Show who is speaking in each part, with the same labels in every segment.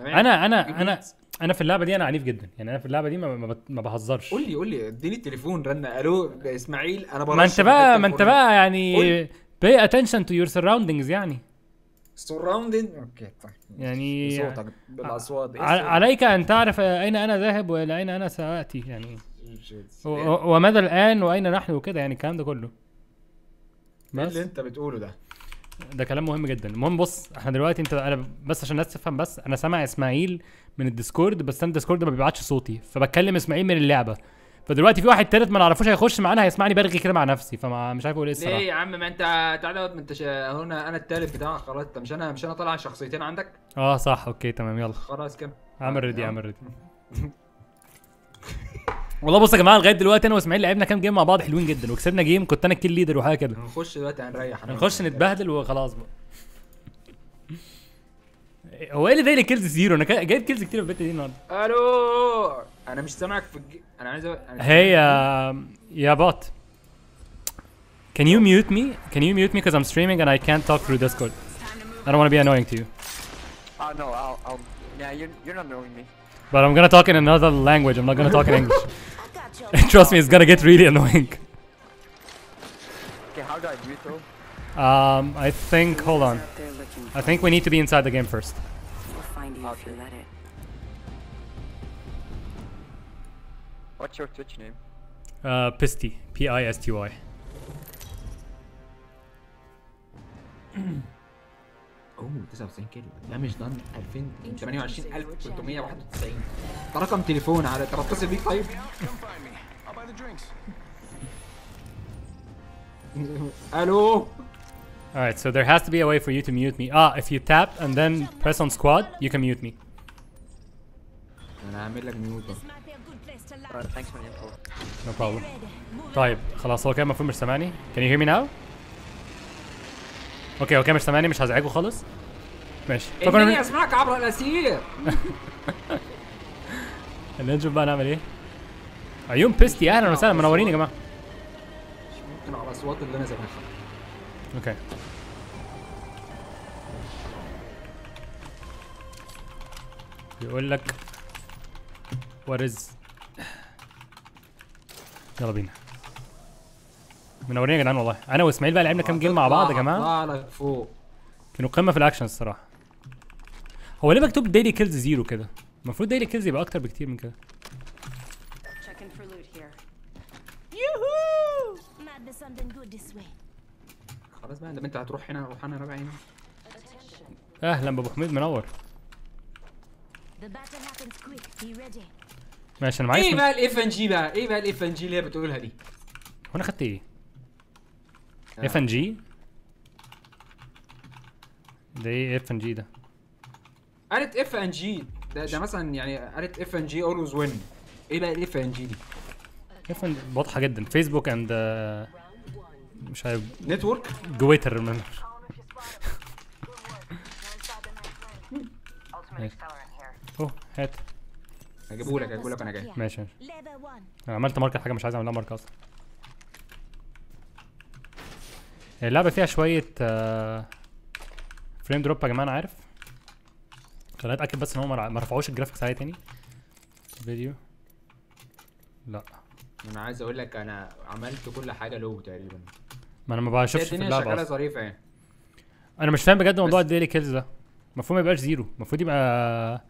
Speaker 1: تمام
Speaker 2: انا انا
Speaker 1: جيب
Speaker 2: انا
Speaker 1: ميت.
Speaker 2: انا في اللعبه دي انا عنيف جدا يعني انا في اللعبه دي ما, ما, بت- ما بهزرش
Speaker 1: قول لي قول لي اديني التليفون رن الو ده اسماعيل انا
Speaker 2: ما انت بقى ما انت بقى يعني pay attention to your surroundings يعني
Speaker 1: سراوندنج اوكي طيب
Speaker 2: يعني
Speaker 1: بصوتك بالاصوات إيه
Speaker 2: ع-
Speaker 1: الصوت؟
Speaker 2: عليك ان تعرف اين انا ذاهب والى اين انا ساتي يعني
Speaker 1: Shit.
Speaker 2: و-
Speaker 1: ايه
Speaker 2: و- وماذا الان واين نحن وكده يعني الكلام ده كله بس
Speaker 1: اللي انت بتقوله ده
Speaker 2: ده كلام مهم جدا المهم بص احنا دلوقتي انت انا بس عشان الناس تفهم بس انا سامع اسماعيل من الديسكورد بس انا الديسكورد ما بيبعتش صوتي فبتكلم اسماعيل من اللعبه فدلوقتي في واحد تالت ما نعرفوش هيخش معانا هيسمعني برغي كده مع نفسي فما مش عارف اقول ايه
Speaker 1: ليه
Speaker 2: الصراحه
Speaker 1: يا عم ما انت تعالى ما انت شا... هنا انا التالت بتاعك خلاص انت مش انا مش انا طالع شخصيتين عندك
Speaker 2: اه صح اوكي تمام يلا
Speaker 1: خلاص كم
Speaker 2: اعمل ريدي اعمل ريدي والله بص يا جماعه لغايه دلوقتي انا واسماعيل لعبنا كام جيم مع بعض حلوين جدا وكسبنا جيم كنت انا الكيل ليدر وحاجه كده
Speaker 1: هنخش دلوقتي هنريح
Speaker 2: هنخش نتبهدل وخلاص بقى هو ايه اللي ضايق كيلز زيرو انا كا- جايب كيلز كتير في البت دي النهارده
Speaker 1: الو انا مش سامعك في الج... انا عايز أ... أنا
Speaker 2: Hey, uh, yeah, bot. Can you mute me? Can you mute me because I'm streaming and I can't talk through Discord? I don't want to be annoying to you.
Speaker 3: Oh no, I'll, I'll. Yeah, you're, you're not knowing me.
Speaker 2: But I'm gonna talk in another language. I'm not gonna talk in English.
Speaker 4: I got you.
Speaker 2: Trust me, it's gonna get really annoying.
Speaker 3: Okay, how do I mute though?
Speaker 2: Um, I think. Hold on.
Speaker 4: Out there looking
Speaker 2: I think we need to be inside the game first.
Speaker 4: We'll find you if you let it.
Speaker 3: What's your Twitch name?
Speaker 2: Uh, Pisty. P I S T Y.
Speaker 1: اوه 99 كيلو ده مش ضن 2028 1391 ده رقم تليفون على طب اتصل بيك طيب الو
Speaker 2: Alright, so there has to be a way for you to mute me. Ah, if you tap and then press on squad, you can mute me.
Speaker 1: انا هعمل لك ميوت
Speaker 4: This might be a good place to land.
Speaker 3: Alright, thanks for the info.
Speaker 2: No problem.
Speaker 4: Ready. Move
Speaker 2: طيب خلاص هو كده المفروض مش سامعني can you hear me now اوكي هو كده مش سامعني مش هزعجه خالص ماشي فكنا
Speaker 1: انني
Speaker 2: من...
Speaker 1: اسمعك عبر الاسير
Speaker 2: خلينا نشوف بقى نعمل ايه عيون بيستي اهلا وسهلا منورين يا جماعه
Speaker 1: ممكن على الاصوات اللي انا سامعها
Speaker 2: اوكي بيقول لك what is يلا بينا منورين يا جدعان والله انا واسماعيل بقى لعبنا كام جيم مع بعض يا جماعه
Speaker 1: اطلع لك فوق
Speaker 2: كانوا قمه في الاكشن الصراحه هو ليه مكتوب ديلي كيلز زيرو كده المفروض ديلي كيلز يبقى اكتر بكتير من كده
Speaker 4: Checking for loot here. Yoo-hoo! Might be something good this way.
Speaker 1: خلاص بقى ده انت هتروح هنا اروح انا راجع هنا
Speaker 2: اهلا بابو حميد منور
Speaker 4: The battle happens quick. Be ready.
Speaker 2: ماشي انا معايا
Speaker 1: ايه
Speaker 2: اسم-
Speaker 1: بقى الاف ان جي بقى ايه بقى الاف ان جي اللي هي بتقولها دي
Speaker 2: هو انا خدت ايه
Speaker 1: آه.
Speaker 2: اف ان جي ده ايه اف ان جي ده
Speaker 1: قالت اف ان جي ده ده مثلا يعني قالت اف ان جي اولويز وين ايه بقى الاف ان جي دي
Speaker 2: اف ان واضحه جدا فيسبوك اند مش عارف
Speaker 1: نتورك
Speaker 2: جويتر من ماشي. اوه هات
Speaker 1: هجيبه لك هجيبه لك انا جاي
Speaker 2: ماشي ماشي
Speaker 4: Level one.
Speaker 2: انا عملت ماركت حاجه مش عايز اعملها ماركت اصلا هي اللعبه فيها شويه فريم دروب يا جماعه انا عارف خليني اتاكد بس ان هم ما رفعوش الجرافيكس عليا تاني فيديو لا
Speaker 1: انا عايز اقول لك انا عملت كل حاجه لو تقريبا
Speaker 2: ما انا ما
Speaker 1: هي
Speaker 2: بشوفش في
Speaker 1: الدنيا
Speaker 2: اللعبه
Speaker 1: شغاله
Speaker 2: أصلاً.
Speaker 1: ظريفه يعني
Speaker 2: انا مش فاهم بجد موضوع
Speaker 1: بس-
Speaker 2: الديلي كيلز ده المفروض ما يبقاش زيرو المفروض يبقى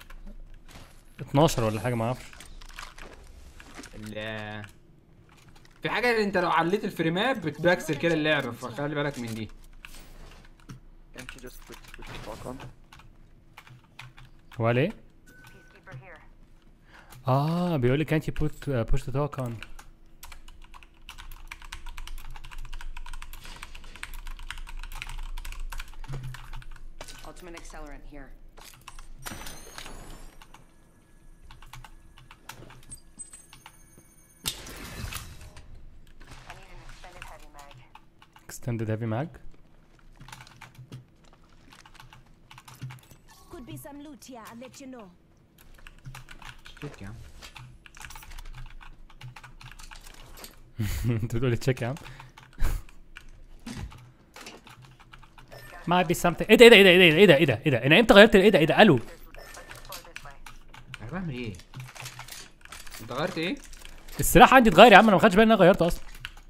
Speaker 2: 12 ولا حاجه ما اعرفش
Speaker 1: ال- في حاجه انت لو عليت الفريمات بتبكسل كده اللعبه فخلي بالك من دي
Speaker 3: Can't you just put push the talk on?
Speaker 2: هو قال ايه؟ اه بيقول لي can't you put uh, push the talk on
Speaker 4: Ultimate accelerant here.
Speaker 2: extended heavy mag
Speaker 4: Could be some loot here. I'll let you know.
Speaker 1: شيت يا عم
Speaker 2: انت بتقول لي تشيك يا عم might be something ايه ده ايه ده ايه ده ايه ده ايه ده ايه ده ايه ده انا امتى غيرت ايه ده ايه ده الو
Speaker 1: انا بعمل ايه انت غيرت ايه
Speaker 2: السلاح عندي اتغير يا عم انا ما خدتش بالي ان انا غيرته اصلا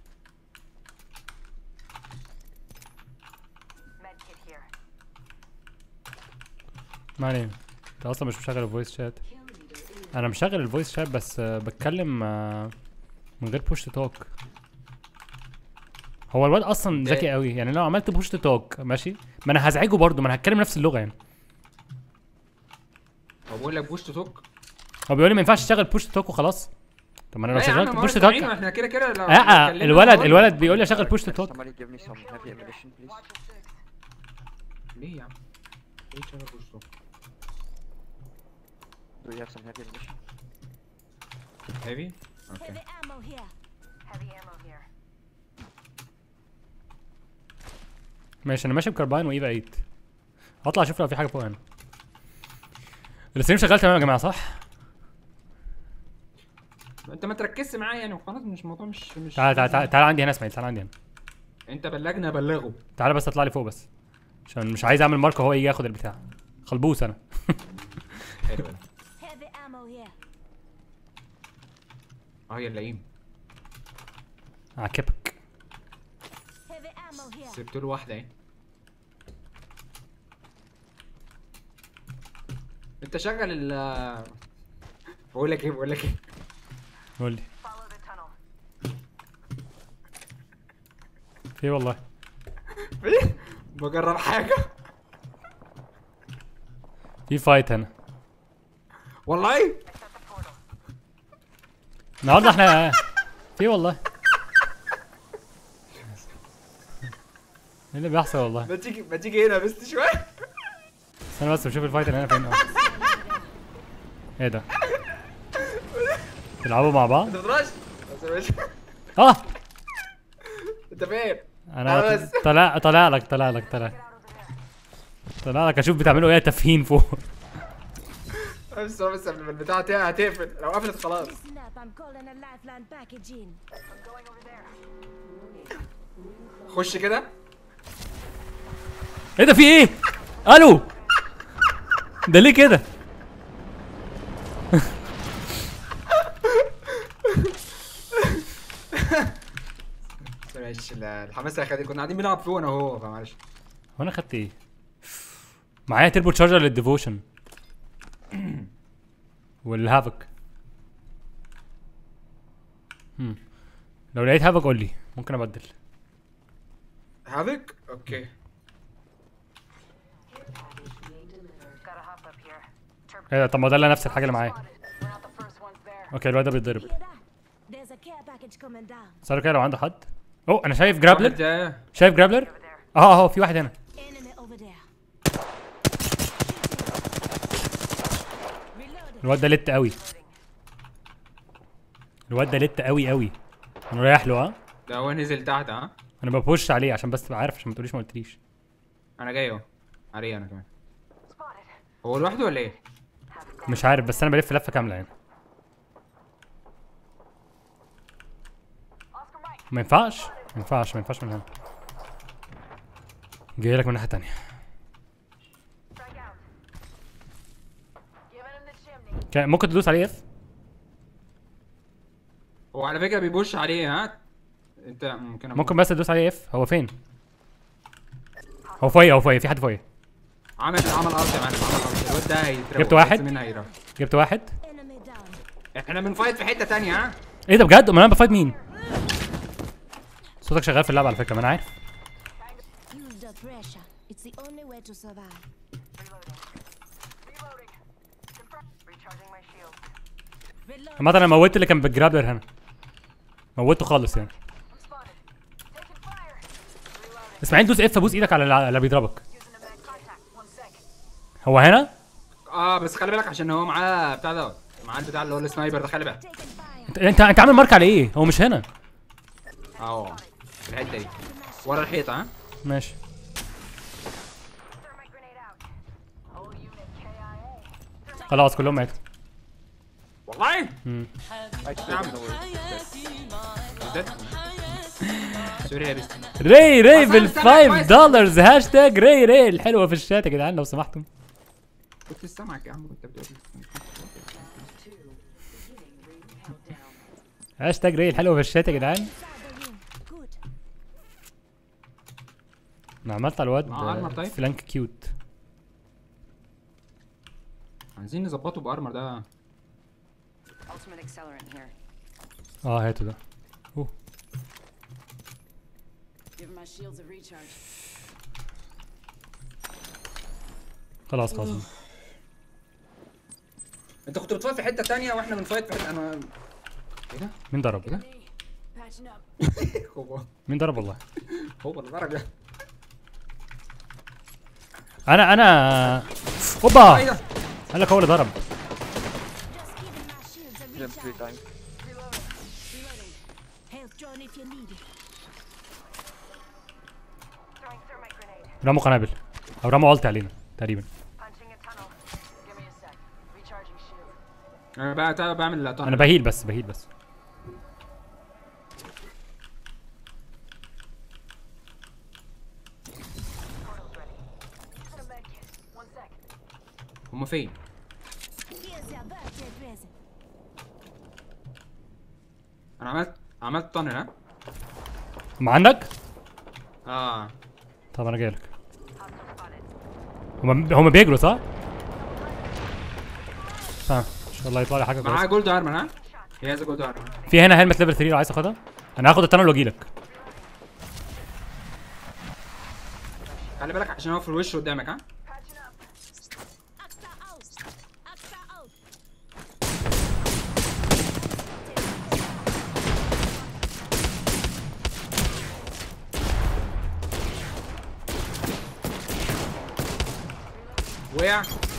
Speaker 4: Medkit here.
Speaker 2: ما علينا انت اصلا مش مشغل الفويس شات انا مشغل الفويس شات بس آه، بتكلم آه، من غير بوش توك هو الواد اصلا
Speaker 1: ده-
Speaker 2: ذكي قوي يعني لو عملت بوش توك ماشي ما انا هزعجه برضه ما انا هتكلم نفس اللغه يعني
Speaker 1: هو بقول لك بوش تو توك
Speaker 2: هو بيقول لي ما ينفعش تشغل بوش توك وخلاص طب ما انا لو
Speaker 1: لا يا عم،
Speaker 2: شغلت
Speaker 1: ما هو
Speaker 2: بوش توك
Speaker 1: سامعين، احنا كده كده لو
Speaker 2: لا
Speaker 1: اتكلمنا
Speaker 2: الولد
Speaker 1: هو-
Speaker 2: الولد بيقول لي اشغل بوش توك
Speaker 3: Somebody give me some heavy ammunition, please.
Speaker 1: ليه يا عم ليه تشغل بوش توك
Speaker 3: Do you have some heavy ammunition?
Speaker 1: هيفي اوكي
Speaker 4: Heavy ammo here. Heavy ammo here.
Speaker 2: ماشي انا ماشي بكرباين وايفا 8 هطلع اشوف لو في حاجه فوق هنا الستريم شغال تمام يا جماعه صح
Speaker 1: انت ما تركزش معايا يعني وخلاص مش الموضوع مش مش
Speaker 2: تعال تعال تعال, تعال عندي هنا اسماعيل تعال عندي هنا
Speaker 1: انت بلغنا بلغه
Speaker 2: تعال بس اطلع لي فوق بس عشان مش عايز اعمل ماركه هو يجي ياخد البتاع خلبوس انا
Speaker 1: حلو ده.
Speaker 4: Heavy ammo here.
Speaker 1: اه يا اللئيم
Speaker 2: عاكبك
Speaker 4: Heavy ammo here.
Speaker 1: سبت له واحده اهي انت شغل ال بقول لك ايه بقول لك ايه
Speaker 2: قول لي
Speaker 4: Follow the tunnel.
Speaker 2: في والله
Speaker 1: بجرب حاجه
Speaker 2: في فايت هنا
Speaker 1: والله
Speaker 2: النهارده احنا في والله ايه اللي بيحصل والله
Speaker 1: ما تيجي ما تيجي هنا بس شويه
Speaker 2: استنى بس بشوف الفايت اللي هنا فين اه ايه ده تلعبوا مع بعض
Speaker 1: انت بترش بس يا باشا
Speaker 2: اه
Speaker 1: انت فين
Speaker 2: انا
Speaker 1: بس.
Speaker 2: طلع طلع لك طلع لك طلع طلع لك اشوف بتعملوا ايه تفهين فوق
Speaker 1: بس بس قبل ما البتاعه ت- هتقفل لو قفلت خلاص
Speaker 4: Listen up. I'm calling a lifeline package in. I'm going over there.
Speaker 1: خش كده
Speaker 2: ايه ده في ايه الو ده ليه كده
Speaker 1: بس ماشي ال- الحماس اللي خدت كنا قاعدين بنلعب فيه انا وهو فمعلش
Speaker 2: هو انا خدت ايه معايا تربو تشارجر للديفوشن والهافك هم. لو لقيت هافك قول لي ممكن ابدل
Speaker 1: هافك اوكي
Speaker 4: Gotta hop up here. Turb-
Speaker 2: ايه ده طب ما ده اللي نفس الحاجه اللي معايا
Speaker 4: We're not the first ones there.
Speaker 2: اوكي الواد ده بيتضرب
Speaker 4: Hear that? There's a care package coming down.
Speaker 2: صار كده لو عنده حد اوه انا شايف جرابلر
Speaker 1: واحد جاي.
Speaker 2: شايف جرابلر اه اه في واحد هنا
Speaker 4: Enemy over there. Reloading.
Speaker 2: الواد ده لت قوي الواد ده لت قوي قوي انا رايح له اه
Speaker 1: ده هو نزل تحت ها
Speaker 2: انا ببوش عليه عشان بس تبقى عارف عشان ما تقوليش ما قلتليش
Speaker 1: انا جاي اهو عليه انا كمان هو لوحده ولا ايه؟
Speaker 2: مش عارف بس انا بلف لفه كامله يعني ما ينفعش ما ينفعش ما ينفعش من هنا جاي لك من ناحيه تانية كان- ممكن تدوس عليه اف
Speaker 1: هو على فكره بيبوش عليه ها انت ممكن أبقى-
Speaker 2: ممكن بس تدوس عليه اف هو فين هو فوقي هو فوقي في حد فوقي
Speaker 1: عمل عمل ارض يا معلم عمل ارض الواد ده هيتروق
Speaker 2: جبت واحد؟
Speaker 1: بس مين هيروح
Speaker 2: جبت واحد
Speaker 4: Enemy down.
Speaker 1: احنا بنفايت في حته تانية ها
Speaker 2: ايه ده بجد امال انا بفايت مين صوتك شغال في اللعبه على فكره ما انا عارف
Speaker 4: Use the pressure. It's the only way to survive. Reload.
Speaker 2: عامة انا موتت اللي كان بالجرابلر هنا موته خالص يعني اسماعيل دوس اف ابوس ايدك على اللي اللي بيضربك هو هنا
Speaker 1: اه بس خلي بالك عشان هو معاه بتاع دوت معاه البتاع اللي هو السنايبر ده خلي بالك
Speaker 4: Taking fire.
Speaker 2: انت انت, انت عامل مارك على ايه هو مش هنا
Speaker 1: اه في الحته دي ورا الحيطه ها
Speaker 2: ماشي خلاص كلهم ماتوا
Speaker 1: والله
Speaker 2: مم.
Speaker 1: نعم ده سوري يا بس
Speaker 2: ري ري
Speaker 1: أصلاً
Speaker 2: بال
Speaker 1: سامع
Speaker 2: 5
Speaker 1: كويس.
Speaker 2: دولارز هاشتاج ري ري الحلوه في الشات يا جدعان لو سمحتم
Speaker 1: كنت سامعك يا عم وانت بتقول
Speaker 2: هاشتاج ريل حلو في الشات يا جدعان
Speaker 4: Inside the room. Good.
Speaker 2: انا عملت على الواد
Speaker 1: معاه armor طيب؟
Speaker 2: فلانك كيوت
Speaker 1: عايزين نظبطه بارمر ده
Speaker 5: Ultimate accelerant here.
Speaker 2: اه هاته ده اوه
Speaker 5: Give my shields a recharge.
Speaker 2: خلاص خلاص
Speaker 1: انت كنت بتفايت في حته تانية واحنا بنفايت في حته انا ايه ده؟
Speaker 2: مين ضرب
Speaker 5: Patching up.
Speaker 1: هو
Speaker 2: مين ضرب والله
Speaker 1: هو اللي ضرب ده
Speaker 2: انا انا
Speaker 1: ايه
Speaker 2: اوبا
Speaker 1: ده؟
Speaker 2: قال لك هو اللي ضرب
Speaker 4: Just giving my shields a
Speaker 3: Hit him three
Speaker 4: recharge.
Speaker 3: times.
Speaker 4: Health drone if you need it.
Speaker 6: Throwing thermite grenade.
Speaker 2: رموا قنابل او رموا التي علينا تقريبا
Speaker 6: Punching a tunnel. Give me a sec. Recharging shield.
Speaker 1: انا بقى تعالى بعمل طهر
Speaker 2: انا بهيل بس بهيل بس
Speaker 6: Portal's ready. Set a med kit. One sec.
Speaker 1: هما فين؟
Speaker 4: Here's your birthday present.
Speaker 1: انا عملت عملت طن ها؟
Speaker 2: ما عندك
Speaker 1: اه
Speaker 2: طب انا جايلك
Speaker 6: Hostile spotted.
Speaker 2: هما هما بيجروا صح ها ان شاء الله يطلع لي حاجه
Speaker 1: معاه
Speaker 2: كويسه
Speaker 1: جولد ارمر ها؟ هي هذا جولد ارمر
Speaker 2: في هنا هيلمت ليفل 3 لو عايز تاخدها انا هاخد التانل واجيلك
Speaker 1: خلي بالك عشان هو في الوش قدامك ها؟
Speaker 6: Patching up.
Speaker 4: Axta out. Axta out.
Speaker 1: وقع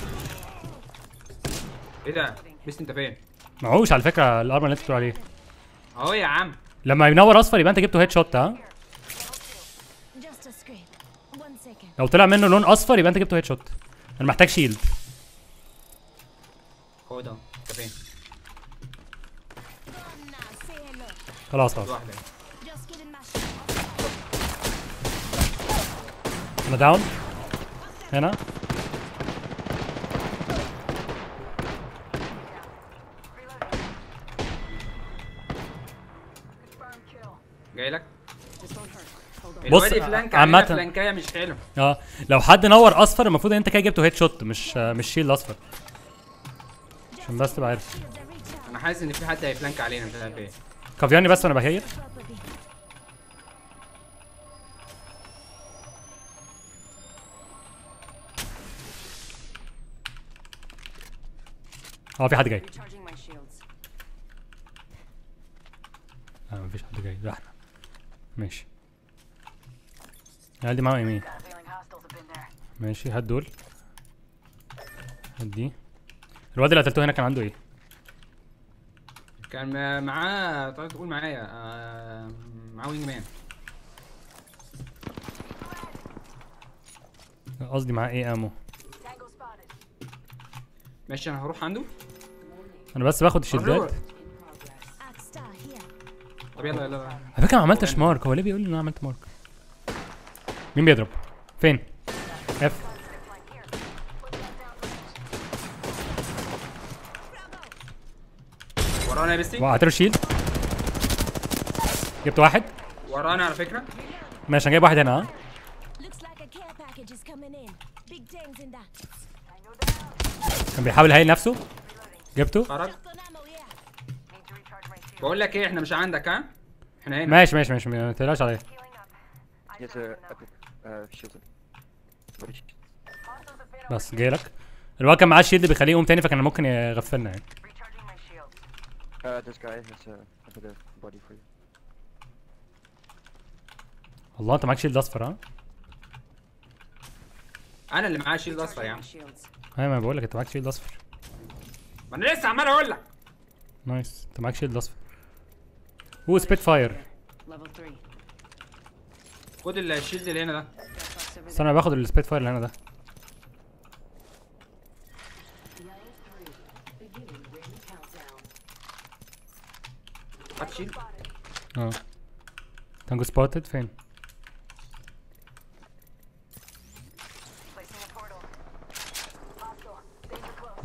Speaker 1: ايه ده؟ بس انت فين؟
Speaker 2: معهوش على فكره الارمر اللي انت بتقول عليه
Speaker 1: اهو يا عم
Speaker 2: لما ينور اصفر يبقى انت جبته هيد شوت ها
Speaker 4: Just a scrape. One second.
Speaker 2: لو طلع منه لون اصفر يبقى انت جبته هيد شوت انا محتاج شيلد
Speaker 1: هو ده انت فين؟
Speaker 4: Come now, say hello.
Speaker 2: خلاص خلاص
Speaker 1: واحدة
Speaker 4: Just getting my shield.
Speaker 2: انا داون هنا
Speaker 6: Confirm kill.
Speaker 1: جاي لك
Speaker 5: This won't hurt. Hold on.
Speaker 2: بص،
Speaker 1: الواد فلانك
Speaker 2: عامة-
Speaker 1: عامة فلانكايه مش حلو
Speaker 2: اه لو حد نور اصفر المفروض ان انت كده جبته هيد شوت مش مش شيلد اصفر عشان بس تبقى عارف
Speaker 4: Shields a recharge.
Speaker 1: انا حاسس ان في حد هيفلانك علينا مش عارف ايه
Speaker 2: كافياني بس وانا بهيل
Speaker 4: Property.
Speaker 2: اه في حد جاي
Speaker 5: Recharging my shields.
Speaker 2: اه مفيش حد جاي ده احنا ماشي العيال دي معاهم يمين
Speaker 6: Feeling hostiles have been there.
Speaker 2: ماشي هات دول هات دي الواد اللي قتلته هنا كان عنده ايه؟
Speaker 1: كان ما- معاه تقدر تقول معايا آه، معاه وينج مان
Speaker 2: قصدي معاه ايه امو
Speaker 6: Tango spotted.
Speaker 1: ماشي انا هروح عنده
Speaker 2: انا بس باخد الشيلدات
Speaker 4: Axta here.
Speaker 1: طب يلا يلا يلا.
Speaker 2: على فكره ما عملتش مارك هو ليه بيقول لي ان انا عملت مارك مين بيضرب فين اف
Speaker 1: ورانا يا بيستي
Speaker 2: وقعت له الشيلد جبت واحد
Speaker 1: ورانا على فكره
Speaker 2: ماشي انا جايب واحد هنا ها
Speaker 4: Looks like a care package is coming in. Big things in that.
Speaker 2: كان بيحاول يهيل نفسه جبته
Speaker 1: خرج
Speaker 4: Just on ammo, yeah.
Speaker 6: Need to recharge my shield.
Speaker 1: بقول لك ايه احنا مش عندك ها احنا هنا
Speaker 2: ماشي ماشي ماشي ما تقلقش عليا
Speaker 6: Healing up. I
Speaker 3: He has
Speaker 6: just
Speaker 3: a
Speaker 6: have
Speaker 3: epic uh, shield. What is
Speaker 6: Hostiles have been
Speaker 2: بس جاي لك الواد كان معاه الشيلد بيخليه يقوم تاني فكان ممكن يغفلنا يعني
Speaker 6: recharging my shield.
Speaker 3: Uh, this guy has a, a better body for you.
Speaker 2: والله انت معاك شيلد اصفر ها
Speaker 1: انا اللي معاه شيلد اصفر يا عم
Speaker 5: My shields.
Speaker 2: ايوه ما بقول لك انت معاك شيلد اصفر
Speaker 1: ما انا لسه عمال اقول لك
Speaker 2: نايس انت معاك شيلد اصفر هو سبيت فاير
Speaker 5: Level 3.
Speaker 1: خد الشيلد اللي هنا ده
Speaker 5: Gas box over there.
Speaker 2: استنى باخد السبيت فاير اللي هنا ده
Speaker 1: هات شيلد
Speaker 2: اه تانجو سبوتد فين
Speaker 6: Placing a portal. Hostile.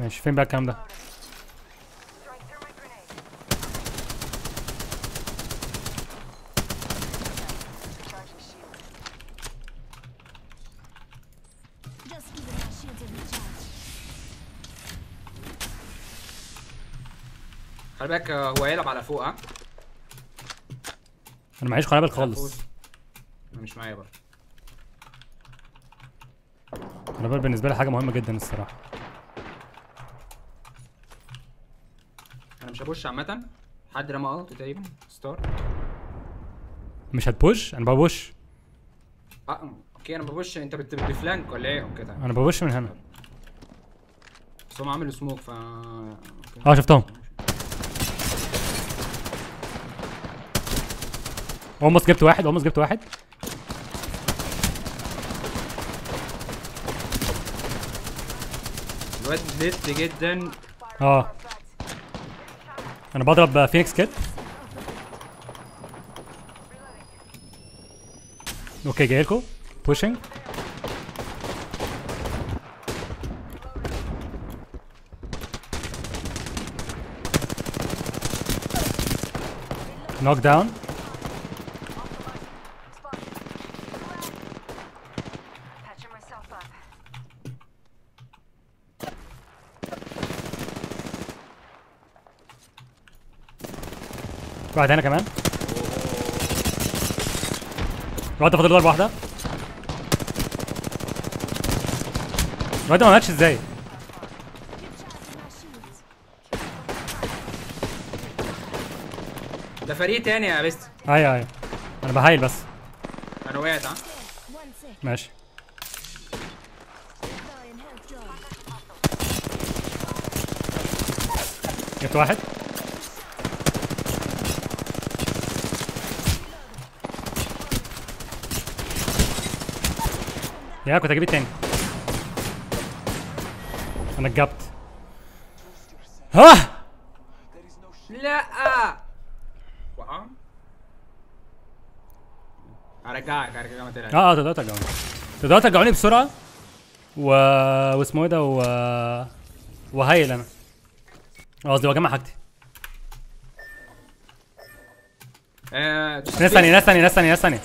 Speaker 2: ماشي فين بقى الكلام ده
Speaker 6: Throwing thermite grenade. Recharging shield.
Speaker 4: Just giving my shields a recharge.
Speaker 1: خلي بالك آه، هو هيلعب على فوق ها
Speaker 2: انا معيش قنابل
Speaker 1: فوق.
Speaker 2: خالص
Speaker 1: انا مش معايا برضه
Speaker 2: قنابل بالنسبه لي حاجه مهمه جدا الصراحه
Speaker 1: انا مش هبوش عامة حد رمى الت تقريبا ستار
Speaker 2: مش هتبوش انا ببوش
Speaker 1: اه اوكي انا ببوش انت بت- بفلانك ولا ايه اوكي تمام
Speaker 2: انا ببوش من هنا
Speaker 1: بس هم عملوا سموك ف اوكي
Speaker 2: اه شفتهم اولموست جبت واحد اولموست جبت واحد
Speaker 1: الواد ليت جدا
Speaker 2: اه انا بضرب فينيكس كيت اوكي جاي لكم بوشنج نوك داون
Speaker 6: Patching myself up.
Speaker 2: واحد هنا كمان الواد ده فاضل ضربه واحده الواد ده ما ماتش ازاي
Speaker 1: ده فريق تاني يا بيست
Speaker 2: ايوه ايوه انا بهايل بس
Speaker 1: انا وقعت ها
Speaker 4: One sec.
Speaker 2: ماشي
Speaker 4: Throwing health drone.
Speaker 2: جبت واحد يا كنت هجيب التاني انا اتجبت ها
Speaker 1: لا وقع هرجعك هرجعك ما تقلقش
Speaker 2: اه اه تقدروا ترجعوني تقدروا ترجعوني بسرعه و واسمه ايه ده و وهايل انا قصدي واجمع حاجتي
Speaker 1: آه، دوس
Speaker 2: ناس ثانيه ناس ثانيه ناس ثانيه ناس ثانيه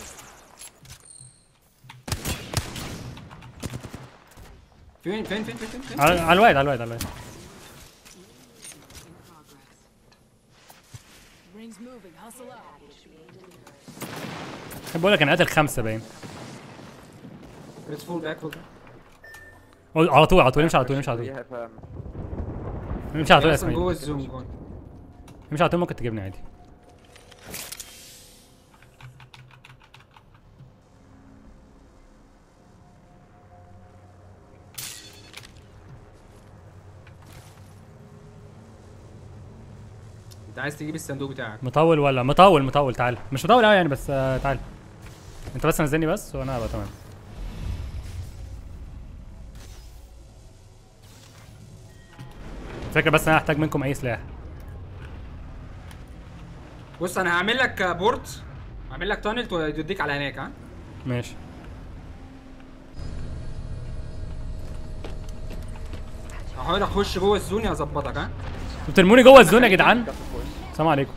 Speaker 1: فين فين فين فين فين
Speaker 2: على على الوايد على الوايد على الوايد
Speaker 5: Rings moving. Hustle up.
Speaker 2: كان بقول لك انا قاتل خمسه باين
Speaker 1: ليتس فول باك فول
Speaker 2: قول- على طول على طول امشي على طول امشي على
Speaker 3: We
Speaker 2: طول
Speaker 3: have um,
Speaker 2: امشي على طول يا
Speaker 1: اصلا
Speaker 2: اسماعيل
Speaker 1: جوه الزوم جوه
Speaker 2: امشي على طول ممكن تجيبني عادي
Speaker 1: انت عايز تجيب الصندوق بتاعك
Speaker 2: مطول ولا مطول مطول تعال مش مطول قوي يعني بس آه، تعال انت بس نزلني بس وانا هبقى تمام الفكره بس ان انا هحتاج منكم اي سلاح
Speaker 1: بص انا هعمل لك بورت هعمل لك تانل توديك على هناك ها
Speaker 2: ماشي
Speaker 1: هحاول اخش جوه الزون اظبطك ها
Speaker 2: انتوا بترموني جوه الزون يا جدعان السلام عليكم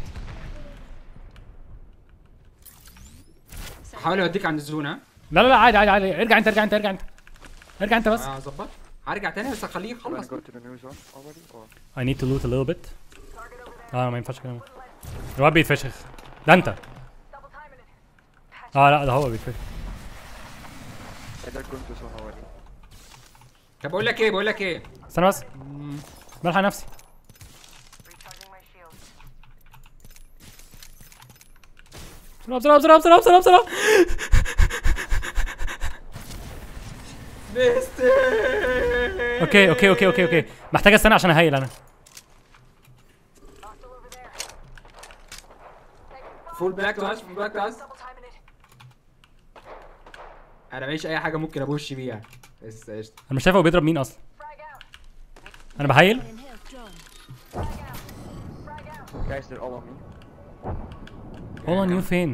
Speaker 1: هحاول اوديك عند الزون ها
Speaker 2: لا لا لا عادي عادي عادي ارجع انت ارجع انت ارجع انت ارجع انت بس
Speaker 1: هظبط هرجع تاني بس هخليه
Speaker 3: you wanna
Speaker 1: يخلص
Speaker 3: go to the new zone already or
Speaker 2: I need to loot a little bit اه ما ينفعش كده الواد بيتفشخ ده انت
Speaker 6: Double timing it.
Speaker 2: اه لا ده هو بيتفشخ
Speaker 3: yeah, they're going to zone already.
Speaker 1: طب بقول لك ايه بقول لك ايه
Speaker 2: استنى بس بلحق نفسي
Speaker 6: Recharging my shields.
Speaker 2: بسرعه بسرعه بسرعه بسرعه بسرعه بسرعه
Speaker 1: بيست
Speaker 2: اوكي اوكي اوكي اوكي اوكي محتاج استنى عشان اهيل انا
Speaker 6: Hostile over there.
Speaker 1: فول باك تو اس فول باك تو اس
Speaker 6: Double timing it.
Speaker 1: انا ماليش اي حاجه ممكن ابوش بيها بس قشطه
Speaker 2: انا مش شايف هو بيضرب مين اصلا
Speaker 6: Frag out.
Speaker 2: انا بهيل
Speaker 4: And health drone.
Speaker 6: Frag out. Frag out.
Speaker 3: Guys, they're all on me.
Speaker 2: هو نيو فين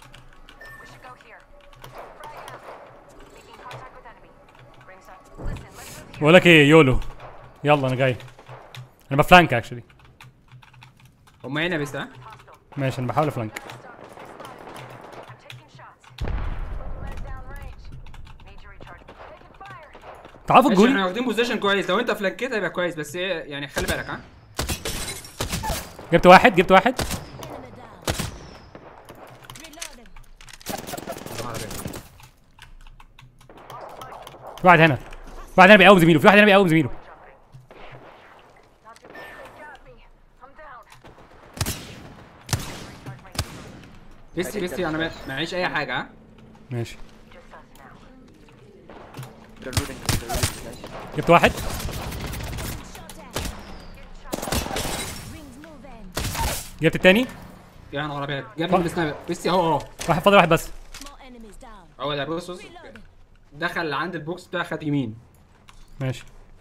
Speaker 6: We should go here. Frag out. Making contact with enemy. Rings up. Listen,
Speaker 2: بقول لك ايه يولو يلا انا جاي انا بفلانك اكشلي
Speaker 1: هم هنا بس ها
Speaker 2: ماشي انا بحاول افلانك
Speaker 6: I'm taking shots. Led down range. Need to recharge. Taking fire.
Speaker 2: تعالوا
Speaker 1: ماشي
Speaker 2: فوق
Speaker 1: احنا واخدين بوزيشن كويس لو انت فلانكيت هيبقى كويس بس ايه يعني خلي بالك ها
Speaker 2: جبت واحد جبت واحد في واحد هنا في واحد هنا بيقوم زميله في واحد هنا بيقوم زميله
Speaker 6: Not to They got me. I'm down.
Speaker 1: بيستي بيستي انا ما- معيش اي حاجه ها
Speaker 2: ماشي
Speaker 6: Just us now.
Speaker 3: They're looting. They're looting, guys.
Speaker 2: جبت واحد
Speaker 4: Rings moving.
Speaker 2: جبت التاني
Speaker 1: يا نهار ابيض جاب لي السنايبر بيستي اهو اهو
Speaker 2: واحد فاضل واحد بس
Speaker 4: More enemies down.
Speaker 1: هو ده بص بص
Speaker 4: Reloading.
Speaker 1: دخل عند البوكس بتاع خد يمين
Speaker 2: ماشي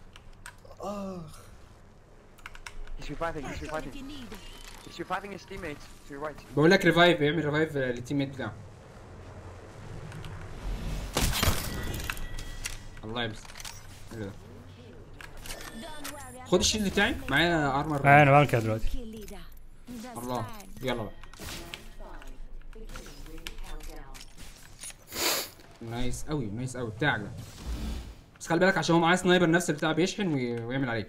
Speaker 3: He's reviving. He's
Speaker 4: If
Speaker 3: reviving.
Speaker 4: you need.
Speaker 3: He's reviving his teammates. To your right.
Speaker 1: بقول لك ريفايف يعمل ريفايف للتيم ميت بتاعه الله يبس حلو ده.
Speaker 4: Don't worry. I'll
Speaker 1: خد الشيلد بتاعي معايا ارمر
Speaker 2: آه، انا بعمل كده دلوقتي
Speaker 4: kill leader. That's
Speaker 1: الله
Speaker 4: fine.
Speaker 1: يلا بقى نايس قوي نايس قوي بتاعك ده بس خلي بالك عشان هو معاه سنايبر نفس البتاع بيشحن وي- ويعمل عليك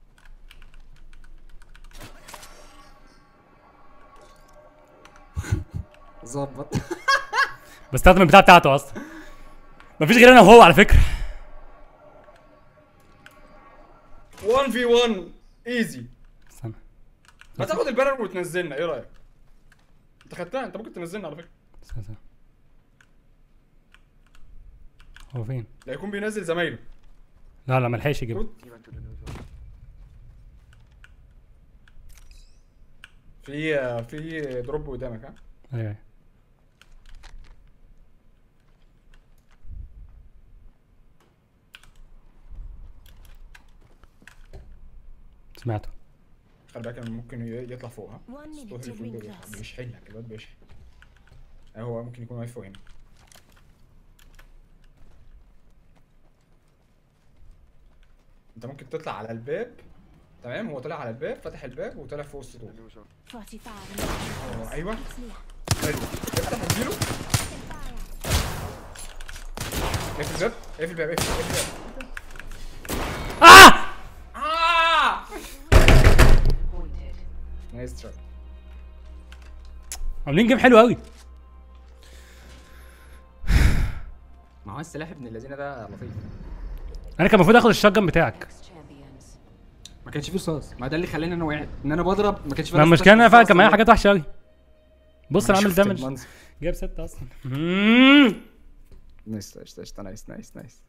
Speaker 1: ظبط
Speaker 2: بستخدم البتاع بتاعته اصلا مفيش غير انا وهو على فكره
Speaker 1: 1 في 1 ايزي
Speaker 2: استنى
Speaker 1: ما تاخد البانر وتنزلنا ايه رايك؟ انت خدتها انت ممكن تنزلنا على فكره
Speaker 2: استنى استنى. هو فين؟
Speaker 1: لا يكون بينزل زمايله
Speaker 2: لا لا ملحقش يجيب
Speaker 3: He went to the news. one.
Speaker 1: في في دروب قدامك ها
Speaker 2: ايوه أيوة. سمعته
Speaker 1: خلي بالك إنه ممكن ي- يطلع فوق ها
Speaker 4: One minute
Speaker 1: الصوت
Speaker 4: to
Speaker 1: اللي فوق
Speaker 4: ring
Speaker 1: بيشحن-
Speaker 4: close.
Speaker 1: بيشحن لك الواد بيشحن أه هو ممكن يكون واقف فوق هنا انت ممكن تطلع على الباب تمام هو طلع على الباب فتح الباب وطلع فوق السطوح
Speaker 3: The news. one.
Speaker 4: 45
Speaker 1: اه ايوه
Speaker 4: Clear.
Speaker 1: حلو افتح اديله اقفل الباب اقفل الباب اقفل اقفل الباب
Speaker 2: اه
Speaker 1: آه! نايس تراي
Speaker 2: عاملين جيم حلو قوي
Speaker 1: ما هو السلاح ابن الذين ده لطيف
Speaker 2: انا كان المفروض اخد الشotgun بتاعك
Speaker 1: ما كانش فيه رصاص ما ده اللي خلاني انا وقعت ان انا بضرب ما كانش فيه
Speaker 2: ما
Speaker 1: رصاص
Speaker 2: المشكله ان انا فعلا
Speaker 1: رصاص
Speaker 2: كان معايا
Speaker 1: اللي-
Speaker 2: حاجات وحشه قوي بص انا
Speaker 1: أنا
Speaker 2: عامل
Speaker 1: شفت
Speaker 2: دامج
Speaker 1: المنظر.
Speaker 2: جايب ستة اصلا
Speaker 1: نايس قشطة قشطة نايس نايس نايس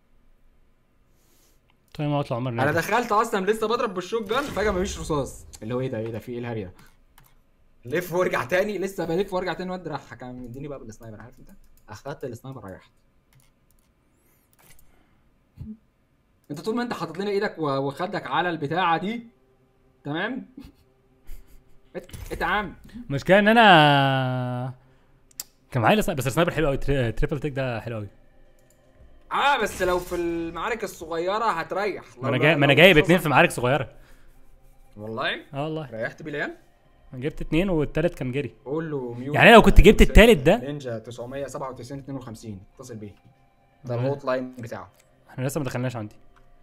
Speaker 2: طيب ما اطلع عمر
Speaker 1: انا
Speaker 2: نادي.
Speaker 1: دخلت اصلا لسه بضرب بالشوت جان فجاه مفيش رصاص اللي هو ايه ده ايه ده في ايه الهري ده لف وارجع تاني لسه بلف وارجع تاني واد راح كان مديني بقى بالسنايبر عارف انت اخدت السنايبر ريحت انت طول ما انت حاطط لنا ايدك و- وخدك على البتاعه دي تمام ات- اتعام
Speaker 2: المشكله ان انا كان معايا السنايبر- بس السنايبر حلو قوي تريبل تيك ده حلو قوي
Speaker 1: اه بس لو في المعارك الصغيره هتريح
Speaker 2: ما انا جاي ما انا جايب اتنين في معارك صغيره
Speaker 1: والله
Speaker 2: اه والله
Speaker 1: ريحت بليان
Speaker 2: انا جبت اتنين والتالت كان جري
Speaker 1: قول له ميوت
Speaker 2: يعني لو كنت جبت التالت ده
Speaker 1: نينجا 997 52 اتصل بيه ده الهوت لاين بتاعه
Speaker 2: احنا لسه ما دخلناش عندي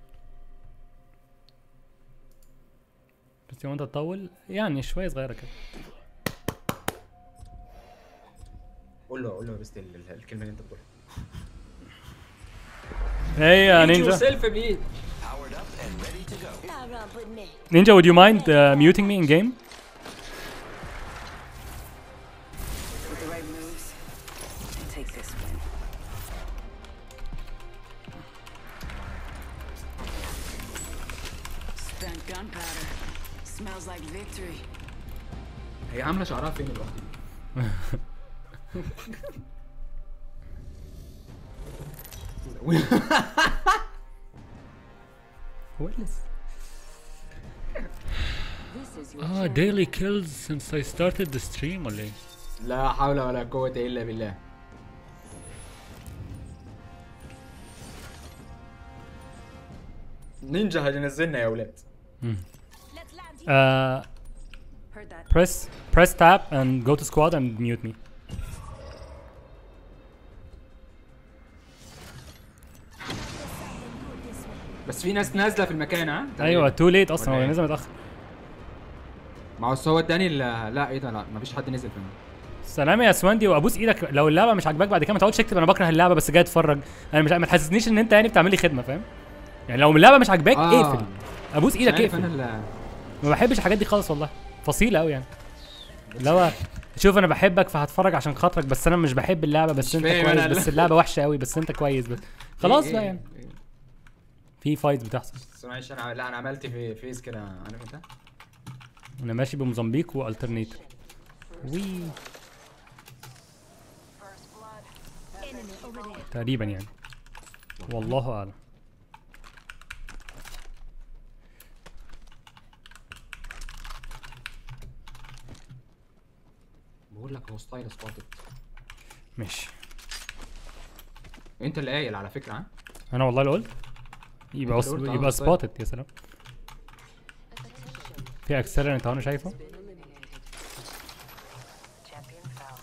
Speaker 2: بس يوم انت تطول يعني شويه صغيره كده
Speaker 1: قول له قول له بس ال- ال- الكلمه اللي انت بتقولها
Speaker 2: هي يا نينجا
Speaker 1: سيلف بليد
Speaker 4: Now run with me.
Speaker 2: نينجا would you mind uh, muting me in game
Speaker 6: With the right moves, take this win. Spent gunpowder. Smells like victory.
Speaker 1: هي عامله شعرها فين الوقت
Speaker 2: كويس
Speaker 6: This is your
Speaker 2: اه daily kills since I started the stream ولا ايه
Speaker 1: لا حول ولا قوه الا بالله نينجا هينزلنا يا ولاد
Speaker 4: Let's land here.
Speaker 2: uh,
Speaker 4: Heard that.
Speaker 2: press press tab and go to squad and mute me
Speaker 1: بس في ناس نازله في المكان ها
Speaker 2: ايوه تو ليت اصلا
Speaker 1: ولا
Speaker 2: هو
Speaker 1: إيه؟
Speaker 2: نزل متاخر
Speaker 1: ما هو هو اداني ال- لا ايه ده لا مفيش حد نزل فيهم
Speaker 2: سلام يا سواندي وابوس ايدك لو اللعبه مش عاجباك بعد كده ما تقعدش تكتب انا بكره اللعبه بس جاي اتفرج انا مش ما تحسسنيش ان انت يعني بتعمل لي خدمه فاهم يعني لو اللعبه مش عاجباك
Speaker 1: آه.
Speaker 2: اقفل ابوس
Speaker 1: مش
Speaker 2: ايدك
Speaker 1: عارف انا
Speaker 2: اقفل
Speaker 1: ال-
Speaker 2: ما بحبش الحاجات دي خالص والله فصيله قوي يعني لو شوف انا بحبك فهتفرج عشان خاطرك بس انا مش بحب اللعبه بس
Speaker 1: مش
Speaker 2: انت
Speaker 1: فاهم
Speaker 2: كويس
Speaker 1: أنا
Speaker 2: بس
Speaker 1: ال-
Speaker 2: اللعبه وحشه قوي بس انت كويس بس خلاص
Speaker 1: إيه-
Speaker 2: بقى
Speaker 1: إيه-
Speaker 2: يعني
Speaker 1: إيه.
Speaker 2: في فايتس بتحصل
Speaker 1: بس معلش انا لا انا عملت في فيس كده عارف انت
Speaker 2: انا ماشي بموزمبيق والترنيتور وي
Speaker 4: Enemy over there.
Speaker 2: تقريبا يعني والله اعلم
Speaker 1: بقول لك هو ستايل سبوتد
Speaker 2: ماشي
Speaker 1: انت اللي قايل على فكره ها
Speaker 2: انا والله اللي قلت يبقى
Speaker 1: أنت اللي قلت، آه،
Speaker 2: يبقى
Speaker 1: طيب.
Speaker 2: سبوتد يا سلام في اكسلرنت اهو انا شايفه
Speaker 6: Champion fell.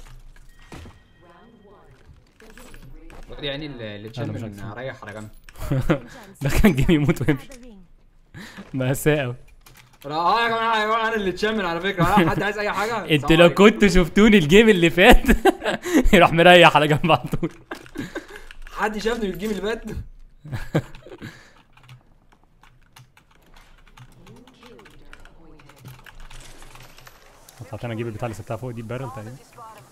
Speaker 1: الواد يعني اللي اللي
Speaker 2: أنا مش
Speaker 1: تشمن
Speaker 2: عارف.
Speaker 1: ريح على جنب
Speaker 2: ده كان جيم يموت ويمشي
Speaker 4: The ring.
Speaker 2: مأساة قوي
Speaker 1: لا، اه يا جماعه يا جماعه انا اللي تشمن على فكره ها حد عايز اي حاجه
Speaker 2: انتوا
Speaker 1: السلام
Speaker 2: لو
Speaker 1: عليكم.
Speaker 2: كنتوا شفتوني الجيم اللي فات يروح مريح على جنب على طول
Speaker 1: حد شافني في الجيم اللي فات
Speaker 2: طلعت انا اجيب البتاع اللي سبتها فوق دي بارل تقريبا
Speaker 6: You spot him.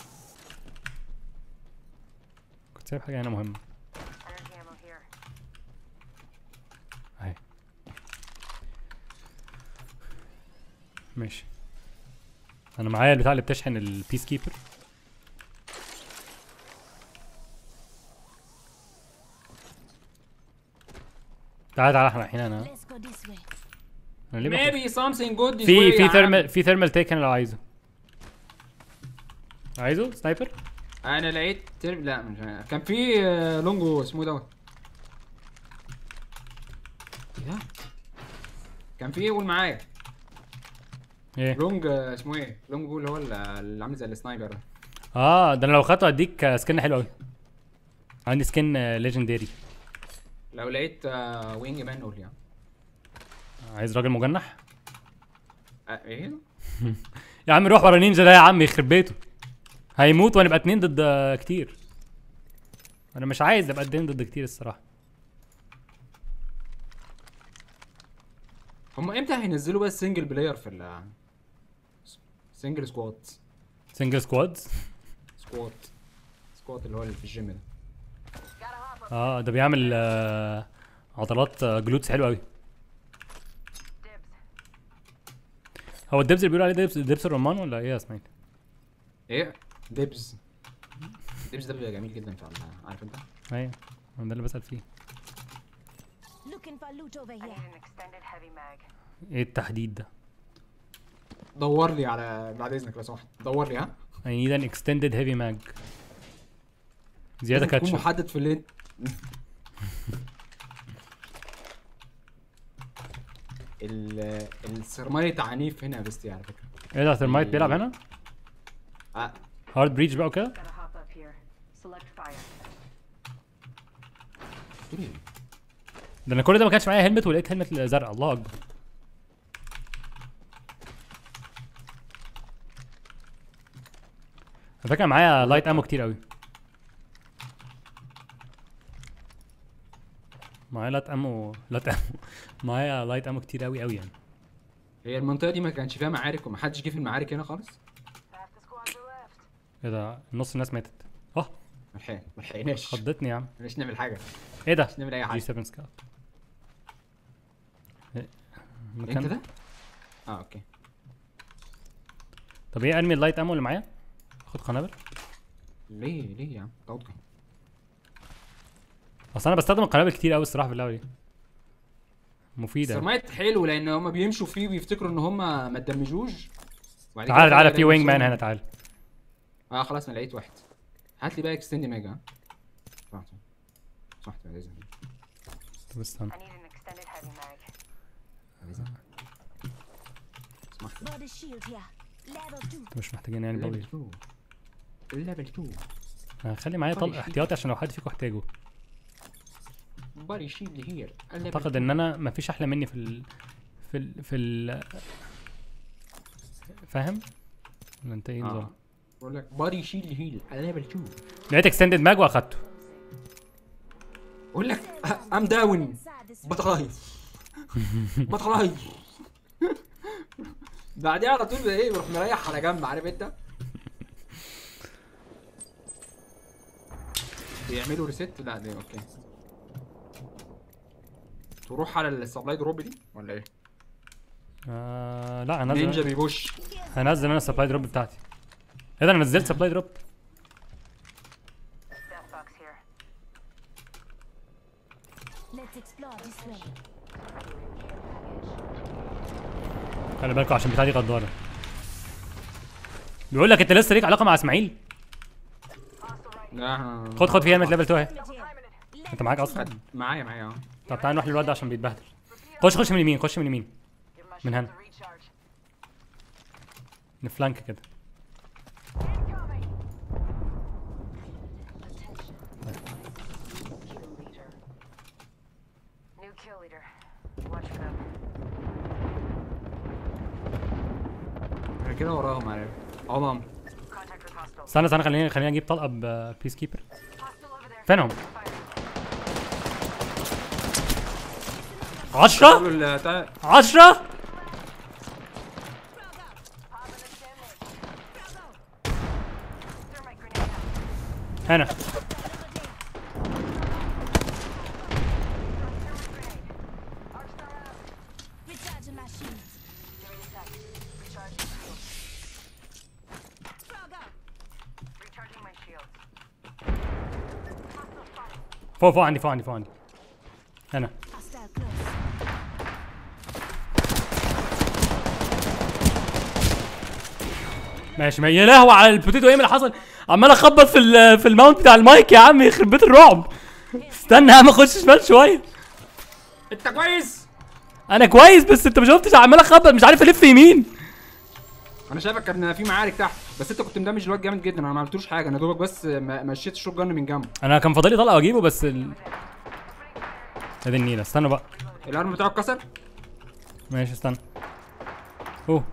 Speaker 2: كنت سايب حاجه هنا مهمه
Speaker 6: Energy ammo here.
Speaker 2: اهي ماشي انا معايا البتاع اللي بتشحن البيس كيبر تعال تعال احنا رايحين انا
Speaker 4: Let's go this way.
Speaker 2: انا ليه باخد-
Speaker 1: maybe something good this
Speaker 2: في
Speaker 1: way
Speaker 2: في
Speaker 1: يا
Speaker 2: ثيرمال
Speaker 1: عم.
Speaker 2: في ثيرمال تيك هنا لو عايزه عايزه سنايبر
Speaker 1: انا لقيت ترم لا مش عارف. كان في آه، لونجو اسمه دوت ايه ده كان في ايه قول معايا
Speaker 2: ايه
Speaker 1: لونج آه، اسمه ايه لونج اللي هو ال- اللي عامل زي السنايبر ده
Speaker 2: اه ده انا لو خدته هديك آه، سكن حلو قوي عندي سكن ليجندري
Speaker 1: لو لقيت آه، وينج مان قول لي يعني.
Speaker 2: عايز راجل مجنح
Speaker 1: آه، ايه
Speaker 2: يا عم روح ورا نينجا ده يا عم يخرب بيته هيموت وهنبقى اتنين ضد آه، كتير انا مش عايز ابقى اتنين ضد كتير الصراحه
Speaker 1: هم امتى هينزلوا بقى السنجل بلاير في ال سنجل سكوات
Speaker 2: سنجل سكواد
Speaker 1: سكوات سكوات اللي هو اللي في الجيم ده
Speaker 2: اه ده بيعمل آه عضلات آه جلوتس حلوه قوي
Speaker 6: Dibs.
Speaker 2: هو الدبس اللي بيقولوا عليه دبس دبس الرمان ولا ايه يا اسماعيل
Speaker 1: ايه ديبز ديبز ده بيبقى جميل جدا فعلا عارف انت
Speaker 2: ايوه هو ده اللي بسال فيه
Speaker 4: Looking for loot over
Speaker 6: I need
Speaker 4: here.
Speaker 6: an extended heavy mag.
Speaker 2: ايه التحديد ده
Speaker 1: دور لي على بعد اذنك لو سمحت دور لي ها
Speaker 2: I need an extended heavy mag زياده
Speaker 1: لازم تكون
Speaker 2: كاتشب
Speaker 1: محدد في اللين ال السرمايت عنيف هنا يا بيستي على فكره
Speaker 2: ايه ده ثرمايت بيلعب هنا
Speaker 1: آه.
Speaker 2: هارد بريتش بقى وكده
Speaker 6: Gotta hop up here. Select fire.
Speaker 2: ده انا كل ده ما كانش معايا هيلمت ولقيت هيلمت زرقاء الله اكبر على فكره معايا لايت امو كتير قوي معايا لايت امو لايت امو معايا لايت امو كتير قوي قوي يعني
Speaker 1: هي المنطقه دي ما كانش فيها معارك ومحدش جه في المعارك هنا خالص
Speaker 6: Half the squads are left.
Speaker 2: ايه ده نص الناس ماتت اه
Speaker 1: ما لحق- ما لحقناش
Speaker 2: خضتني يا عم
Speaker 1: مش نعمل حاجه
Speaker 2: ايه ده
Speaker 1: مش نعمل اي
Speaker 2: جي
Speaker 1: حاجه
Speaker 2: 7 سكاوت إيه؟
Speaker 1: انت
Speaker 2: مكان
Speaker 1: ده اه اوكي
Speaker 2: طب ايه ارمي اللايت امو اللي معايا اخد قنابل
Speaker 1: ليه ليه يا عم توقع
Speaker 2: اصل انا بستخدم القنابل كتير قوي الصراحه في اللعبه دي مفيده
Speaker 1: السرمايت حلو لان هما بيمشوا فيه ويفتكروا ان هما ما اتدمجوش وبعد كده
Speaker 2: تعال تعال
Speaker 1: فجأة
Speaker 2: في وينج مان
Speaker 1: يلاقوا
Speaker 2: هنا تعال
Speaker 1: اه خلاص انا لقيت واحد هات لي بقى اكستند ميجا ها صح صح بعد اذنك
Speaker 2: طب استنى
Speaker 6: I need an extended heavy
Speaker 1: عايزها اسمع
Speaker 4: Body shield here. Level 2.
Speaker 2: انتوا مش محتاجين يعني
Speaker 1: ليفل
Speaker 2: بابي
Speaker 1: 2 ليفل 2
Speaker 2: هخلي معايا طلق احتياطي عشان لو حد فيكم احتاجه
Speaker 1: باري شيلد هير
Speaker 2: اعتقد ان انا مفيش احلى مني في ال في ال في ال فاهم ولا انت ايه نظام
Speaker 1: بقول لك باري شيلد هيل ليفل 2
Speaker 2: لقيت اكستندد ماج واخدته
Speaker 1: بقول لك ام داون
Speaker 4: Inside this
Speaker 1: بطراي بطراي بعديها على طول ايه بروح مريح على جنب عارف انت بيعملوا ريست لا ده اوكي تروح على السبلاي دروب دي ولا ايه؟
Speaker 2: آه لا
Speaker 1: نينجا
Speaker 2: هنزل
Speaker 1: بيبوش
Speaker 2: هنزل انا السبلاي دروب بتاعتي ايه ده انا نزلت سبلاي دروب
Speaker 6: Death box here.
Speaker 4: Let's explore this way.
Speaker 2: خلي بالكوا عشان بتاعتي غداره بيقول لك انت لسه ليك علاقه مع اسماعيل
Speaker 1: لا احنا-
Speaker 2: خد خد فيها هيلمت ليفل 2 اهي
Speaker 4: Here.
Speaker 2: انت معاك اصلا
Speaker 1: خد- معايا معايا اه
Speaker 2: طب تعالى نروح للواد ده عشان بيتبهدل خش خش من اليمين خش من اليمين
Speaker 6: Give my
Speaker 2: من
Speaker 6: shields
Speaker 2: هنا.
Speaker 6: a recharge.
Speaker 2: نفلانك كده
Speaker 6: Incoming. Attention. Kill leader. New kill leader. Watch for them.
Speaker 1: احنا كده وراهم عارف اه مام
Speaker 6: Contact with hostile.
Speaker 2: استنى استنى خليني خليني اجيب طلقه ببيس كيبر
Speaker 6: Hostile over there.
Speaker 2: فينهم
Speaker 6: Fire.
Speaker 2: 10
Speaker 1: ال- تا-
Speaker 2: 10
Speaker 6: Pop in the sandwich. Thermite grenade out.
Speaker 2: هنا
Speaker 6: Thermite grenade. Arcs not out.
Speaker 4: Recharging my shields.
Speaker 6: Give me a sec. Recharging shields.
Speaker 4: Frog out.
Speaker 6: Recharging my shields. Hostile spotted.
Speaker 2: فوق فوق عندي فوق عندي فوق عندي هنا
Speaker 4: Hostile close.
Speaker 2: ماشي ما يا لهوي على البوتيتو ايه اللي حصل عمال اخبط في ال- في الماونت بتاع المايك يا عم يخرب بيت الرعب استنى يا عم اخش شمال شويه
Speaker 1: انت كويس
Speaker 2: انا كويس بس انت ما شفتش عمال اخبط مش عارف الف يمين
Speaker 1: انا شايفك كان في معارك تحت بس انت كنت مدمج الواد جامد جدا انا ما عملتلوش حاجه انا دوبك بس م- مشيت الشوت جن من جنبه
Speaker 2: انا كان فاضلي طلقه واجيبه بس ال... يا دي النيله استنى بقى
Speaker 1: الارم بتاعه اتكسر
Speaker 2: ماشي استنى اوه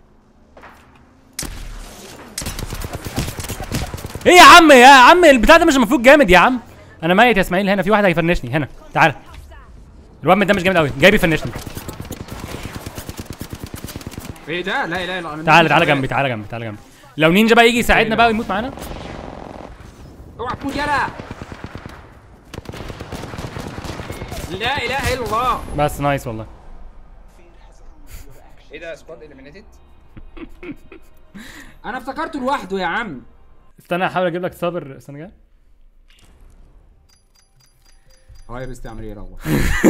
Speaker 2: ايه يا عم يا عم البتاع ده مش المفروض جامد يا عم انا ميت يا اسماعيل هنا في واحد هيفنشني هنا تعالى الواد ده مش جامد قوي جاي بيفنشني
Speaker 1: ايه ده لا لا لا أنا
Speaker 2: تعالى
Speaker 1: مش
Speaker 2: تعالى
Speaker 1: شغال.
Speaker 2: جنبي تعالى جنبي تعالى جنبي لو نينجا بقى يجي يساعدنا بقى ويموت معانا
Speaker 1: اوعى تموت يلا لا اله الا الله
Speaker 2: بس نايس والله
Speaker 1: ايه ده سكواد اليمينيتد انا افتكرته لوحده يا عم
Speaker 2: استنى احاول اجيب لك صابر استنى جاي
Speaker 1: هاي بس تعمل ايه يا الله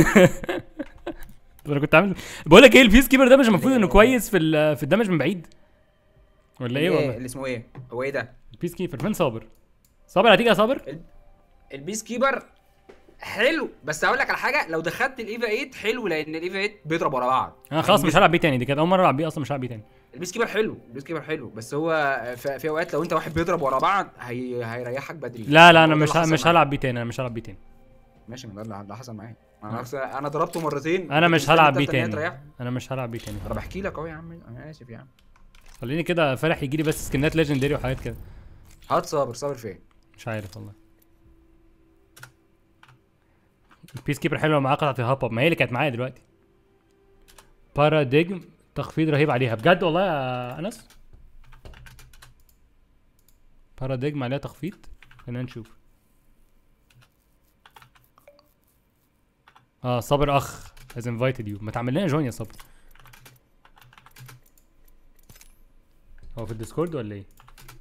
Speaker 2: انا كنت عامل بقول لك ايه البيس كيبر ده مش المفروض انه كويس في ال... في الدمج من بعيد ولا ايه والله
Speaker 1: اللي اسمه ايه هو ايه ده
Speaker 2: البيس كيبر فين صابر صابر هتيجي يا صابر
Speaker 1: البيس كيبر حلو بس هقول لك على حاجه لو دخلت الايفا 8 حلو لان الايفا 8 بيضرب ورا بعض
Speaker 2: انا خلاص مش هلعب بيه تاني دي كانت اول مره العب بيه اصلا مش هلعب بيه تاني
Speaker 1: البيس كيبر حلو البيس كيبر حلو بس هو في, في اوقات لو انت واحد بيضرب ورا بعض هي... هيريحك بدري
Speaker 2: لا لا انا
Speaker 1: هو ده
Speaker 2: مش
Speaker 1: اللي
Speaker 2: ه...
Speaker 1: حصل
Speaker 2: مش
Speaker 1: معايا.
Speaker 2: هلعب بيه تاني انا مش هلعب بيه تاني
Speaker 1: ماشي ما ده اللي اللي حصل معايا انا أصل انا ضربته مرتين
Speaker 2: انا
Speaker 1: كنت
Speaker 2: مش
Speaker 1: مستني
Speaker 2: هلعب بيه
Speaker 1: التالتة إن هي
Speaker 2: تاني
Speaker 1: تريح.
Speaker 2: انا مش هلعب بيه تاني
Speaker 1: انا بحكي لك اهو يا عم انا اسف يا عم
Speaker 2: خليني كده فرح يجي لي بس سكنات ليجندري وحاجات كده
Speaker 1: هات صابر صابر فين
Speaker 2: مش عارف والله البيس كيبر حلوه معاه قطعه الهاب اب ما هي اللي كانت معايا دلوقتي باراديجم تخفيض رهيب عليها بجد والله يا انس باراديجم عليها تخفيض خلينا نشوف اه صابر اخ has invited you ما تعمل لنا جوين يا صابر هو في الديسكورد ولا ايه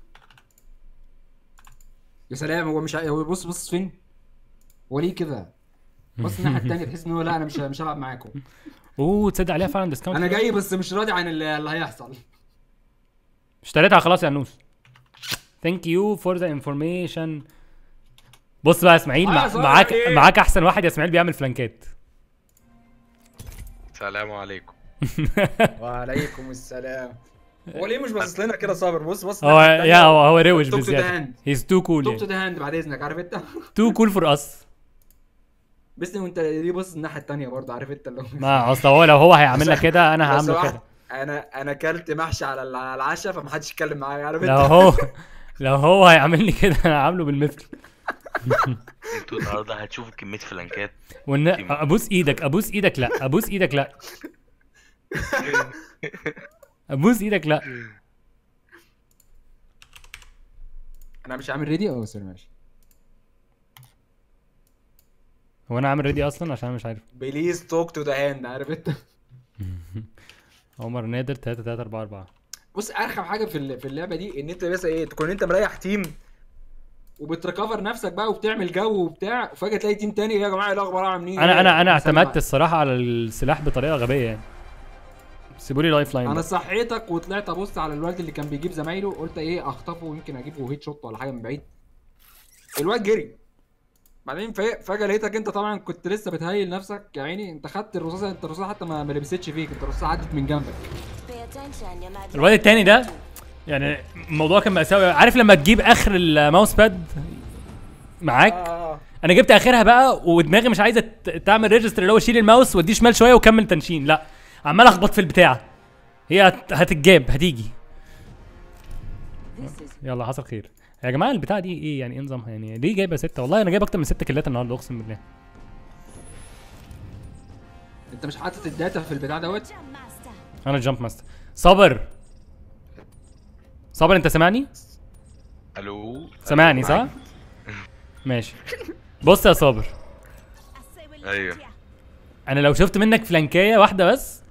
Speaker 1: يا سلام هو مش ع- هو بص بص فين هو ليه كده بص الناحيه التانيه تحس ان هو لا انا مش مش هلعب معاكم
Speaker 2: اوه تصدق عليها فعلا ديسكاونت
Speaker 1: انا جاي بس مش راضي عن اللي اللي هيحصل
Speaker 2: اشتريتها خلاص يا نوس ثانك يو فور ذا انفورميشن بص بقى يا اسماعيل
Speaker 1: آه،
Speaker 2: مع
Speaker 1: صار
Speaker 2: معاك
Speaker 1: إيه؟
Speaker 2: معاك احسن واحد يا اسماعيل بيعمل فلانكات
Speaker 7: السلام عليكم
Speaker 1: وعليكم السلام هو ليه مش باصص لنا كده صابر بص بص
Speaker 2: هو يا هو هو روش
Speaker 1: Talk to the
Speaker 2: بزياده
Speaker 1: hand.
Speaker 2: هيز تو كول
Speaker 1: توك تو ذا هاند بعد اذنك عارف انت
Speaker 2: تو كول فور اس
Speaker 1: بس وانت ليه بص الناحيه الثانيه برضه عارف انت اللي هو
Speaker 2: ما اصل هو لو هو هيعمل لك كده انا
Speaker 1: بس
Speaker 2: هعمله
Speaker 1: واحد-
Speaker 2: كده
Speaker 1: انا انا اكلت محشي على ال- على العشاء فمحدش يتكلم معايا عارف
Speaker 2: لو
Speaker 1: انت
Speaker 2: هو لو هو هيعمل لي كده انا هعمله بالمثل
Speaker 7: انتوا النهارده هتشوفوا كميه فلانكات
Speaker 2: وان ابوس ايدك ابوس ايدك لا ابوس ايدك لا ابوس ايدك لا
Speaker 1: انا مش عامل ريدي اه سوري ماشي
Speaker 2: هو انا عامل ريدي اصلا عشان انا مش عارف
Speaker 1: بليز توك تو ذا هاند عارف انت
Speaker 2: عمر نادر 3 3 4 4
Speaker 1: بص ارخم حاجه في ال- في اللعبه دي ان انت بس ايه تكون انت مريح تيم وبتريكفر نفسك بقى وبتعمل جو وبتاع وفجاه تلاقي تيم تاني يا جماعه ايه الاخبار عاملين
Speaker 2: انا
Speaker 1: ايه؟
Speaker 2: انا انا
Speaker 1: مثلاً
Speaker 2: اعتمدت الصراحه على السلاح بطريقه غبيه يعني سيبوا لي لايف لاين
Speaker 1: انا
Speaker 2: بقى.
Speaker 1: صحيتك وطلعت ابص على الواد اللي كان بيجيب زمايله قلت ايه اخطفه ويمكن اجيبه هيت شوت ولا حاجه من بعيد الواد جري بعدين فا- فجاه لقيتك انت طبعا كنت لسه بتهيل نفسك يا عيني انت خدت الرصاصه انت الرصاصه حتى ما ما لبستش فيك انت الرصاصه عدت من جنبك
Speaker 4: Pay attention, you mad
Speaker 2: الواد التاني ده يعني الموضوع كان مأساوي عارف لما تجيب اخر الماوس باد معاك
Speaker 1: اه
Speaker 2: انا جبت اخرها بقى ودماغي مش عايزه ت- تعمل ريجستر اللي هو شيل الماوس وديه شمال شويه وكمل تنشين لا عمال اخبط في البتاع هي هت- هتتجاب هتيجي يلا حصل خير يا جماعه البتاع دي ايه يعني ايه نظامها يعني ليه جايبه ستة والله انا جايب اكتر من ست كيلات النهارده اقسم بالله
Speaker 1: انت مش حاطط الداتا في البتاع دوت
Speaker 4: Jump master.
Speaker 2: انا جامب ماستر صابر صابر انت سامعني
Speaker 7: الو
Speaker 2: سامعني صح ماشي بص يا صابر
Speaker 4: I say we leave
Speaker 7: ايوه
Speaker 4: it here.
Speaker 2: انا لو شفت منك فلانكيه واحده بس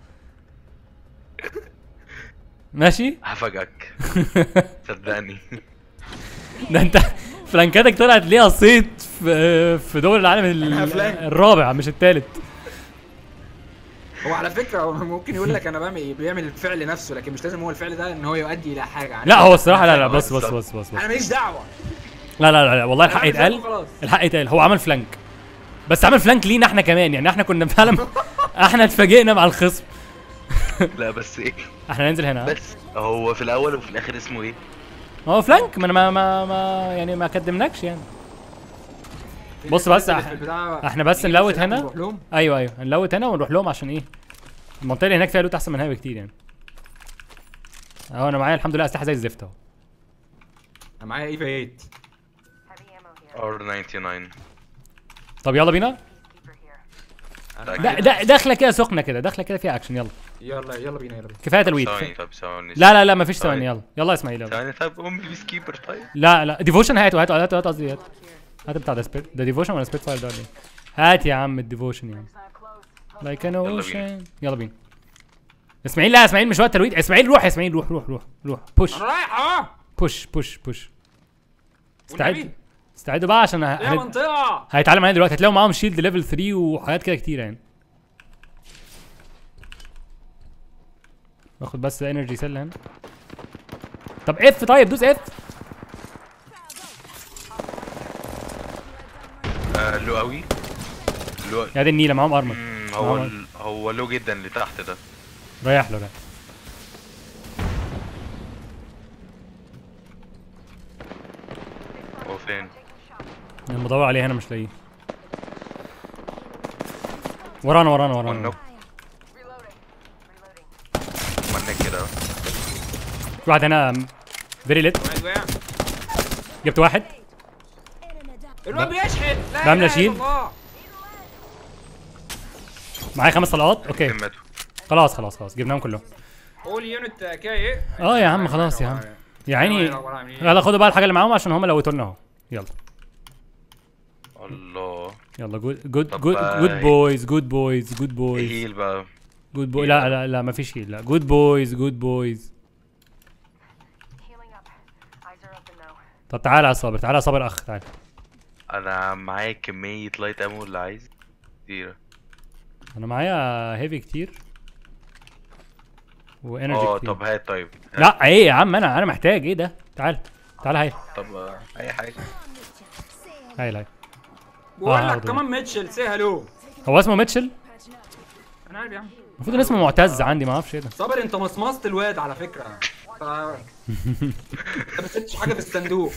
Speaker 2: ماشي
Speaker 7: هفاجئك صدقني
Speaker 2: ده انت فلانكاتك طلعت ليها صيت في في دول العالم ال-
Speaker 1: فلانك.
Speaker 2: الرابع مش الثالث
Speaker 1: هو على فكره هو ممكن يقول لك انا بعمل بيعمل الفعل نفسه لكن مش لازم هو الفعل ده ان هو يؤدي الى حاجه عارف؟
Speaker 2: لا هو الصراحه لا لا بص بص بص بص, بص.
Speaker 1: انا ماليش دعوه
Speaker 2: لا لا لا, لا والله الحق
Speaker 1: أنا عامل
Speaker 2: يتقال
Speaker 1: خلاص.
Speaker 2: الحق يتقال هو عمل فلانك بس عمل فلانك لينا احنا كمان يعني احنا كنا فعلا احنا اتفاجئنا مع الخصم
Speaker 7: لا بس ايه
Speaker 2: احنا ننزل هنا ها؟
Speaker 7: بس هو في الاول وفي الاخر اسمه ايه
Speaker 2: هو فلانك ما انا ما, ما, ما يعني ما قدمناكش يعني بص بس
Speaker 1: في
Speaker 2: إح-
Speaker 1: البتاع-
Speaker 2: احنا بس
Speaker 1: نجيب
Speaker 2: نلوت
Speaker 1: السلاح
Speaker 2: هنا.
Speaker 1: ونروح لهم.
Speaker 2: ايوه ايوه نلوت هنا ونروح لهم عشان ايه المنطقه اللي هناك فيها لوت احسن من هنا بكتير يعني اهو انا معايا الحمد لله اسلحه زي الزفت اهو
Speaker 1: انا معايا ايفا 8
Speaker 6: Heavy ammo here.
Speaker 7: ار 99
Speaker 2: طب يلا بينا
Speaker 6: Peacekeeper here.
Speaker 1: أنا
Speaker 2: ده
Speaker 1: معايا-
Speaker 2: ده داخله كده سخنه كده داخله كده فيها اكشن يلا
Speaker 1: يلا يلا بينا يلا بينا
Speaker 2: كفايه تلويت
Speaker 7: ثواني طب ثواني
Speaker 2: لا لا لا مفيش
Speaker 7: ثواني.
Speaker 2: ثواني يلا يلا يا اسماعيل يلا
Speaker 7: ثواني طب ام بيس كيبر طيب
Speaker 2: لا لا ديفوشن هاتوا هاتوا هاتوا هاتوا قصدي هات هات بتاع ده سبيت ده ديفوشن ولا سبيت فاير ده ولا ايه هات يا عم الديفوشن يعني لايك ان
Speaker 7: بينا.
Speaker 2: اوشن يلا بينا اسماعيل لا اسماعيل مش وقت تلويت اسماعيل روح يا اسماعيل روح روح روح روح بوش
Speaker 1: انا رايح اهو
Speaker 2: بوش بوش بوش
Speaker 1: والنبي.
Speaker 2: استعد استعدوا بقى عشان ه-
Speaker 1: يا
Speaker 2: هن-
Speaker 1: منطقه
Speaker 2: هيتعلم علينا دلوقتي هتلاقوا معاهم شيلد ليفل 3 وحاجات كده كتيره يعني باخد بس انرجي سيل هنا طب اف طيب دوس اف
Speaker 7: آه لو قوي لو
Speaker 2: يا دي النيله معاهم ارمر
Speaker 7: مم، هو
Speaker 2: آه.
Speaker 7: ال- هو لو جدا اللي تحت ده
Speaker 2: ريح له ريح
Speaker 7: هو فين
Speaker 2: انا بدور عليه هنا مش لاقيه ورانا ورانا
Speaker 7: ونوك
Speaker 2: ورانا
Speaker 6: Reloading. Reloading.
Speaker 7: منك كده
Speaker 2: في واحد هنا فيري ليت
Speaker 1: واحد وقع
Speaker 2: جبت واحد
Speaker 1: الواد بيشحن لا
Speaker 2: بعمل
Speaker 1: إله
Speaker 2: أشيل.
Speaker 1: إلا الله.
Speaker 2: معايا خمس طلقات اوكي
Speaker 7: اتنين ماتوا
Speaker 2: خلاص خلاص خلاص جبناهم كلهم
Speaker 1: قول يونت كده ايه
Speaker 2: اه يا عم خلاص يا عم يا عيني يلا خدوا بقى الحاجه اللي معاهم عشان هم لوتوا لنا اهو يلا
Speaker 7: الله
Speaker 2: يلا جود جود
Speaker 7: طب
Speaker 2: جود
Speaker 7: بقى
Speaker 2: جود
Speaker 7: هي-
Speaker 2: بويز جود بويز جود بويز
Speaker 7: هيل بقى
Speaker 2: جود بويز لا لا لا مفيش هيل لا جود بويز جود بويز
Speaker 6: Healing up. Eyes are open though.
Speaker 2: طب تعالى يا صابر تعالى يا صابر اخ تعالى
Speaker 7: انا معايا كمية لايت امو اللي عايز كتيرة
Speaker 2: انا معايا هيفي كتير وانرجي
Speaker 7: اه
Speaker 2: كتير
Speaker 7: طب هات طيب هات.
Speaker 2: لا ايه يا عم انا انا محتاج ايه ده تعال تعال هاي
Speaker 7: طب آه، اي حاجة
Speaker 2: هاي هاي
Speaker 1: بقول
Speaker 2: آه،
Speaker 1: لك
Speaker 2: هاخده.
Speaker 1: كمان ميتشل سي هلو
Speaker 2: هو اسمه ميتشل
Speaker 1: انا عارف يا عم
Speaker 2: المفروض ان اسمه معتز عندي ما اعرفش ايه ده
Speaker 1: صابر انت مصمصت الواد على فكره انت انت ما سبتش حاجه في الصندوق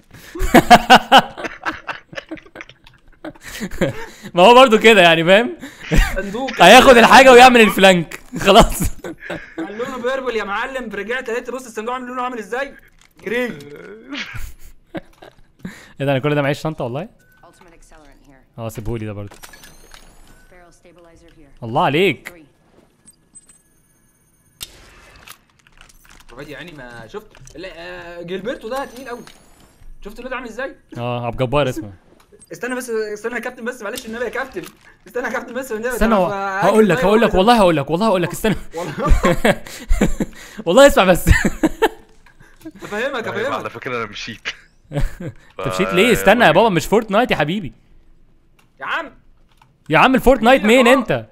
Speaker 2: ما هو برضو كده يعني فاهم
Speaker 1: صندوق
Speaker 2: هياخد الحاجه ويعمل الفلانك خلاص
Speaker 1: كان لونه بيربل يا معلم رجعت لقيت بص الصندوق عامل لونه عامل ازاي جري
Speaker 2: ايه ده انا كل ده معيش شنطه والله
Speaker 4: Ultimate accelerant here.
Speaker 2: اه سيبهولي ده برضو
Speaker 4: Barrel stabilizer here.
Speaker 2: الله عليك
Speaker 4: Three.
Speaker 1: الواد يعني ما شفت لا، آه، جilberto ده تقيل قوي شفت الواد عامل ازاي
Speaker 2: اه عبد الجبار اسمه
Speaker 1: استنى بس استنى يا كابتن بس معلش النبي يا كابتن استنى يا كابتن بس والنبي
Speaker 2: استنى
Speaker 1: ده
Speaker 2: هو-
Speaker 1: أنا
Speaker 2: هقول لك
Speaker 1: عايز-
Speaker 2: هقول لك والله هقول لك والله هقول لك استنى
Speaker 1: والله
Speaker 2: والله اسمع بس
Speaker 1: افهمك
Speaker 7: طيب على
Speaker 1: افهمك
Speaker 7: فكره انا مشيت
Speaker 2: انت مشيت ليه استنى يا بابا مش فورتنايت يا حبيبي
Speaker 1: يا عم
Speaker 2: يا عم الفورتنايت
Speaker 1: مين
Speaker 2: مين
Speaker 1: يا
Speaker 2: انت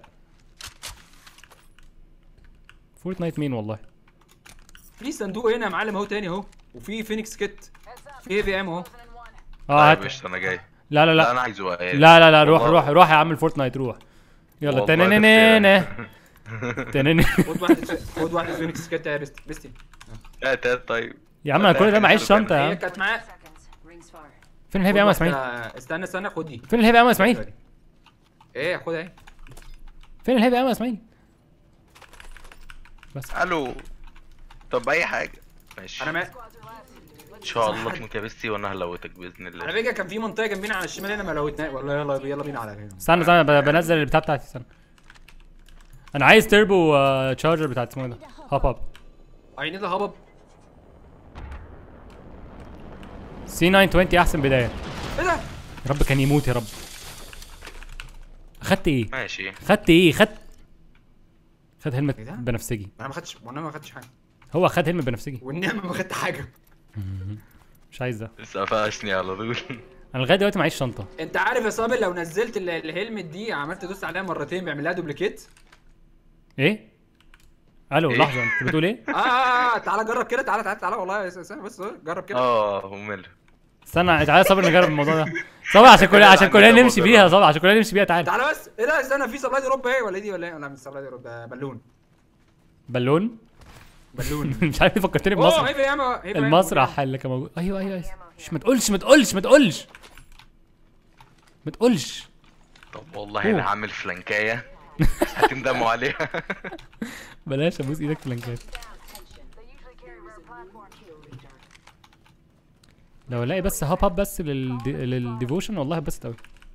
Speaker 2: فورتنايت مين والله
Speaker 1: في صندوق هنا يا معلم اهو تاني اهو وفي فينيكس كيت في اي في ام اهو
Speaker 2: اه
Speaker 7: طيب
Speaker 2: هات
Speaker 7: قشطة، انا جاي
Speaker 2: لا لا
Speaker 7: لا
Speaker 2: لا
Speaker 7: انا عايزه بقى
Speaker 2: لا لا لا روح
Speaker 7: والله.
Speaker 2: روح روح يا عم الفورتنايت روح يلا
Speaker 7: والله
Speaker 2: تنينينينه تنينين
Speaker 1: خد واحد خد واحد فينيكس كيت يا بيست بيستي
Speaker 7: لا تلات طيب
Speaker 2: يا عم انا كل ده معيش شنطه يا
Speaker 1: هي
Speaker 2: عم
Speaker 1: كانت معايا
Speaker 4: Seconds. Rings far.
Speaker 2: فين الهيفي يا عم اسماعيل
Speaker 1: واحدة- استنى استنى خد دي
Speaker 2: فين الهيفي يا عم اسماعيل
Speaker 1: ايه خدها اهي
Speaker 2: فين الهيفي يا عم اسماعيل بس
Speaker 7: الو طب اي حاجه ماشي
Speaker 1: انا ما
Speaker 7: ان شاء الله تموت يا بيستي وانا هلوتك باذن
Speaker 1: على
Speaker 7: الله
Speaker 1: فكره كان في منطقه جنبينا على الشمال هنا ما لوتنا والله يلا يلا بينا على كده
Speaker 2: استنى استنى ب- بنزل البتاع بتاعتي استنى انا عايز تربو آه، تشارجر بتاعت اسمه ايه ده هوب هوب
Speaker 1: اي نيد هبب
Speaker 2: سي 920 احسن بدايه
Speaker 1: ايه ده
Speaker 2: يا رب كان يموت يا رب اخدت ايه
Speaker 7: ماشي
Speaker 2: خدت ايه خدت خد هلمة
Speaker 1: إيه ده؟
Speaker 2: بنفسجي
Speaker 1: انا ما خدتش وانا ما خدتش حاجه
Speaker 2: هو خد هلمة بنفسجي
Speaker 1: والنعمه ما خدت حاجه
Speaker 2: مش عايز ده
Speaker 7: لسه قفشني على طول
Speaker 2: انا لغايه دلوقتي معيش شنطه
Speaker 1: انت عارف يا صابر لو نزلت ال- الهلمت دي عملت تدوس عليها مرتين بيعمل لها دوبليكيت
Speaker 2: ايه الو
Speaker 7: إيه؟
Speaker 2: لحظه انت بتقول ايه
Speaker 1: آه, اه اه تعالى جرب كده تعالى تعالى تعالى والله بس بس- بس جرب كده
Speaker 7: اه ممل
Speaker 2: استنى تعالى صبر نجرب الموضوع ده صبر عشان كلنا عشان كلنا نمشي بيها صبر عشان كلنا نمشي بيها تعالى
Speaker 1: تعالى بس ايه ده استنى في سبلاي دروب ايه ولا دي ولا ايه لا مش سبلاي دروب ده بالون
Speaker 2: بالون
Speaker 1: بالون
Speaker 2: مش عارف ليه فكرتني
Speaker 1: اوه
Speaker 2: بمسرح
Speaker 1: هيفا ياما هيفا ياما
Speaker 2: المسرح اللي كان موجود ايوه ايوه ايوه مش ما تقولش ما تقولش ما تقولش ما تقولش
Speaker 7: طب والله
Speaker 2: أوه.
Speaker 7: انا هعمل فلانكايه هتندموا عليها
Speaker 2: بلاش ابوس ايدك في لانكات
Speaker 6: They usually carry rare platforms.
Speaker 2: لو الاقي بس هاب هاب بس للدي... للديفوشن والله بس قوي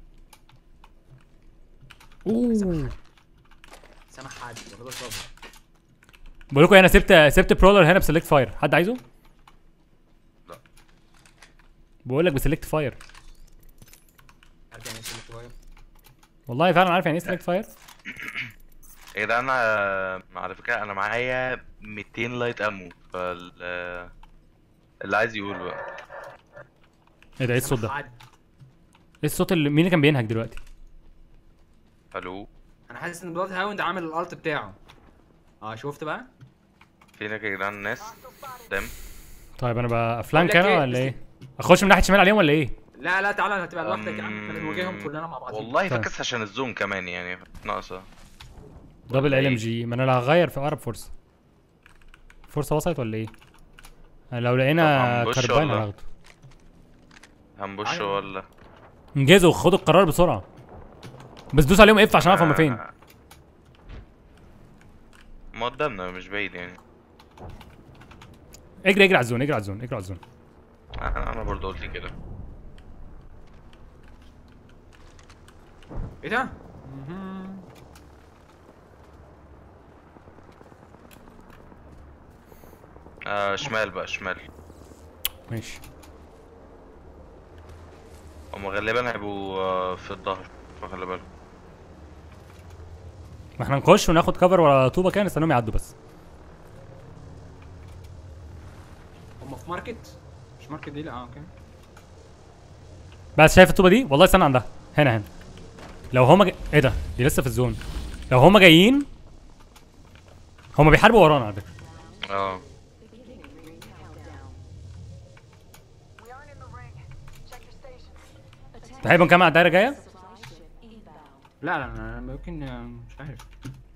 Speaker 2: اوه
Speaker 1: سامح حاج ولا ده صابر
Speaker 2: بقول لكم انا سبت سبت برولر هنا بسلكت فاير حد عايزه؟
Speaker 7: لا.
Speaker 2: بقول لك بسلكت فاير
Speaker 1: عارف يعني ايه سلك صغير
Speaker 2: والله فعلا عارف يعني ايه سلكت فاير؟
Speaker 7: ايه ده انا على فكره انا معايا 200 لايت امو فال اللي عايز يقول بقى
Speaker 2: ايه ده ايه الصوت ده؟
Speaker 1: حاج.
Speaker 2: ايه الصوت اللي مين اللي كان بينهج دلوقتي؟
Speaker 7: الو
Speaker 1: انا حاسس ان بلاد هاوند عامل الالت بتاعه اه شفت بقى
Speaker 7: فينك يا جدعان الناس قدام
Speaker 2: طيب انا بقى فلانك
Speaker 1: بقول لك
Speaker 2: انا
Speaker 1: إيه،
Speaker 2: ولا ايه؟ اخش من ناحيه الشمال عليهم ولا ايه؟
Speaker 1: لا لا تعالى هتبقى لوحدك يا عم
Speaker 7: أم،
Speaker 1: خلينا نواجههم كلنا مع بعض
Speaker 7: والله
Speaker 2: طيب.
Speaker 7: فكس عشان الزوم كمان يعني ناقصه
Speaker 2: دبل
Speaker 7: ولا
Speaker 2: ال ام
Speaker 7: إيه؟
Speaker 2: جي ما انا اللي هغير في اقرب فرصه فرصه وصلت ولا ايه؟ أنا لو
Speaker 7: طب
Speaker 2: لقينا
Speaker 7: هنبش
Speaker 2: كرباين
Speaker 7: ولا؟
Speaker 2: هناخده
Speaker 7: هنبش
Speaker 1: أيوة.
Speaker 7: ولا
Speaker 2: انجزوا خدوا القرار بسرعه بس دوس عليهم اف عشان اعرف هما فين
Speaker 7: آه. ما قدامنا مش بعيد يعني
Speaker 2: اجري اجري على الزون اجري على الزون اجري على الزون
Speaker 7: انا أنا برضه قلت كده
Speaker 1: ايه ده؟
Speaker 7: آه شمال بقى شمال
Speaker 2: ماشي
Speaker 7: هم غالبا هيبقوا آه، في الظهر فخلي بالك
Speaker 2: ما احنا نخش وناخد كفر ورا طوبه كده نستناهم يعدوا بس
Speaker 1: هم في ماركت؟ مش ماركت دي لا اه اوكي
Speaker 2: بس شايف الطوبه دي والله استنى عندها هنا هنا لو هما جا... ايه ده دي لسه في الزون لو هما جايين هما بيحاربوا ورانا على فكره
Speaker 7: اه
Speaker 6: We aren't in the ring. Check your stations.
Speaker 2: تحب نكمل على الدايره جايه
Speaker 1: لا لا انا ممكن آه، مش عارف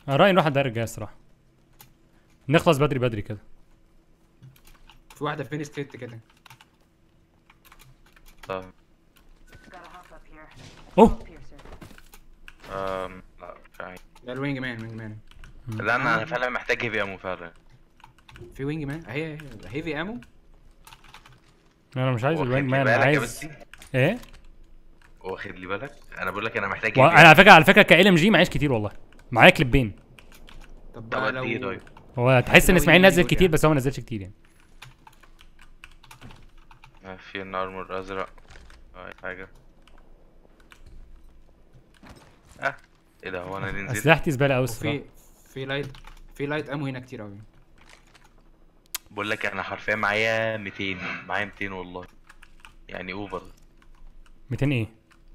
Speaker 2: انا رايي نروح على الدايره الجايه الصراحه نخلص بدري بدري كده
Speaker 1: في واحده فين ستريت كده
Speaker 7: طب
Speaker 6: Got a hop up here.
Speaker 2: اوه
Speaker 6: Piercer.
Speaker 7: أم... لا مش عارف
Speaker 1: ده الوينج مان وينج مان
Speaker 7: لا انا انا فعلا محتاج هيفي امو فعلا
Speaker 1: في وينج مان اهي هيفي امو
Speaker 2: انا مش عايز
Speaker 7: واخد
Speaker 2: الوينج
Speaker 7: لي
Speaker 2: مان انا
Speaker 7: بالك يا
Speaker 2: عايز
Speaker 7: بسي
Speaker 2: ايه
Speaker 7: واخد لي بالك انا بقول لك انا محتاج
Speaker 2: و-
Speaker 7: heavy
Speaker 2: انا على فكره على فكره كال ام جي معيش كتير والله معايا كليبين
Speaker 1: طب
Speaker 7: طب
Speaker 1: بقى
Speaker 7: قد ايه
Speaker 1: لو
Speaker 7: طيب
Speaker 2: هو تحس ان
Speaker 1: لو
Speaker 2: اسماعيل
Speaker 1: يجي
Speaker 2: نزل
Speaker 1: يقول
Speaker 2: كتير
Speaker 1: يعني.
Speaker 2: بس هو ما نزلش كتير يعني
Speaker 7: آه، في الارمور ازرق آه، حاجه اه ايه ده هو انا ليه نزلت
Speaker 2: اسلحتي زباله قوي الصراحه
Speaker 1: وفي في لايت في لايت امو هنا كتير قوي
Speaker 7: بقول لك انا حرفيا معايا 200 معايا 200 والله يعني اوفر
Speaker 2: 200 ايه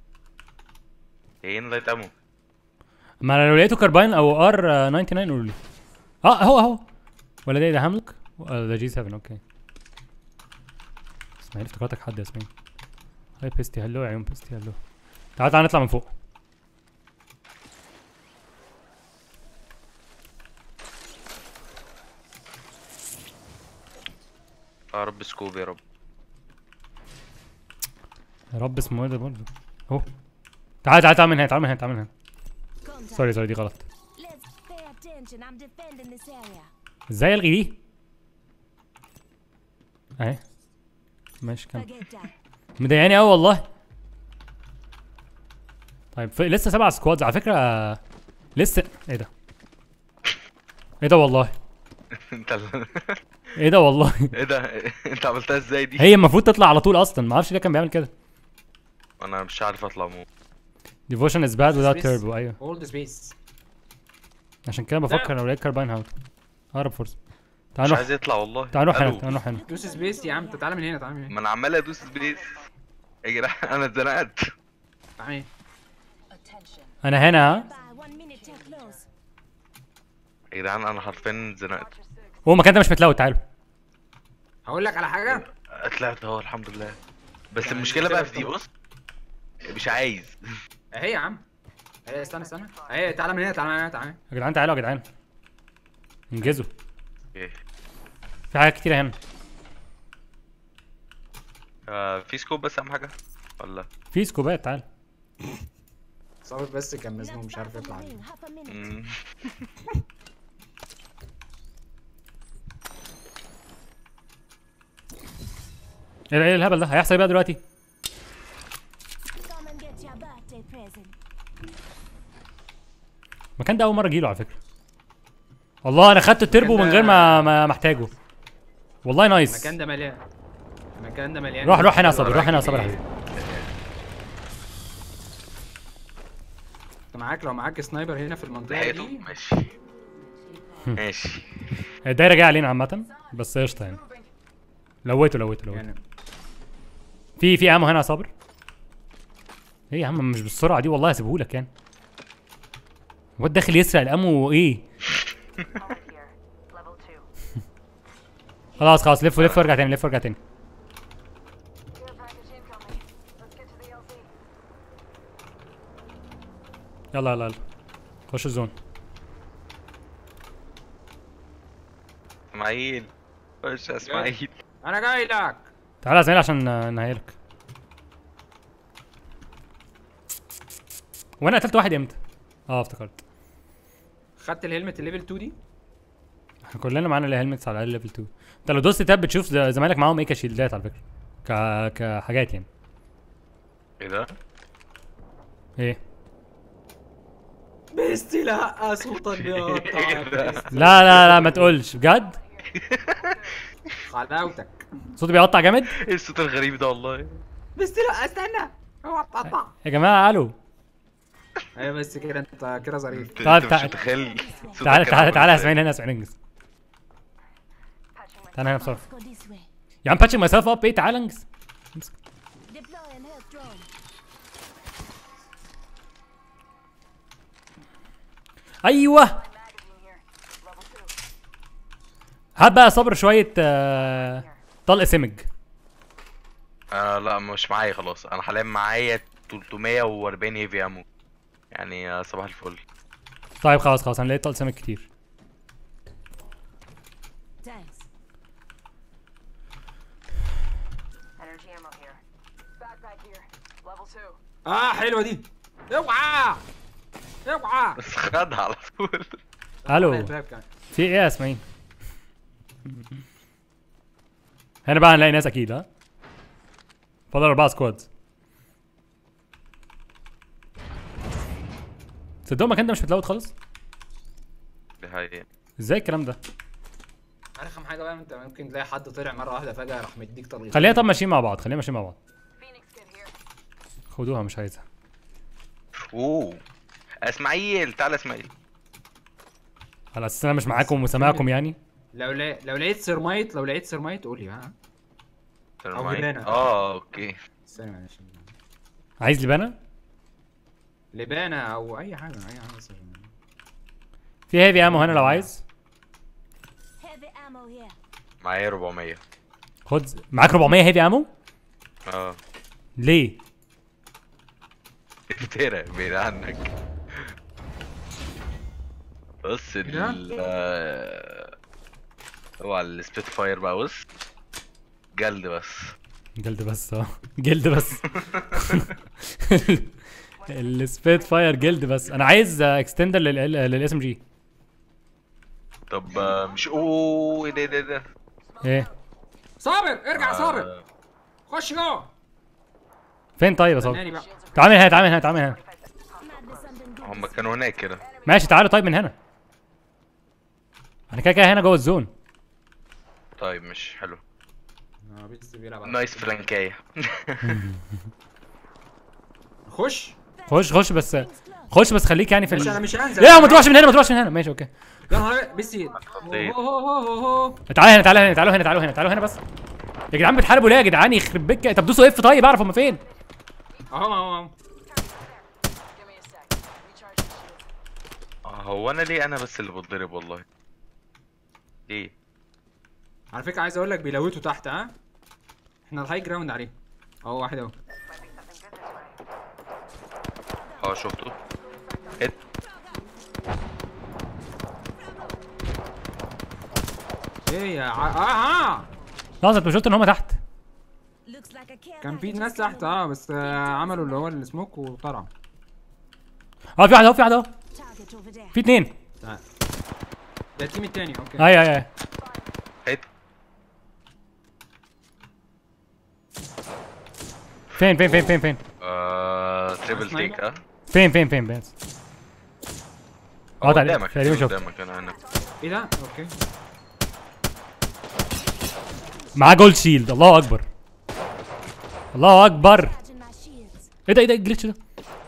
Speaker 7: 200 لايت امو
Speaker 2: ما انا لو لقيته كارباين او ار 99 قولوا لي اه اهو اهو ولا ده إيه ده هاملك آه، ده جي 7 اوكي اسماعيل افتكرتك حد يا اسماعيل هاي بيستي هلو يا عيون بيستي هلو تعال تعال نطلع من فوق
Speaker 7: يا رب سكوب يا رب
Speaker 2: يا رب اسمه ايه ده برضه اهو تعال تعال تعال من هنا تعال من هنا تعال من هنا
Speaker 4: Contact.
Speaker 2: سوري سوري دي غلط
Speaker 4: Let's pay attention. I'm defending this area.
Speaker 2: ازاي الغي دي اهي ماشي كمل
Speaker 4: Forget that.
Speaker 2: مضايقاني قوي والله طيب في لسه سبع سكوادز على فكره لسه ايه ده ايه ده والله
Speaker 7: انت ال-
Speaker 2: ايه ده والله
Speaker 7: ايه ده انت عملتها ازاي دي
Speaker 2: هي المفروض تطلع على طول اصلا ما اعرفش ليه كان بيعمل كده
Speaker 7: انا مش عارف اطلع مو
Speaker 2: ديفوشن از باد without
Speaker 1: Space.
Speaker 2: turbo ايوه
Speaker 1: هولد سبيس
Speaker 2: عشان كده بفكر لو لقيت كارباين هاوت اقرب فرصه تعال
Speaker 7: مش
Speaker 2: نروح
Speaker 7: عايز يطلع والله
Speaker 2: تعال نروح هنا
Speaker 7: ألو.
Speaker 2: تعال نروح هنا
Speaker 1: دوس سبيس يا عم انت تعالى من هنا تعالى من هنا
Speaker 7: ما انا عمال ادوس سبيس يا جدعان انا اتزنقت
Speaker 1: تعالى من هنا
Speaker 6: Attention.
Speaker 2: انا هنا ها
Speaker 4: By one minute till close.
Speaker 7: يا جدعان انا حرفيا اتزنقت
Speaker 2: هو المكان ده مش متلوت تعالوا
Speaker 1: هقول لك على حاجه
Speaker 7: طلعت اهو الحمد لله بس
Speaker 1: يعني
Speaker 7: المشكله بقى في دي
Speaker 1: كده
Speaker 7: بص مش عايز
Speaker 1: اهي يا عم اهي استنى استنى اهي تعالى من هنا تعالى من هنا تعالى
Speaker 2: يا جدعان تعالوا يا جدعان انجزوا
Speaker 7: إيه.
Speaker 2: في حاجات كتيره هنا
Speaker 7: آه في سكوب بس اهم حاجه ولا
Speaker 2: في سكوبات تعال
Speaker 1: صابر بس كان مزنوق
Speaker 4: Not
Speaker 1: مش
Speaker 4: far
Speaker 1: عارف
Speaker 4: from the
Speaker 1: يطلع
Speaker 4: ring.
Speaker 1: عليه
Speaker 4: Half a minute.
Speaker 7: مم.
Speaker 2: ايه ده- ايه الهبل ده هيحصل ايه بقى دلوقتي
Speaker 4: Come and get your birthday present.
Speaker 2: المكان ده اول مره اجيله على فكره والله انا خدت التربو من غير ما ما محتاجه والله نايس
Speaker 1: المكان ده مليان المكان ده مليان
Speaker 2: روح روح هنا يا صابر روح هنا يا صابر يا حبيبي
Speaker 1: انت معاك لو معاك سنايبر هنا في المنطقه
Speaker 7: لحقته
Speaker 1: دي
Speaker 7: ماشي ماشي
Speaker 2: الدايره جايه علينا عامه بس قشطه يعني لويته لويته لويته
Speaker 1: يعني
Speaker 2: في في امو هنا يا صابر ايه يا عم مش بالسرعه دي والله هسيبهولك يعني الواد داخل يسرق الامو ايه
Speaker 6: Hold here. Level two.
Speaker 2: خلاص خلاص لف لف وارجع تاني لف وارجع تاني
Speaker 6: Care package incoming. Let's get to the LZ.
Speaker 2: يلا يلا يلا خش الزون
Speaker 7: اسماعيل خش يا اسماعيل
Speaker 1: انا جاي لك
Speaker 2: تعالى يا زميلي عشان آه، نهيلك وانا قتلت واحد امتى اه افتكرت
Speaker 1: خدت الهلمت الليفل 2 دي
Speaker 2: احنا كلنا معانا الهلمتس على الاقل ليفل 2 انت لو دوست تاب بتشوف ز- زمايلك معاهم ايه كشيلدات على فكره ك كحاجات يعني
Speaker 7: ايه ده
Speaker 2: ايه
Speaker 1: بيستي لا صوتك بيقطع يا بيستي.
Speaker 2: لا لا لا ما تقولش بجد
Speaker 1: حلاوتك
Speaker 2: صوتي بيقطع جامد
Speaker 7: ايه الصوت الغريب ده والله
Speaker 1: بيستي لا استنى اوعى تقطع
Speaker 2: يا جماعه الو
Speaker 1: ايوه بس كده انت كده ظريف
Speaker 7: انت
Speaker 2: تعال-
Speaker 7: أنت مش
Speaker 2: تعال.
Speaker 7: متخيل صوتك
Speaker 2: تعالى
Speaker 7: كان
Speaker 2: تعالى
Speaker 7: عامل
Speaker 2: تعالى يا
Speaker 7: إزاي.
Speaker 2: اسماعيل هنا يا اسماعيل انجز
Speaker 6: Patching my
Speaker 2: تعالى هنا بسرعه
Speaker 4: Let's go this way.
Speaker 2: يا عم باتشنج ماي سيلف اب ايه تعالى انجز
Speaker 4: Deploying health drone.
Speaker 2: ايوه
Speaker 6: magazine here. Level two.
Speaker 2: هات بقى يا صبر شويه آه، طلق سمج
Speaker 7: آه لا مش معايا خلاص انا حاليا معايا 340 هيفي امو يعني آه، صباح الفل
Speaker 2: طيب خلاص خلاص انا لقيت طلق سمك كتير
Speaker 4: Thanks.
Speaker 6: Energy ammo here. Backpack here. Level two.
Speaker 1: اه حلوه دي اوعى اوعى
Speaker 7: بس خدها على طول
Speaker 2: الو
Speaker 1: الباب كان.
Speaker 2: في ايه يا اسماعيل هنا بقى هنلاقي ناس اكيد ها فاضل اربعة سكواد تصدقوا المكان ده مش متلوت خالص
Speaker 7: دي حقيقة
Speaker 2: ازاي الكلام ده
Speaker 1: ارخم حاجه بقى انت ممكن تلاقي حد طلع مره واحده فجاه راح مديك طليق
Speaker 2: خلينا طب ماشيين مع بعض خلينا ماشيين مع بعض
Speaker 6: Phoenix kit here.
Speaker 2: خدوها مش عايزها
Speaker 7: اوه اسماعيل تعالى اسماعيل
Speaker 2: على اساس انا مش معاكم وسامعكم يعني
Speaker 1: لو لا... لو لقيت سيرمايت لو لقيت سيرمايت قول لي ها
Speaker 7: ترمايت.
Speaker 1: جبانة.
Speaker 7: اه اوكي
Speaker 1: استنى معلش
Speaker 2: عايز لبانه
Speaker 1: لبانه او اي حاجه اي حاجه سيرمايت.
Speaker 2: في هيفي امو هنا لو عايز
Speaker 4: Heavy ammo here.
Speaker 7: معايا 400
Speaker 2: خد معاك 400 هيفي امو
Speaker 7: اه
Speaker 2: ليه
Speaker 7: افترى بعيد عنك بص ال آه، اوعى السبيت فاير بقى بص جلد بس
Speaker 2: جلد بس اه جلد بس السبيت فاير جلد بس انا عايز اكستندر للاس ام جي
Speaker 7: طب آه، مش اوه ايه ده إيه ده إيه ده
Speaker 2: ايه
Speaker 1: صابر ارجع صابر
Speaker 7: آه،
Speaker 1: خش جوه
Speaker 2: فين طيب يا صاحبي
Speaker 1: ناني بقى
Speaker 2: تعال من هنا تعال من هنا تعال من هنا
Speaker 4: Might be something good.
Speaker 7: هم كانوا هناك كده
Speaker 2: ماشي تعالوا طيب من هنا انا كده كده هنا جوه الزون
Speaker 7: طيب مش حلو
Speaker 1: اه بيتس بيلعب على-
Speaker 7: نايس فلانكايه
Speaker 1: خش
Speaker 2: خش خش بس خش بس خليك يعني في
Speaker 1: ماشي انا
Speaker 2: ال...
Speaker 1: مش هنزل
Speaker 2: لا ما تروحش من هنا ما تروحش من هنا ماشي اوكي
Speaker 1: يا نهار أبيض، بيسي
Speaker 7: خطيت.
Speaker 1: هو هو هو هو هو.
Speaker 2: تعالى هنا تعالى هنا تعالوا هنا تعالوا هنا تعالوا هنا بس يا جدعان بتحاربوا ليه يا جدعان يخرب بيك طب دوسوا اف طيب اعرف هم فين
Speaker 1: اهو اهو اهو
Speaker 6: Give me a sec. Recharge the shield.
Speaker 7: آه، هو انا ليه انا بس اللي بتضرب والله ليه
Speaker 1: على فكره عايز اقول لك بيلوتوا تحت ها احنا الهاي جراوند عليه اهو واحد اهو
Speaker 7: اه شفته هيت
Speaker 1: ايه يا ع... اه اه
Speaker 2: لحظه انت مش قلت ان هم تحت
Speaker 4: Looks like a care
Speaker 1: كان في
Speaker 4: package
Speaker 1: ناس
Speaker 4: is
Speaker 1: تحت
Speaker 4: coming.
Speaker 1: اه بس آه عملوا اللي هو السموك وطلعوا
Speaker 2: اه في واحد اهو في واحد اهو
Speaker 4: Target over there.
Speaker 2: في اتنين
Speaker 1: تعال. ده التيم التاني اوكي
Speaker 2: ايوه ايوه ايوه
Speaker 7: هيت
Speaker 2: فين فين فين فين فين
Speaker 7: آه تريبل تيك اه
Speaker 2: فين فين فين بس اه
Speaker 7: هو
Speaker 2: تقريبا
Speaker 7: قدامك
Speaker 2: تقريبا شفت
Speaker 7: قدامك انا هنا
Speaker 1: ايه ده اوكي
Speaker 2: معاه جولد شيلد الله اكبر الله اكبر
Speaker 4: Patching my shields.
Speaker 2: ايه ده ايه ده الجلitch ده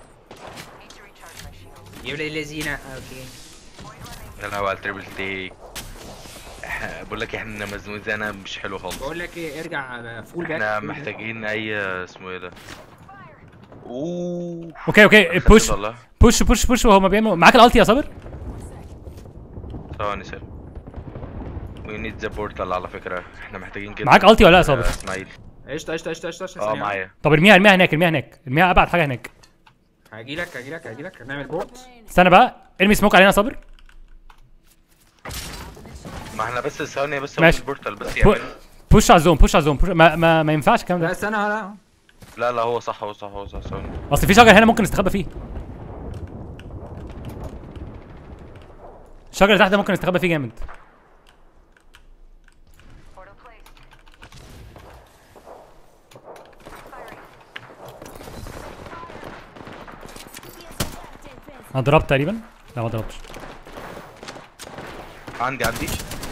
Speaker 1: يا ولاد الذين اوكي
Speaker 7: يلا على التريبل تيك إح- بقول لك احنا مزنوزانا مش حلو خالص
Speaker 1: بقول لك ايه ارجع آه، فول باك
Speaker 7: احنا
Speaker 1: فول باك.
Speaker 7: محتاجين اي اسمه ايه ده اوه
Speaker 2: اوكي اوكي
Speaker 7: خدت
Speaker 2: بوش
Speaker 7: والله
Speaker 2: بوش بوش بوش وهو ما بيعمل معاك الالتي يا صابر
Speaker 7: ثواني سير وي نيد ذا بورتال على فكره احنا محتاجين كده
Speaker 2: معاك التي ولا لا يا صابر
Speaker 7: آه، اسماعيل
Speaker 1: قشطه قشطه قشطه قشطه قشطة،
Speaker 7: اه
Speaker 1: ثانية.
Speaker 7: معايا
Speaker 2: طب ارميها ارميها هناك ارميها هناك ارميها ابعد حاجه هناك
Speaker 1: هاجي لك هاجي لك هاجي لك هنعمل بورت
Speaker 2: استنى بقى ارمي سموك علينا يا صابر
Speaker 7: ما احنا بس ثواني بس
Speaker 2: ماشي.
Speaker 7: ماشي البورتال بس
Speaker 2: بو-
Speaker 7: يعمل
Speaker 2: بوش على الزون بوش على الزون بوش ما, ما, ما ينفعش الكلام
Speaker 1: لا
Speaker 2: ده
Speaker 1: استنى لا
Speaker 7: لا لا هو صح هو صح هو صح ثواني
Speaker 2: اصل في شجر هنا ممكن نستخبى فيه الشجر اللي تحت ده ممكن نستخبى فيه جامد
Speaker 6: Portal placed.
Speaker 2: انا ضربت تقريبا لا ما ضربتش
Speaker 7: عندي عندي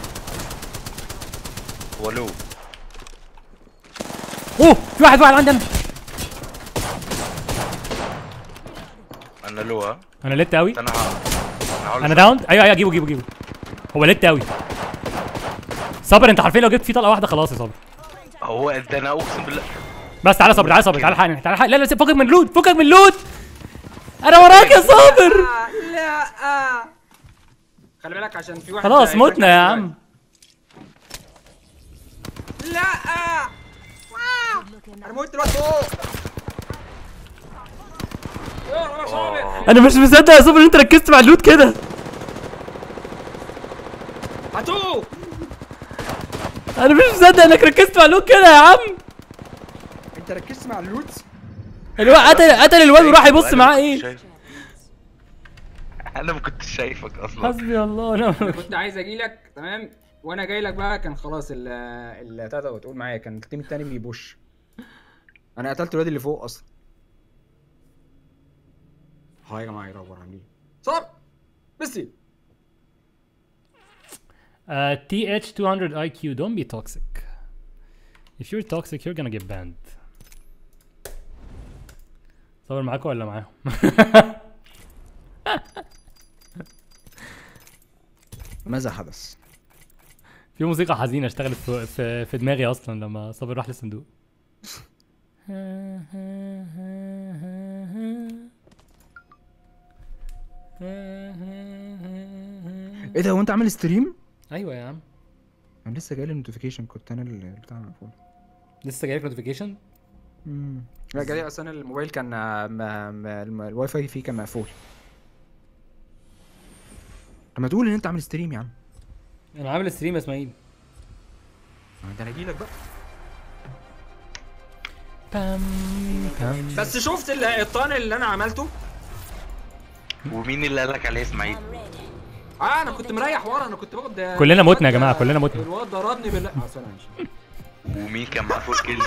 Speaker 7: ولو
Speaker 2: اوه في واحد واحد عندي انا
Speaker 7: انا لو ها
Speaker 2: انا لت قوي
Speaker 7: انا ه- انا هقول
Speaker 2: انا داون ايوه ايوه جيبه جيبه جيبه هو لت قوي صابر انت حرفيا لو جبت فيه طلقه واحده خلاص يا صابر
Speaker 7: هو ده انا اقسم بالله
Speaker 2: بس تعالى صابر تعالى صابر تعالى حقني تعالى حقني لا لا فكك من لود فكك من لود انا وراك يا صابر
Speaker 1: لا خلي بالك عشان في واحد
Speaker 2: خلاص
Speaker 1: هيفرق
Speaker 2: متنا يا
Speaker 1: عليك
Speaker 2: عم
Speaker 1: لا
Speaker 4: Looking
Speaker 1: انا موت دلوقتي فوق يا صابر
Speaker 2: انا مش مصدق يا صابر ان انت ركزت مع اللود كده
Speaker 1: هاتوه
Speaker 2: انا مش مصدق انك ركزت مع لوك كده يا عم
Speaker 1: انت ركزت مع اللوت
Speaker 2: الواد قتل قتل الواد وراح يبص
Speaker 7: أنا
Speaker 2: معاه
Speaker 7: ما
Speaker 2: ايه
Speaker 7: كنتش شايف- انا ما كنتش شايفك اصلا
Speaker 2: حسبي الله ونعم الوكيل.
Speaker 1: كنت عايز اجي لك تمام وانا جاي لك بقى كان خلاص ال ال بتاع ده تقول معايا كان التيم التاني بيبوش انا قتلت الواد اللي فوق اصلا ها يا جماعه يدور عاملين صار بسي
Speaker 2: Uh, TH200 IQ, don't be toxic. If you're toxic, you're gonna get banned. صور معاكم ولا معاهم؟
Speaker 1: ماذا حدث؟
Speaker 2: في موسيقى حزينة اشتغلت في, في, في دماغي أصلا لما صابر راح للصندوق.
Speaker 1: ايه ده هو انت عامل ستريم؟
Speaker 2: ايوه يا عم
Speaker 1: انا لسه جاي لي نوتيفيكيشن كنت انا اللي بتاع مقفول
Speaker 2: لسه جايلك نوتيفيكيشن
Speaker 1: لا جالي اصلا الموبايل كان آه، ما ما الم- الواي فاي فيه كان مقفول طب ما تقول ان انت عامل ستريم يا عم
Speaker 2: انا عامل ستريم يا اسماعيل
Speaker 1: ما ده انا اجي لك بقى
Speaker 2: بام بام
Speaker 1: بس شفت ال- الطن اللي انا عملته
Speaker 7: ومين اللي قالك عليه اسماعيل
Speaker 1: اه انا كنت مريح ورا انا كنت باخد
Speaker 2: كلنا متنا يا جماعة، كلنا متنا.
Speaker 1: الواد ضربني بال اه ثانيه ماشي
Speaker 7: ومين كان معاه فول كيل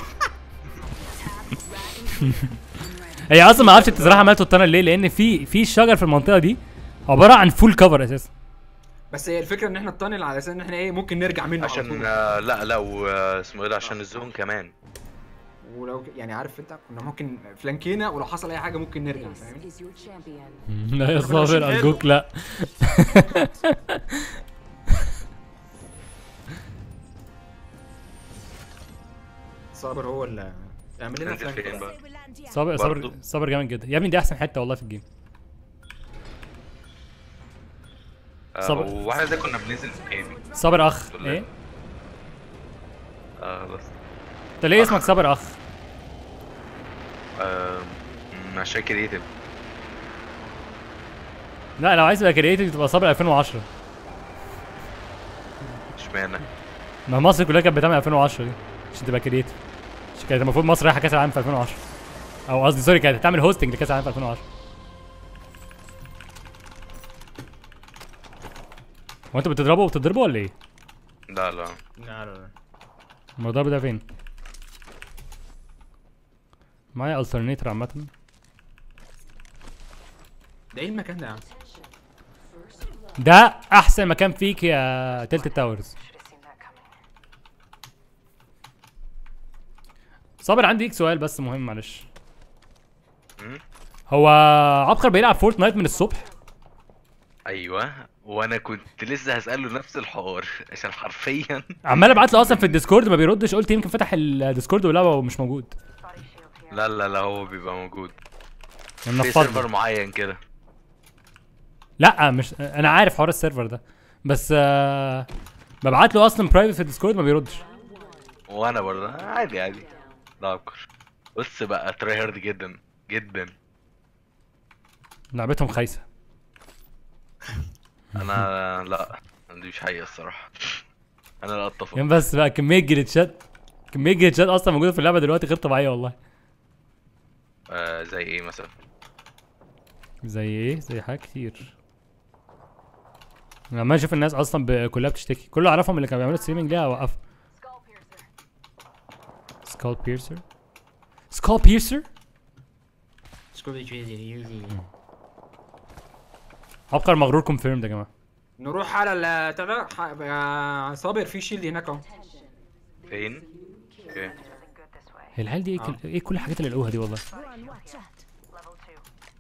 Speaker 2: هي اصلا ما اعرفش انت صراحه عملت التانل ليه لان في في شجر في المنطقه دي عباره عن فول كفر اساسا
Speaker 1: بس هي الفكره ان احنا الطنل على اساس ان احنا ايه ممكن نرجع منه على
Speaker 7: عشان
Speaker 1: طول.
Speaker 7: آه، لا لا واسمه ايه ده عشان الزون كمان
Speaker 1: ولو ك- يعني عارف انت كنا ممكن فلانكينا ولو حصل اي حاجه ممكن نرجع
Speaker 5: This
Speaker 1: فاهمني
Speaker 5: is your champion.
Speaker 2: لا يا صابر
Speaker 1: ماشيين
Speaker 2: ارجوك لا
Speaker 1: صابر هو اللي اعمل لنا
Speaker 7: ننزل فين
Speaker 1: فلانك
Speaker 7: بقى
Speaker 2: صابر صابر
Speaker 7: برضو.
Speaker 2: صابر جامد جدا يا ابني دي احسن حته والله في الجيم
Speaker 7: آه،
Speaker 2: صبر.
Speaker 7: واحنا ده كنا بننزل تاني
Speaker 2: صابر اخ
Speaker 7: ولا
Speaker 2: ايه
Speaker 7: اه بس
Speaker 2: انت ليه اسمك صابر اخ
Speaker 7: آه، مش فاكر ايه ده
Speaker 2: لا لو عايز تبقى كرييتيف تبقى صابر 2010
Speaker 7: اشمعنى
Speaker 2: ما مصر كلها كانت بتعمل 2010 دي عشان تبقى كرييتيف عشان كانت المفروض مصر رايحه كاس العالم في 2010 او قصدي سوري كانت هتعمل هوستنج لكاس العالم في 2010 هو انتوا بتضربوا وبتضربوا ولا ايه؟
Speaker 7: لا لا
Speaker 1: لا لا لا
Speaker 2: الموضوع ده فين؟ معايا الترنيتر عامة
Speaker 1: ده ايه المكان ده يا عم
Speaker 2: ده احسن مكان فيك يا تلت التاورز
Speaker 6: Should have seen that coming.
Speaker 2: صابر عندي ليك سؤال بس مهم معلش
Speaker 7: مم.
Speaker 2: هو عبقر بيلعب فورتنايت من الصبح
Speaker 7: ايوه وانا كنت لسه هسأله نفس الحوار عشان حرفيا
Speaker 2: عمال ابعت له اصلا في الديسكورد ما بيردش قلت يمكن فتح الديسكورد ولعبه ومش موجود
Speaker 6: Body shield here.
Speaker 7: لا لا لا هو بيبقى موجود
Speaker 2: يعني
Speaker 7: في
Speaker 2: منفض
Speaker 7: سيرفر معين كده
Speaker 2: لا مش انا عارف حوار السيرفر ده بس آه ببعت له اصلا برايفت في الديسكورد ما بيردش
Speaker 7: وانا برضه عادي عادي لا ابكر بص بقى تراي هارد جدا جدا
Speaker 2: لعبتهم خايسه
Speaker 7: انا لا دي مش حقيقة الصراحة انا لا اتفق
Speaker 2: يعني بس بقى كميه جليتشات كميه جليتشات اصلا موجوده في اللعبه دلوقتي غير طبيعيه والله
Speaker 7: آه زي ايه مثلا
Speaker 2: زي ايه زي حاجات كتير انا عمال اشوف الناس اصلا ب- كلها بتشتكي كل اللي اعرفهم اللي كانوا بيعملوا ستريمنج ليها وقفوا
Speaker 6: Skull piercer.
Speaker 2: سكال بيرسر سكال بيرسر عبقر مغرور كونفيرمد يا جماعه
Speaker 1: نروح على ال بتاع ده ح- آه، صابر في شيلد هناك اهو
Speaker 7: فين اوكي
Speaker 6: Feeling good this way.
Speaker 2: هي العيال دي ايه, كل... ايه كل الحاجات اللي لقوها دي والله
Speaker 6: Level two.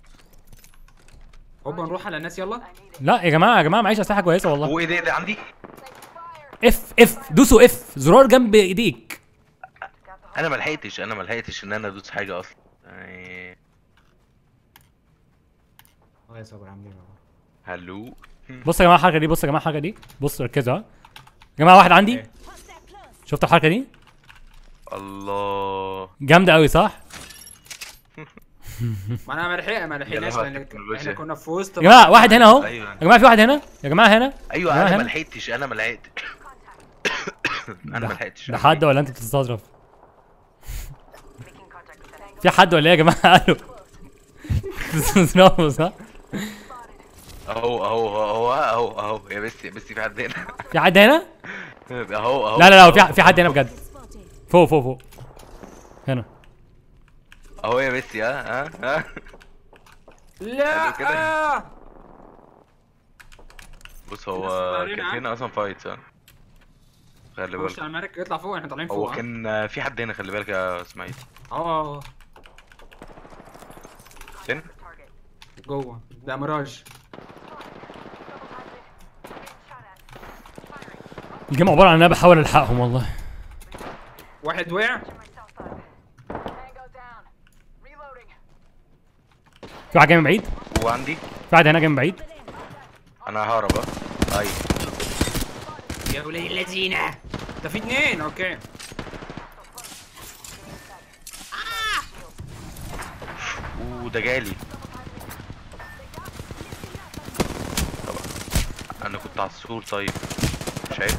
Speaker 1: هوبا نروح على الناس يلا
Speaker 2: لا يا جماعه يا جماعه معيش اسلحه كويسه والله
Speaker 7: هو ايه ده ده عندي
Speaker 2: اف اف دوسوا اف زرار جنب ايديك
Speaker 7: انا ما لحقتش انا ما لحقتش ان انا ادوس حاجة اصلا يعني
Speaker 1: اه يا صابر عاملين اهو
Speaker 7: هلو
Speaker 2: بصوا يا جماعه الحركه دي بصوا يا جماعه الحركه دي بصوا ركزوا ها يا جماعه واحد عندي
Speaker 1: إيه؟
Speaker 2: شفتوا الحركه دي
Speaker 7: الله
Speaker 2: جامده قوي صح
Speaker 1: ما انا ما لحق ما لحقناش
Speaker 7: يلا،
Speaker 1: لان
Speaker 7: التكنولوجيا.
Speaker 1: احنا كنا في وسط
Speaker 2: يا جماعه واحد هنا اهو
Speaker 7: أيوة.
Speaker 2: يا جماعه في واحد هنا يا جماعه هنا
Speaker 7: ايوه
Speaker 2: يا
Speaker 7: انا
Speaker 2: هنا.
Speaker 7: ما لحقتش انا ما لحقتش انا ما لحقتش
Speaker 2: ده حد ولا انت بتستظرف
Speaker 6: Making contact with that angle.
Speaker 2: في حد ولا ايه يا جماعه الو بتستظرفوا صح
Speaker 7: اهو اهو اهو اهو اهو يا بسي يا بسي في حد هنا
Speaker 2: في حد هنا
Speaker 7: اهو اهو
Speaker 2: لا لا لا في في حد هنا بجد
Speaker 4: Spotted.
Speaker 2: فوق فوق فوق هنا
Speaker 7: اهو يا بسي ها ها ها
Speaker 1: لا
Speaker 7: كده.
Speaker 1: آه.
Speaker 7: بص هو
Speaker 1: لسه طالعين
Speaker 7: كان
Speaker 1: ها؟
Speaker 7: فينا اصلا فايت ها خلي
Speaker 1: خش
Speaker 7: بالك
Speaker 1: على المركب يطلع فوق احنا طالعين
Speaker 7: هو
Speaker 1: فوق ها؟
Speaker 7: كان في حد هنا خلي بالك يا اسماعيل
Speaker 1: اه
Speaker 7: فين
Speaker 6: Target.
Speaker 1: جوه ده ميراج
Speaker 2: الجيم عباره عن ان انا بحاول الحقهم والله
Speaker 1: واحد وقع
Speaker 6: My south side. Tango down. Reloading.
Speaker 2: في واحد جاي من بعيد
Speaker 7: وعندي
Speaker 2: في واحد هنا جاي من بعيد
Speaker 7: انا ههرب ها ايوه
Speaker 1: يا ولاد اللذينه ده في اتنين اوكي
Speaker 7: وده جالي طب انا كنت على السور طيب شايف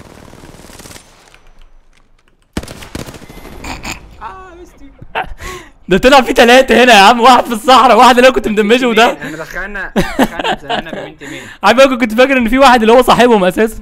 Speaker 1: اه مستي
Speaker 2: ده طلع في ثلاثة هنا يا عم واحد في الصحراء واحد اللي انا كنت مدمجه وده
Speaker 1: احنا دخلنا دخلنا زماننا ببنت مين
Speaker 2: عارف أنا كنت فاكر ان في واحد اللي هو صاحبهم اساسا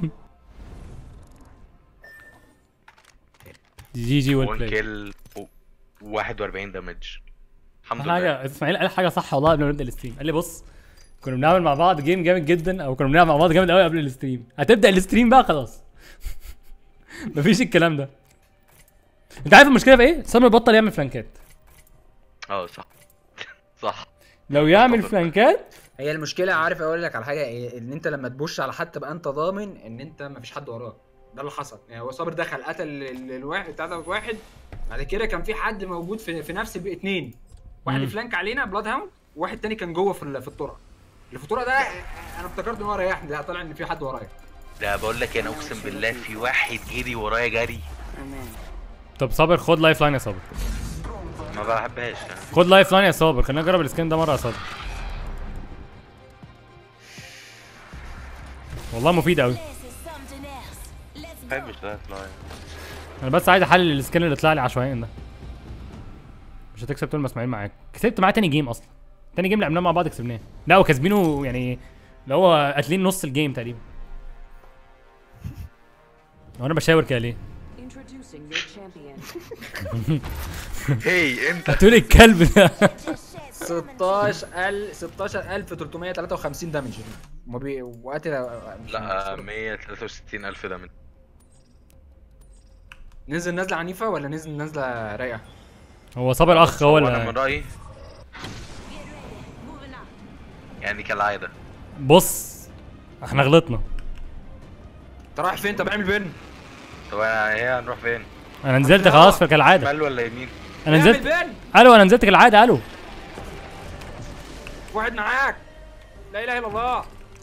Speaker 2: جي جي ويل
Speaker 7: 1
Speaker 2: بلاي
Speaker 7: كيل 41 دامج الحمد لله
Speaker 2: حاجة اسماعيل قال حاجة صح والله قبل ما نبدأ الستريم قال لي بص كنا بنعمل مع بعض جيم جامد جدا او كنا بنلعب مع بعض جامد قوي قبل الستريم هتبدأ الستريم بقى خلاص مفيش الكلام ده انت عارف المشكلة في ايه؟ سامر بطل يعمل فلانكات
Speaker 7: اه صح صح
Speaker 2: لو يعمل فلانكات
Speaker 1: هي المشكله عارف اقول لك على حاجه ايه ان انت لما تبوش على حد تبقى انت ضامن ان انت مفيش حد وراك ده اللي حصل يعني هو صابر دخل قتل ال- الواحد بتاع ده واحد بعد كده كان في حد موجود في, في نفس البيت اتنين واحد
Speaker 2: مم.
Speaker 1: فلانك علينا بلاد هاوند وواحد تاني كان جوه في ال- في الطرق اللي في الطرق ده انا افتكرت ان هو ريحني لا طلع ان في حد ورايا
Speaker 7: ده بقول لك انا اقسم بالله في واحد جري ورايا جري
Speaker 2: طب صابر خد لايف لاين يا صابر
Speaker 7: ما بحبهاش يعني.
Speaker 2: خد لايف لاين يا صابر خلينا نجرب السكين ده مرة يا صابر والله مفيد قوي
Speaker 4: This is something else. Let's
Speaker 7: ما
Speaker 4: go.
Speaker 7: بحبش ده فلاي
Speaker 2: انا بس عايز احلل السكين اللي طلع لي عشوائيا ده مش هتكسب طول ما اسماعيل معاك كسبت معاه تاني جيم اصلا تاني جيم لعبناه مع بعض كسبناه لا وكاسبينه يعني اللي هو قاتلين نص الجيم تقريبا هو انا بشاور كده ليه؟
Speaker 5: Introducing your champion.
Speaker 7: هي انت
Speaker 2: هتقول إيه الكلب ده
Speaker 1: 16000 16353 دامج وما بي وقتل
Speaker 7: لا 163 الف دامج
Speaker 1: ننزل نازله عنيفه ولا ننزل نازله رايقه
Speaker 2: هو صابر اخ هو
Speaker 7: انا من
Speaker 2: اللي
Speaker 7: رايي
Speaker 4: Moving up.
Speaker 7: يعني كالعاده
Speaker 2: بص احنا غلطنا
Speaker 1: انت رايح فين طب اعمل بين
Speaker 7: طب انا هي هنروح فين؟
Speaker 2: انا نزلت خلاص في كالعاده
Speaker 7: شمال ولا يمين؟
Speaker 2: انا
Speaker 1: اعمل
Speaker 2: نزلت
Speaker 1: بين
Speaker 2: الو انا نزلت كالعاده الو
Speaker 1: واحد معاك لا اله الا الله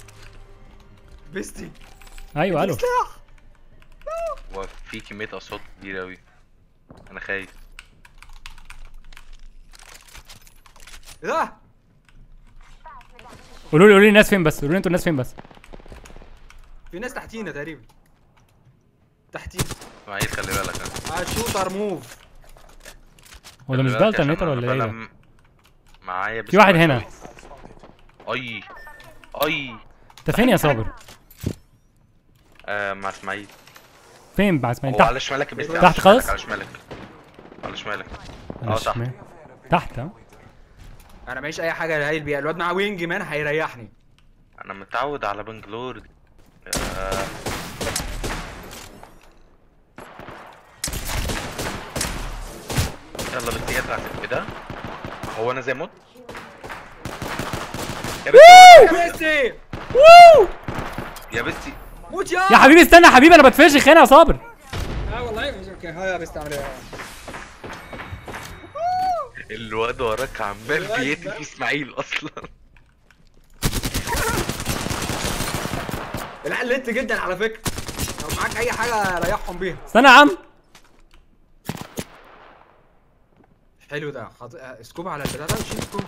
Speaker 1: بيستي
Speaker 2: ايوه الو
Speaker 7: هو في كميه اصوات كتير اوي انا خايف
Speaker 1: ده
Speaker 2: قولوا لي قولوا لي الناس فين بس قولوا لي انتوا الناس فين بس
Speaker 1: في ناس تحتينا تقريبا تحتينا
Speaker 7: اسماعيل خلي بالك ها
Speaker 1: آه، شوتر موف
Speaker 2: هو ده مش
Speaker 7: خلي بالك
Speaker 2: ده
Speaker 7: عشان
Speaker 2: الترنيتر
Speaker 7: أنا
Speaker 2: ولا ايه ده؟
Speaker 7: بلم معايا بس
Speaker 2: في واحد
Speaker 7: وحش
Speaker 2: هنا.
Speaker 7: أوي. اي اي
Speaker 2: انت فين يا صابر؟
Speaker 7: آه مع اسماعيل
Speaker 2: فين مع اسماعيل
Speaker 7: هو
Speaker 2: تحت
Speaker 7: على شمالك يا بس
Speaker 2: تحت
Speaker 7: على شمالك،
Speaker 2: خالص؟
Speaker 7: على شمالك على شمالك
Speaker 2: على
Speaker 7: اه تحت
Speaker 2: الشمال. تحت ها
Speaker 1: انا معيش اي حاجه هايل بيها الواد معاه وينج مان هيريحني
Speaker 7: انا متعود على بنجلور دي آه. يلا بس يطلع ايه ده؟ هو انا زي موت؟ يا بنتي
Speaker 1: يا بيستي
Speaker 7: يا بنتي
Speaker 1: موت يا
Speaker 2: يا حبيبي استنى يا حبيبي انا بتفشخ هنا يا صابر
Speaker 1: اه والله مش اوكي ها يا بيستي عامل ايه
Speaker 7: الواد وراك عمال بيقتل في اسماعيل اصلا
Speaker 1: العيال لت جدا على فكره لو معاك اي حاجه ريحهم بيها
Speaker 2: استنى يا عم
Speaker 1: حلو ده حط... آه، سكوب على البتاع ده شيل سكوب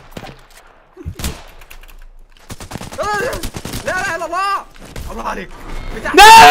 Speaker 1: آه، لا لا الا الله الله عليك بتاع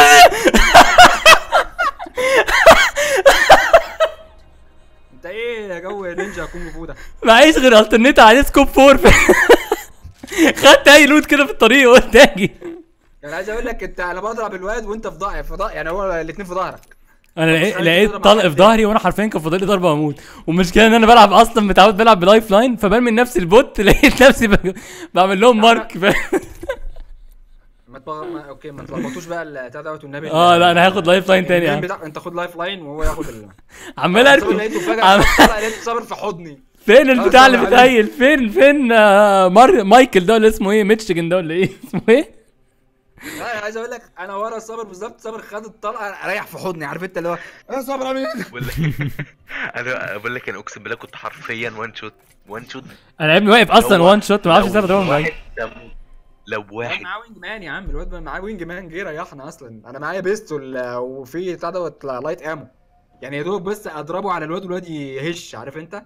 Speaker 1: انت ايه يا جو نينجا كونغ فو ده
Speaker 2: معيش غير الترنيت عليه سكوب فور خدت اي لوت كده في الطريق وقلت اجي
Speaker 1: يعني عايز اقول لك انت انا بضرب الواد وانت في ظهري في ظهري يعني هو الاثنين في ظهرك
Speaker 2: انا لقيت
Speaker 1: عايز
Speaker 2: لقيت
Speaker 1: تضرب
Speaker 2: طلق
Speaker 1: على
Speaker 2: في ظهري وانا حرفيا كان فاضل لي ضربه واموت والمشكله ان انا بلعب اصلا متعود بلعب بلايف لاين فبرمي نفسي البوت لقيت نفسي ب- بعمل لهم مارك فاهم؟
Speaker 1: ما تبغ... ما... اوكي ما تلخبطوش بقى البتاع دوت والنبي
Speaker 2: اه لا انا هاخد لايف لاين تاني
Speaker 1: الجيم
Speaker 2: يعني
Speaker 1: بتاع... انت خد لايف لاين وهو ياخد ال
Speaker 2: عمال
Speaker 1: صابر
Speaker 2: اركب
Speaker 1: لقيته فجاه
Speaker 2: عم-
Speaker 1: طلع لقيته صابر في حضني
Speaker 2: فين البتاع اللي
Speaker 1: صابر
Speaker 2: بتهيل فين فين آه، مار مايكل ده ولا اسمه ايه ميتشيجن ده ولا ايه اسمه ايه
Speaker 1: لا عايز اقول لك انا ورا صابر بالظبط صابر خد الطلقه ريح في حضني عارف انت اللي هو يا صابر عامل ايه
Speaker 7: بقول لك انا بقول لك انا اقسم بالله كنت حرفيا وان شوت وان شوت
Speaker 2: انا ابني واقف اصلا
Speaker 7: لو-
Speaker 2: وان شوت ما اعرفش ازاي
Speaker 7: لو
Speaker 2: اضربه من
Speaker 7: واحد
Speaker 2: بعيد
Speaker 7: دم- لو
Speaker 1: الواد
Speaker 7: واحد
Speaker 1: معاه وينج مان يا عم الواد معاه وينج مان جه ريحنا اصلا انا معايا بيستول آه، وفي بتاع دوت لايت امو يعني يا دوب بس اضربه على الواد والواد يهش عارف انت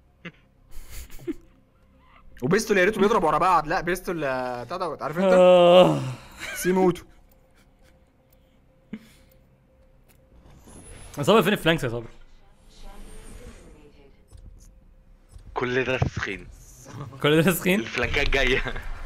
Speaker 1: وبيستول يا ريته بيضرب ورا بعض لا بيستول آه، بتاع دوت عارف انت
Speaker 2: آه.
Speaker 1: سيموتو
Speaker 2: يا صابر فين الفلانكس يا صابر
Speaker 7: كل ده تسخين
Speaker 2: كل ده تسخين
Speaker 7: الفلانكات جايه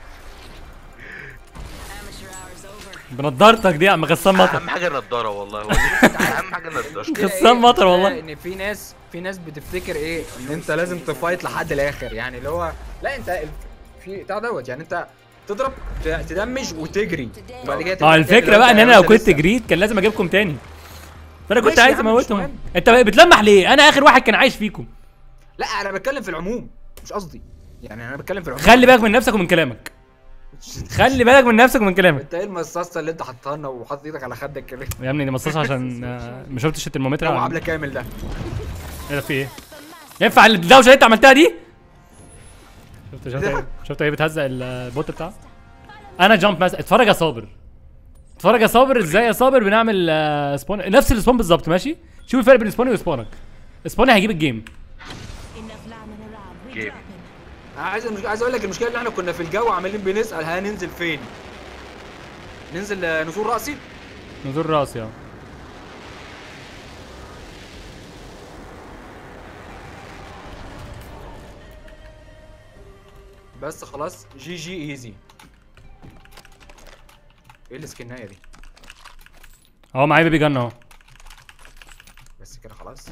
Speaker 4: Amateur hours over.
Speaker 2: بنضارتك دي يا عم غسان مطر
Speaker 7: اهم حاجه النضاره والله هو دي اهم حاجه النضاره
Speaker 2: غسان مطر والله
Speaker 1: ان في ناس في ناس بتفتكر ايه ان انت لازم تفايت لحد الاخر يعني اللي هو لا انت ال- في بتاع دوت يعني انت تضرب ت- تدمج وتجري وبعد كده
Speaker 2: اه
Speaker 1: ترجع
Speaker 2: الفكره
Speaker 1: تاني.
Speaker 2: بقى ان انا
Speaker 1: لو
Speaker 2: لو
Speaker 1: انت
Speaker 2: كنت
Speaker 1: لسه-
Speaker 2: جريت كان لازم اجيبكم تاني فانا كنت
Speaker 1: ماشي يا
Speaker 2: عايز
Speaker 1: عم، مش
Speaker 2: اموتهم
Speaker 1: مهم.
Speaker 2: انت بتلمح ليه انا اخر واحد كان عايش فيكم
Speaker 1: لا انا بتكلم في العموم مش قصدي يعني انا بتكلم في العموم
Speaker 2: خلي بالك من نفسك ومن كلامك خلي بالك من نفسك ومن كلامك
Speaker 1: انت ايه المصاصه اللي انت حاطها لنا وحاطط ايدك على خدك كده
Speaker 2: يا ابني دي مصاصه عشان آه، ما شفتش الترمومتر
Speaker 1: هو
Speaker 2: ولا-
Speaker 1: عامله كامل ده
Speaker 2: ايه ده في ايه ينفع الدوشه اللي انت عملتها دي شفت شفت ايه شفت ايه بتهزق البوت بتاعه انا جامب ماس اتفرج يا صابر اتفرج يا صابر ازاي يا صابر بنعمل آه، سبون نفس السبون بالظبط ماشي شوف الفرق بين سبوني وسبونك سبوني هيجيب الجيم
Speaker 4: Enough lambing around. We
Speaker 7: Game.
Speaker 4: dropping.
Speaker 1: انا عايز المش... عايز اقول لك المشكله ان احنا كنا في الجو عمالين بنسال هننزل فين ننزل آه، نزول راسي
Speaker 2: نزور راسي اه
Speaker 1: بس خلاص جي جي ايزي ايه السكنايه دي
Speaker 2: اهو معايا بيبي جن اهو
Speaker 1: بس كده خلاص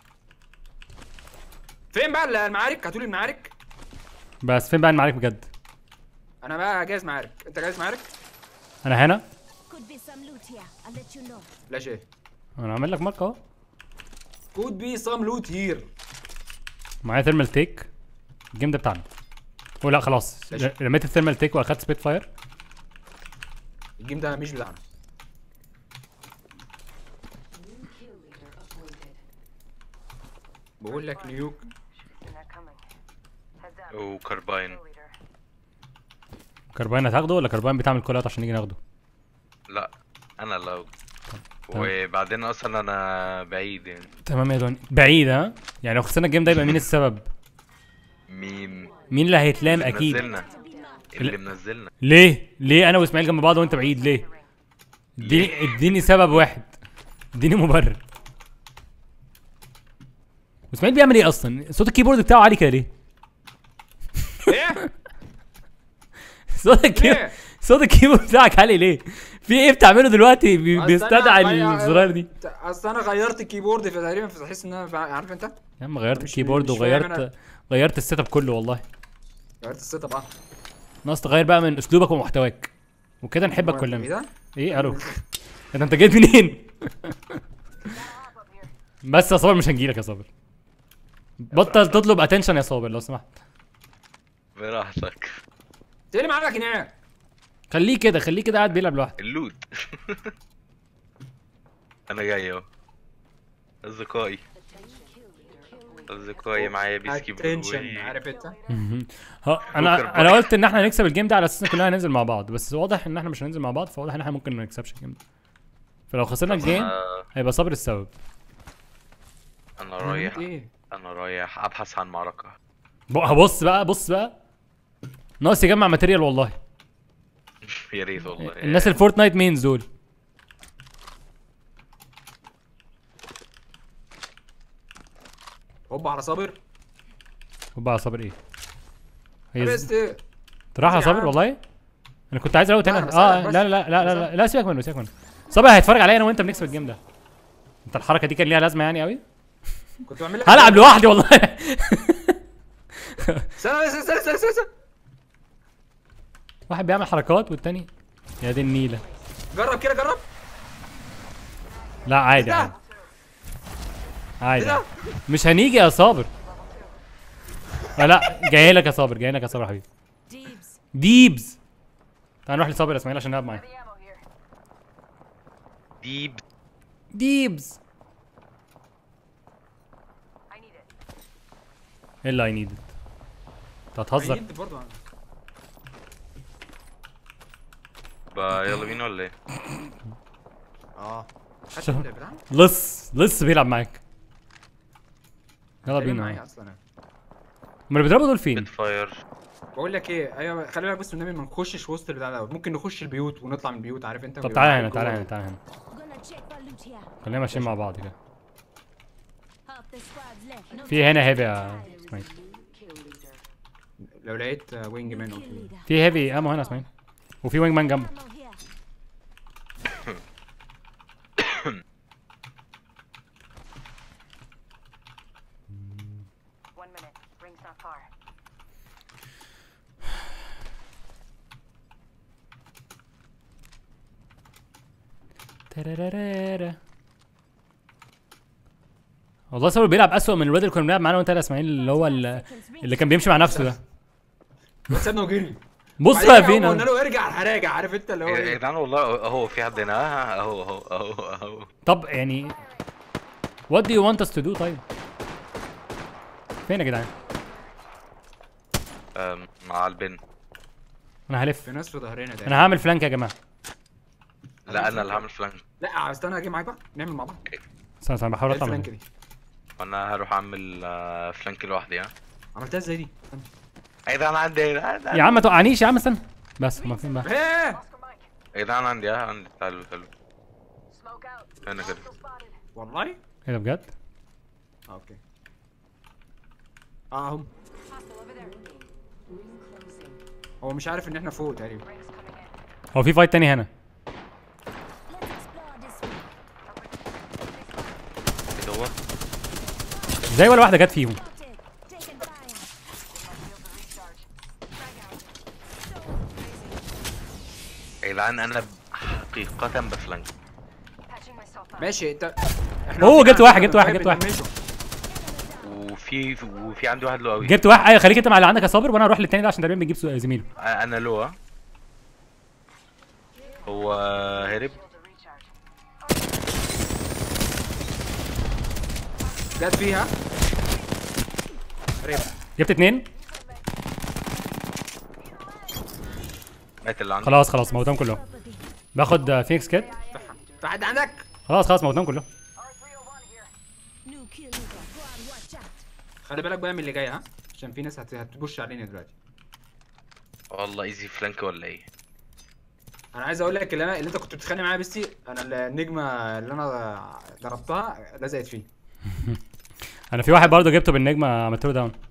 Speaker 1: فين بقى المعارك هاتولي المعارك
Speaker 2: بس فين بقى المعارك بجد
Speaker 1: انا بقى جاهز معارك انت جاهز معارك
Speaker 2: انا هنا
Speaker 4: Could be some loot here. I'll let you know.
Speaker 1: لا شيء
Speaker 2: انا عامل لك مارك اهو
Speaker 1: كود بي سام لوت هير
Speaker 2: معايا ثيرمال تيك الجيم ده بتاعنا او لا خلاص
Speaker 1: ماشي.
Speaker 2: رميت الثيرمال تيك واخدت سبيت فاير
Speaker 1: الجيم ده مش بتاعنا بقول لك نيوك
Speaker 6: They're not coming. Heads up.
Speaker 7: وكرباين
Speaker 6: Leader.
Speaker 2: كرباين هتاخده ولا كرباين بتعمل كولات عشان نيجي ناخده
Speaker 7: لا انا لو وبعدين اصلا انا بعيد يعني
Speaker 2: تمام يا دوني بعيد ها يعني لو خسرنا الجيم ده يبقى مين السبب
Speaker 7: مين
Speaker 2: مين اللي هيتلام اكيد
Speaker 7: منزلنا اللي منزلنا
Speaker 2: ليه ليه انا واسماعيل جنب بعض وانت بعيد ليه اديني اديني سبب واحد اديني مبرر واسماعيل بيعمل ايه اصلا صوت الكيبورد بتاعه عالي كده ليه
Speaker 1: ايه
Speaker 2: صوت الكيبورد
Speaker 1: ليه؟
Speaker 2: صوت الكيبورد بتاعك عالي ليه في ايه بتعمله دلوقتي بي-
Speaker 1: أصل
Speaker 2: بيستدعي
Speaker 1: أنا غير-
Speaker 2: الزرار دي
Speaker 1: اصل انا غيرت الكيبورد فتقريبا فتحس ان انا فا- عارف انت
Speaker 2: يا عم غيرت
Speaker 1: مش-
Speaker 2: الكيبورد
Speaker 1: مش فاهم
Speaker 2: وغيرت
Speaker 1: أنا.
Speaker 2: غيرت السيت اب كله والله
Speaker 1: غيرت السيت اب اه
Speaker 2: ناقص تغير بقى من اسلوبك ومحتواك وكده نحبك
Speaker 1: ايه
Speaker 2: كلنا
Speaker 1: ده؟
Speaker 2: ايه الو ده انت جيت منين بس يا صابر مش هنجيلك يا صابر بطل تطلب اتنشن يا صابر لو سمحت
Speaker 7: براحتك
Speaker 1: انت ايه اللي معاك هناك؟
Speaker 2: خليه كده خليه كده قاعد بيلعب لوحده
Speaker 7: اللوت انا جاي اهو اصدقائي اصدقائي معايا بيسكي
Speaker 1: اتنشن عارف انت؟
Speaker 2: ها
Speaker 7: بوكر
Speaker 2: انا انا قلت ان احنا هنكسب الجيم ده على اساس ان كلنا هننزل مع بعض بس واضح ان احنا مش هننزل مع بعض فواضح ان احنا ممكن ما نكسبش الجيم ده فلو خسرنا الجيم
Speaker 7: آه،
Speaker 2: هيبقى صابر السبب
Speaker 7: انا رايح
Speaker 1: ايه؟
Speaker 7: انا رايح ابحث عن معركة
Speaker 2: بقى بص بقى بص بقى ناقص يجمع ماتيريال والله
Speaker 7: يا ريت والله
Speaker 2: الناس الفورتنايت مينز دول
Speaker 1: هوبا على صابر
Speaker 2: وبقى صابر ايه هي ز-
Speaker 1: بس ايه
Speaker 2: راح يا
Speaker 1: يا
Speaker 2: صابر
Speaker 1: عم.
Speaker 2: والله انا كنت عايز الاول تاني
Speaker 1: لا، أنا
Speaker 2: اه
Speaker 1: بسألك
Speaker 2: لا
Speaker 1: بس.
Speaker 2: لا لا لا لا لا سيبك منه سيبك منه صابر هيتفرج عليا انا وانت بنكسب الجيم ده انت الحركه دي كان ليها لازمه يعني قوي
Speaker 1: كنت بعمل لك
Speaker 2: هلعب لوحدي والله
Speaker 1: استنى بس استنى استنى استنى
Speaker 2: واحد بيعمل حركات والتاني يا دي النيله
Speaker 1: جرب كده جرب
Speaker 2: لا عادي
Speaker 1: ده؟
Speaker 2: عادي عادي
Speaker 1: ده؟
Speaker 2: عادي. مش هنيجي يا صابر لا لا جاي لك يا صابر جاي لك يا صابر يا حبيبي
Speaker 4: Deebs.
Speaker 2: ديبز تعال نروح لصابر يا اسماعيل عشان نلعب معاه
Speaker 6: The ammo here.
Speaker 7: دي
Speaker 2: ديبز
Speaker 6: I need it.
Speaker 2: ايه اللي اي نيد انت هتهزر
Speaker 1: عيد برضه
Speaker 7: بقى يلا بينا ولا ايه؟
Speaker 1: اه خدت
Speaker 2: شو-
Speaker 1: البتاع؟
Speaker 2: لص لص بيلعب معاك يلا
Speaker 1: تقريبا معايا
Speaker 2: بينا
Speaker 1: اصلا أنا.
Speaker 2: هما اللي بيضربوا دول فين؟
Speaker 7: بيت فاير
Speaker 1: بقول لك ايه ايوه خلي بالك بس النبي ما نخشش وسط البتاع ده ممكن نخش البيوت ونطلع من البيوت عارف انت
Speaker 2: طب
Speaker 1: ويبقى
Speaker 2: تعالى
Speaker 1: معاك
Speaker 2: هنا
Speaker 1: جوه.
Speaker 2: تعالى هنا تعالى هنا
Speaker 4: Gonna check for loot here.
Speaker 2: خلينا ماشيين مع بعض كده
Speaker 4: Half the squad's left. No
Speaker 2: في هنا هيفي يا اسماعيل
Speaker 5: Kill leader.
Speaker 1: لو لقيت آه، وينج مان أو
Speaker 4: kill
Speaker 1: كده.
Speaker 4: leader.
Speaker 2: في هيفي امو هنا اسماعيل وفي وينج مان جنبه
Speaker 4: Ammo here.
Speaker 6: One minute. Ring's not far.
Speaker 2: ترارارارا. والله صابر بيلعب اسوأ من الواد اللي كنا بنلعب معانا وانت يا اسماعيل اللي هو ال- اللي كان بيمشي مع نفسه ده
Speaker 1: بس سابنا وجري
Speaker 2: بص
Speaker 1: بعدين
Speaker 2: بقى
Speaker 1: أول
Speaker 2: فين
Speaker 1: ما قلنا له ارجع هراجع عارف انت اللي هو
Speaker 7: يا
Speaker 1: ايه
Speaker 7: جدعان والله اهو في حد هنا اهو اهو اهو اهو
Speaker 2: طب يعني what do you want us to do طيب فين يا جدعان
Speaker 7: أم، مع البن
Speaker 2: انا هلف
Speaker 1: في ناس في ظهرنا ده
Speaker 2: انا هعمل فلانك يا جماعه
Speaker 7: لا انا اللي هعمل فلانك
Speaker 1: لا استنى اجي معاك بقى نعمل مع بعض
Speaker 2: استنى استنى بحاول
Speaker 1: ايه
Speaker 2: اطلع
Speaker 1: الفلانك
Speaker 2: من
Speaker 1: دي
Speaker 7: وانا هروح اعمل آه، فلانك لوحدي ها
Speaker 1: عملتها ازاي دي استنى.
Speaker 7: يا جدعان عندي يا جدعان
Speaker 2: يا عم ما توقعنيش يا عم استنى بس هما فين بقى
Speaker 1: ايه
Speaker 6: Oscar Mike.
Speaker 7: يا جدعان عندي ها عندي تعالوا تعالوا
Speaker 6: Smoke out.
Speaker 7: هنا كده
Speaker 6: Hostile spotted.
Speaker 1: والله
Speaker 2: ايه ده بجد
Speaker 1: آه، اوكي اه هم
Speaker 6: Hostile over there.
Speaker 5: Ring closing.
Speaker 1: هو مش عارف ان احنا فوق تقريبا
Speaker 6: Ring's coming in.
Speaker 2: هو في فايت تاني هنا
Speaker 4: Let's explore this way.
Speaker 7: ايه ده هو
Speaker 2: ازاي ولا واحده جت فيهم
Speaker 4: Spotted. Taking fire.
Speaker 6: Field to recharge. Frag out.
Speaker 7: يا جدعان انا حقيقة بفلانك
Speaker 6: Patching myself up.
Speaker 1: ماشي انت احنا
Speaker 2: أوه،
Speaker 1: واقفين
Speaker 2: جبت
Speaker 1: على
Speaker 2: واحد،
Speaker 1: الفكرة
Speaker 2: جبت واحد،
Speaker 1: طيب
Speaker 2: جبت واحد.
Speaker 1: بنمشوا.
Speaker 7: وفي وفي عندي واحد له قوي
Speaker 2: جبت واحد ايوه خليك انت مع اللي عندك يا صابر وانا هروح للتاني ده عشان تقريبا بيجيب سو- زميله
Speaker 7: انا له ها هو هرب
Speaker 6: Field to recharge.
Speaker 1: جت فيها ريب
Speaker 2: جبت اتنين
Speaker 7: مات اللي عندي
Speaker 2: خلاص خلاص موتهم كلهم
Speaker 4: Property.
Speaker 2: باخد آه، فينيكس كيت
Speaker 1: في حد عندك
Speaker 2: خلاص خلاص موتهم كلهم
Speaker 6: R301 here.
Speaker 4: New kill leader. Go on, watch out.
Speaker 1: خلي بالك بقى من اللي جاي ها عشان في ناس هت- هتبوش علينا دلوقتي
Speaker 7: والله ايزي فلانك ولا ايه
Speaker 1: انا عايز اقول لك اللي انا اللي انت كنت بتتخانق معايا بيستي انا النجمه اللي انا ضربتها لزقت فيه
Speaker 2: انا في واحد برضه جبته بالنجمه عملت له داون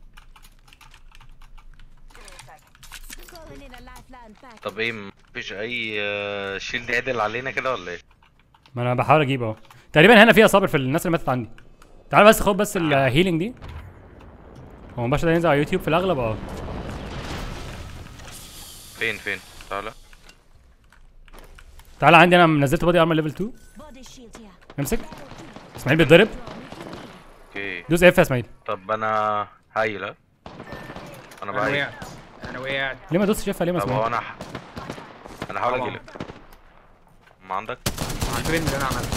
Speaker 4: Calling in a lifeline pack.
Speaker 7: طب ايه مفيش اي آه، شيلد عدل علينا كده ولا ايه
Speaker 2: ما انا بحاول اجيبه اهو تقريبا هنا فيها صابر في الناس اللي ماتت عندي تعال بس خد بس الهيلينج دي هو مباشر ده ينزل على يوتيوب في الاغلب اه
Speaker 7: فين فين تعالى
Speaker 2: تعال عندي انا نزلت بودي ارمر ليفل 2
Speaker 4: Body shield here.
Speaker 2: امسك اسماعيل بيتضرب
Speaker 7: اوكي
Speaker 2: دوس اف يا اسماعيل
Speaker 7: طب انا هايل ها انا
Speaker 1: انا
Speaker 7: بهايل
Speaker 1: وقعت انا وقعت
Speaker 2: ليه ما دوستش اف ليه ما
Speaker 7: طب هو
Speaker 2: اسماعيل
Speaker 7: انا ح... انا هحاول
Speaker 1: طبعا.
Speaker 7: اجيلك ما عندك
Speaker 1: مع الترند اللي انا عملته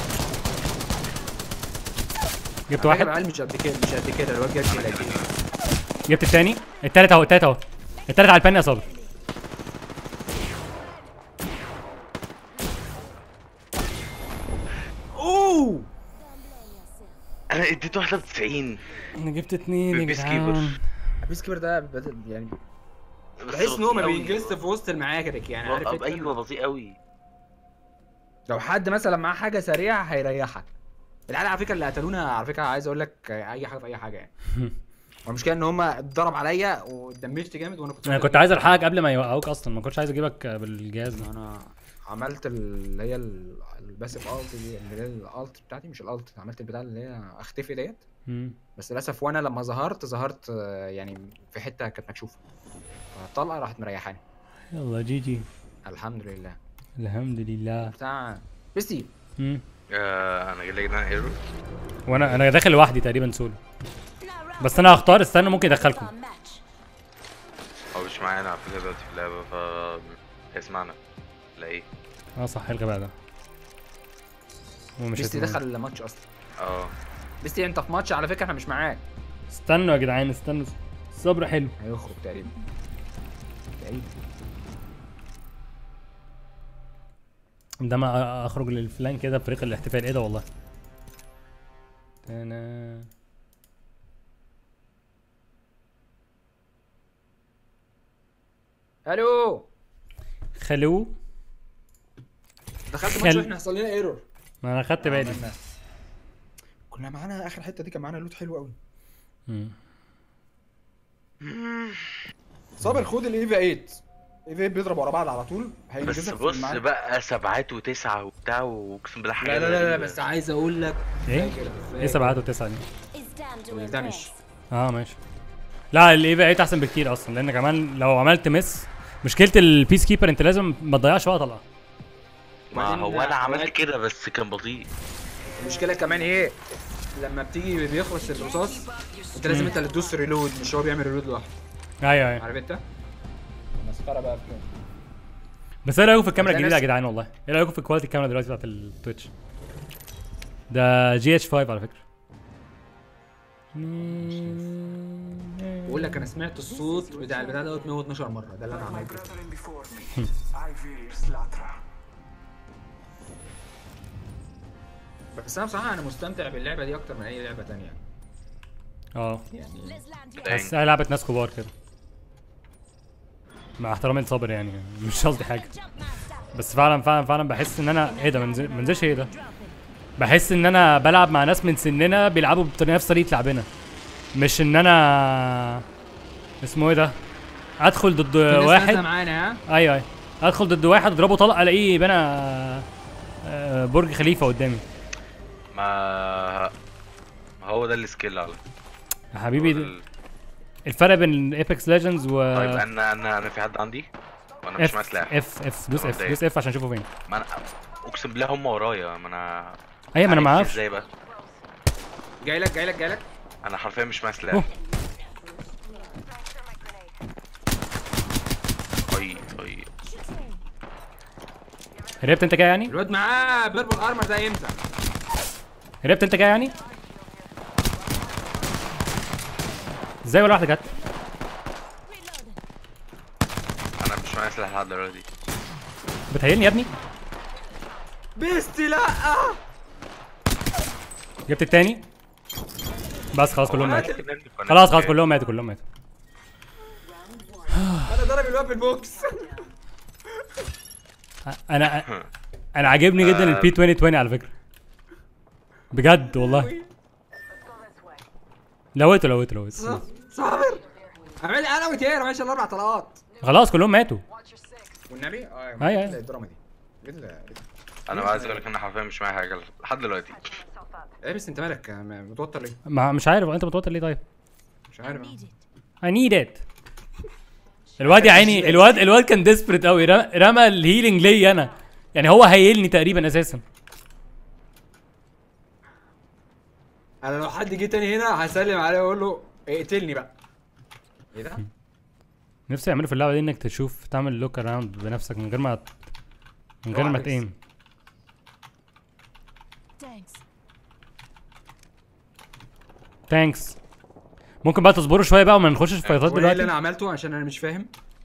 Speaker 2: جبت
Speaker 1: واحد
Speaker 2: واحد
Speaker 1: مش قد كده مش قد كده الواد جاب كده قد كده
Speaker 2: جبت التاني التالت اهو التالت اهو التالت على البان يا صابر
Speaker 1: اوه
Speaker 7: انا اديته واحده ب 90
Speaker 2: انا جبت اتنين يا
Speaker 7: بيس
Speaker 2: جدعان
Speaker 7: كيبر.
Speaker 1: بيس كيبر ده بدل يعني
Speaker 7: بس
Speaker 1: بحس ان هو ما
Speaker 7: بطيء أوي.
Speaker 1: بينجزش في وسط المعارك يعني عارف
Speaker 7: ب-
Speaker 1: انت
Speaker 7: ايوه بطيء قوي
Speaker 1: لو حد مثلا معاه حاجه سريعه هيريحك العيال على فكره اللي قتلونا على فكره عايز اقول لك اي حاجه في اي حاجه يعني والمشكله ان هم اتضرب عليا واتدمجت جامد وانا كنت
Speaker 2: انا كنت عايز الحقك قبل ما يوقعوك اصلا ما كنتش عايز اجيبك بالجهاز ده
Speaker 1: انا عملت اللي هي ال- الباسيف الت دي اللي هي الالت بتاعتي مش الالت عملت البتاع اللي هي اختفي ديت
Speaker 2: مم.
Speaker 1: بس للاسف وانا لما ظهرت ظهرت آه، يعني في حته كانت مكشوفه فالطلقه راحت مريحاني
Speaker 2: يلا جي جي
Speaker 1: الحمد لله
Speaker 2: الحمد لله
Speaker 1: بتاع بيستي
Speaker 2: مم.
Speaker 7: آه انا جاي لك ده ايرور
Speaker 2: وانا انا داخل لوحدي تقريبا سولو
Speaker 4: Now round
Speaker 2: بس انا هختار استنى ممكن يدخلكم
Speaker 4: on match.
Speaker 7: هو مش معانا على فكره دلوقتي في اللعبه ف هيسمعنا لا ايه
Speaker 2: اه صح الغباء ده هو مش
Speaker 1: بيستي
Speaker 2: هيسمعني.
Speaker 1: دخل الماتش اصلا
Speaker 7: اه
Speaker 1: بيستي انت في ماتش على فكره احنا مش معاك
Speaker 2: استنوا يا جدعان استنوا الصبر حلو
Speaker 1: هيخرج تقريبا تقريبا
Speaker 2: عندما اخرج للفلان كده فريق الاحتفال ايه ده والله انا
Speaker 1: الو
Speaker 2: خلو
Speaker 1: دخلت
Speaker 2: خل-
Speaker 1: ماتش واحنا حصل لنا ايرور
Speaker 2: ما انا خدت بالي
Speaker 1: عملنا. كنا معانا اخر حته دي كان معانا لوت حلو قوي
Speaker 2: مم.
Speaker 1: صابر خد الايفا 8 ايفا 8 بيضرب ورا بعض على طول
Speaker 7: بس
Speaker 1: هينجزك في
Speaker 7: بص
Speaker 1: المعارك.
Speaker 7: بقى سبعات وتسعة وبتاع واقسم بالله حاجه
Speaker 1: لا لا لا, لا
Speaker 7: غريبة.
Speaker 1: بس عايز اقول لك
Speaker 2: ايه
Speaker 1: فاكر-
Speaker 2: ايه
Speaker 1: فاكر.
Speaker 2: سبعات وتسعة دي
Speaker 4: It's time to
Speaker 1: والدمج.
Speaker 4: impress.
Speaker 2: اه ماشي لا الايفا 8 احسن بكتير اصلا لان كمان لو عملت مس مشكله البيس كيبر انت لازم ما تضيعش وقت طلقه
Speaker 7: ما
Speaker 1: وبعدين
Speaker 7: هو انا عملت
Speaker 1: أوقات-
Speaker 7: كده بس كان بطيء
Speaker 1: المشكله كمان ايه لما بتيجي بيخلص الرصاص انت لازم انت اللي تدوس ريلود مش هو بيعمل ريلود لوحده
Speaker 2: ايوه ايوه
Speaker 1: عارف انت مسخره بقى في كده
Speaker 2: بس ايه رايكم في الكاميرا
Speaker 1: هتلاقي
Speaker 2: الجديده يا
Speaker 1: ناس-
Speaker 2: جدعان والله ايه رايكم في كواليتي الكاميرا دلوقتي بتاعت التويتش ده جي اتش 5 على فكره
Speaker 1: بقول لك انا سمعت الصوت بتاع البتاع دوت 112 مره ده اللي انا عملته
Speaker 8: brethren before me, I fear Slatra.
Speaker 1: بس انا بصراحه انا مستمتع باللعبه دي اكتر من اي لعبه تانية
Speaker 2: اه
Speaker 1: يعني
Speaker 4: Let's land here.
Speaker 7: دايم.
Speaker 2: بس لعبه ناس كبار كده مع احترامي لصابر يعني مش قصدي حاجه
Speaker 4: Jump master.
Speaker 2: بس فعلا فعلا فعلا بحس ان انا ايه ده منزل منزلش ايه ده بحس ان انا بلعب مع ناس من سننا بيلعبوا بطريقه نفس طريقه لعبنا مش ان انا اسمه ايه ده ادخل ضد
Speaker 1: في ناس
Speaker 2: واحد
Speaker 1: نازلة معانا ها
Speaker 2: ايوه ايوه ادخل ضد واحد اضربه طلقه الاقيه بنى آه، برج خليفه قدامي
Speaker 7: ما ما هو ده السكيل على
Speaker 2: يا
Speaker 7: هو
Speaker 2: حبيبي
Speaker 7: ده ال-
Speaker 2: الفرق بين ايبكس ليجندز و
Speaker 7: طيب انا انا انا في حد عندي وانا مش معايا
Speaker 2: اف
Speaker 7: سلاح
Speaker 2: اف اف دوس اف
Speaker 7: مبدئيا.
Speaker 2: دوس اف عشان اشوفه فين
Speaker 7: ما انا اقسم بالله هم ورايا ما انا
Speaker 2: ايوه ما انا ما
Speaker 7: عارف
Speaker 2: اعرفش
Speaker 7: ازاي بقى
Speaker 1: جاي لك جاي لك جاي لك
Speaker 7: انا حرفيا مش معايا
Speaker 2: أوه.
Speaker 7: سلاح طيب طيب
Speaker 2: هربت انت جاي يعني
Speaker 1: الواد معاه بيربل ارمر ده امتى
Speaker 2: هربت انت جاي يعني ازاي ولا واحده جت
Speaker 7: انا مش معايا سلاح لحد دلوقتي
Speaker 2: بتهيلني يا ابني
Speaker 1: بيستي لا
Speaker 2: جبت التاني بس خلاص كلهم
Speaker 7: هو أنا
Speaker 2: ماتوا
Speaker 7: كده عندي قناة
Speaker 2: خلاص خلاص
Speaker 7: كام؟
Speaker 2: كلهم ماتوا كلهم ماتوا
Speaker 1: انا ضرب الواد بالبوكس
Speaker 2: انا انا عاجبني جدا البي 2020 على فكره بجد والله لويته لويته لويته
Speaker 1: صابر عمال انا وتير ماشي الاربع طلقات
Speaker 2: خلاص كلهم ماتوا
Speaker 1: والنبي اه
Speaker 2: أيوة، أيوة.
Speaker 1: إيه الدراما دي إيه ال- إيه ده؟
Speaker 7: انا عايز اقول لك انا حرفيا مش معايا حاجه لحد دلوقتي
Speaker 1: ايه بس انت مالك م- متوتر ليه
Speaker 2: ما مش عارف انت متوتر ليه طيب
Speaker 1: مش عارف
Speaker 4: Need it.
Speaker 2: I need it الواد يا عيني الواد الواد كان ديسبريت قوي رمى الهيلينج ليا انا يعني هو هيلني تقريبا اساسا
Speaker 1: انا لو حد جه تاني هنا هسلم عليه واقول له اقتلني بقى ايه ده
Speaker 2: نفسي يعملوا في اللعبه دي انك تشوف تعمل لوك اراوند بنفسك من غير ما من غير ما
Speaker 1: اوعى
Speaker 2: تقيم
Speaker 4: Thanks.
Speaker 2: ثانكس ممكن بقى تصبروا شويه بقى وما نخشش في فايتات
Speaker 1: هو ايه اللي
Speaker 2: دلوقتي
Speaker 1: انا عملته عشان انا مش فاهم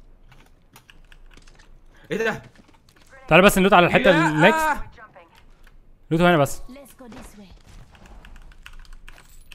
Speaker 1: ايه ده
Speaker 2: تعالى بس نلوت على الحته
Speaker 1: لا!
Speaker 2: النكست لوتوا هنا بس
Speaker 4: Let's go this way.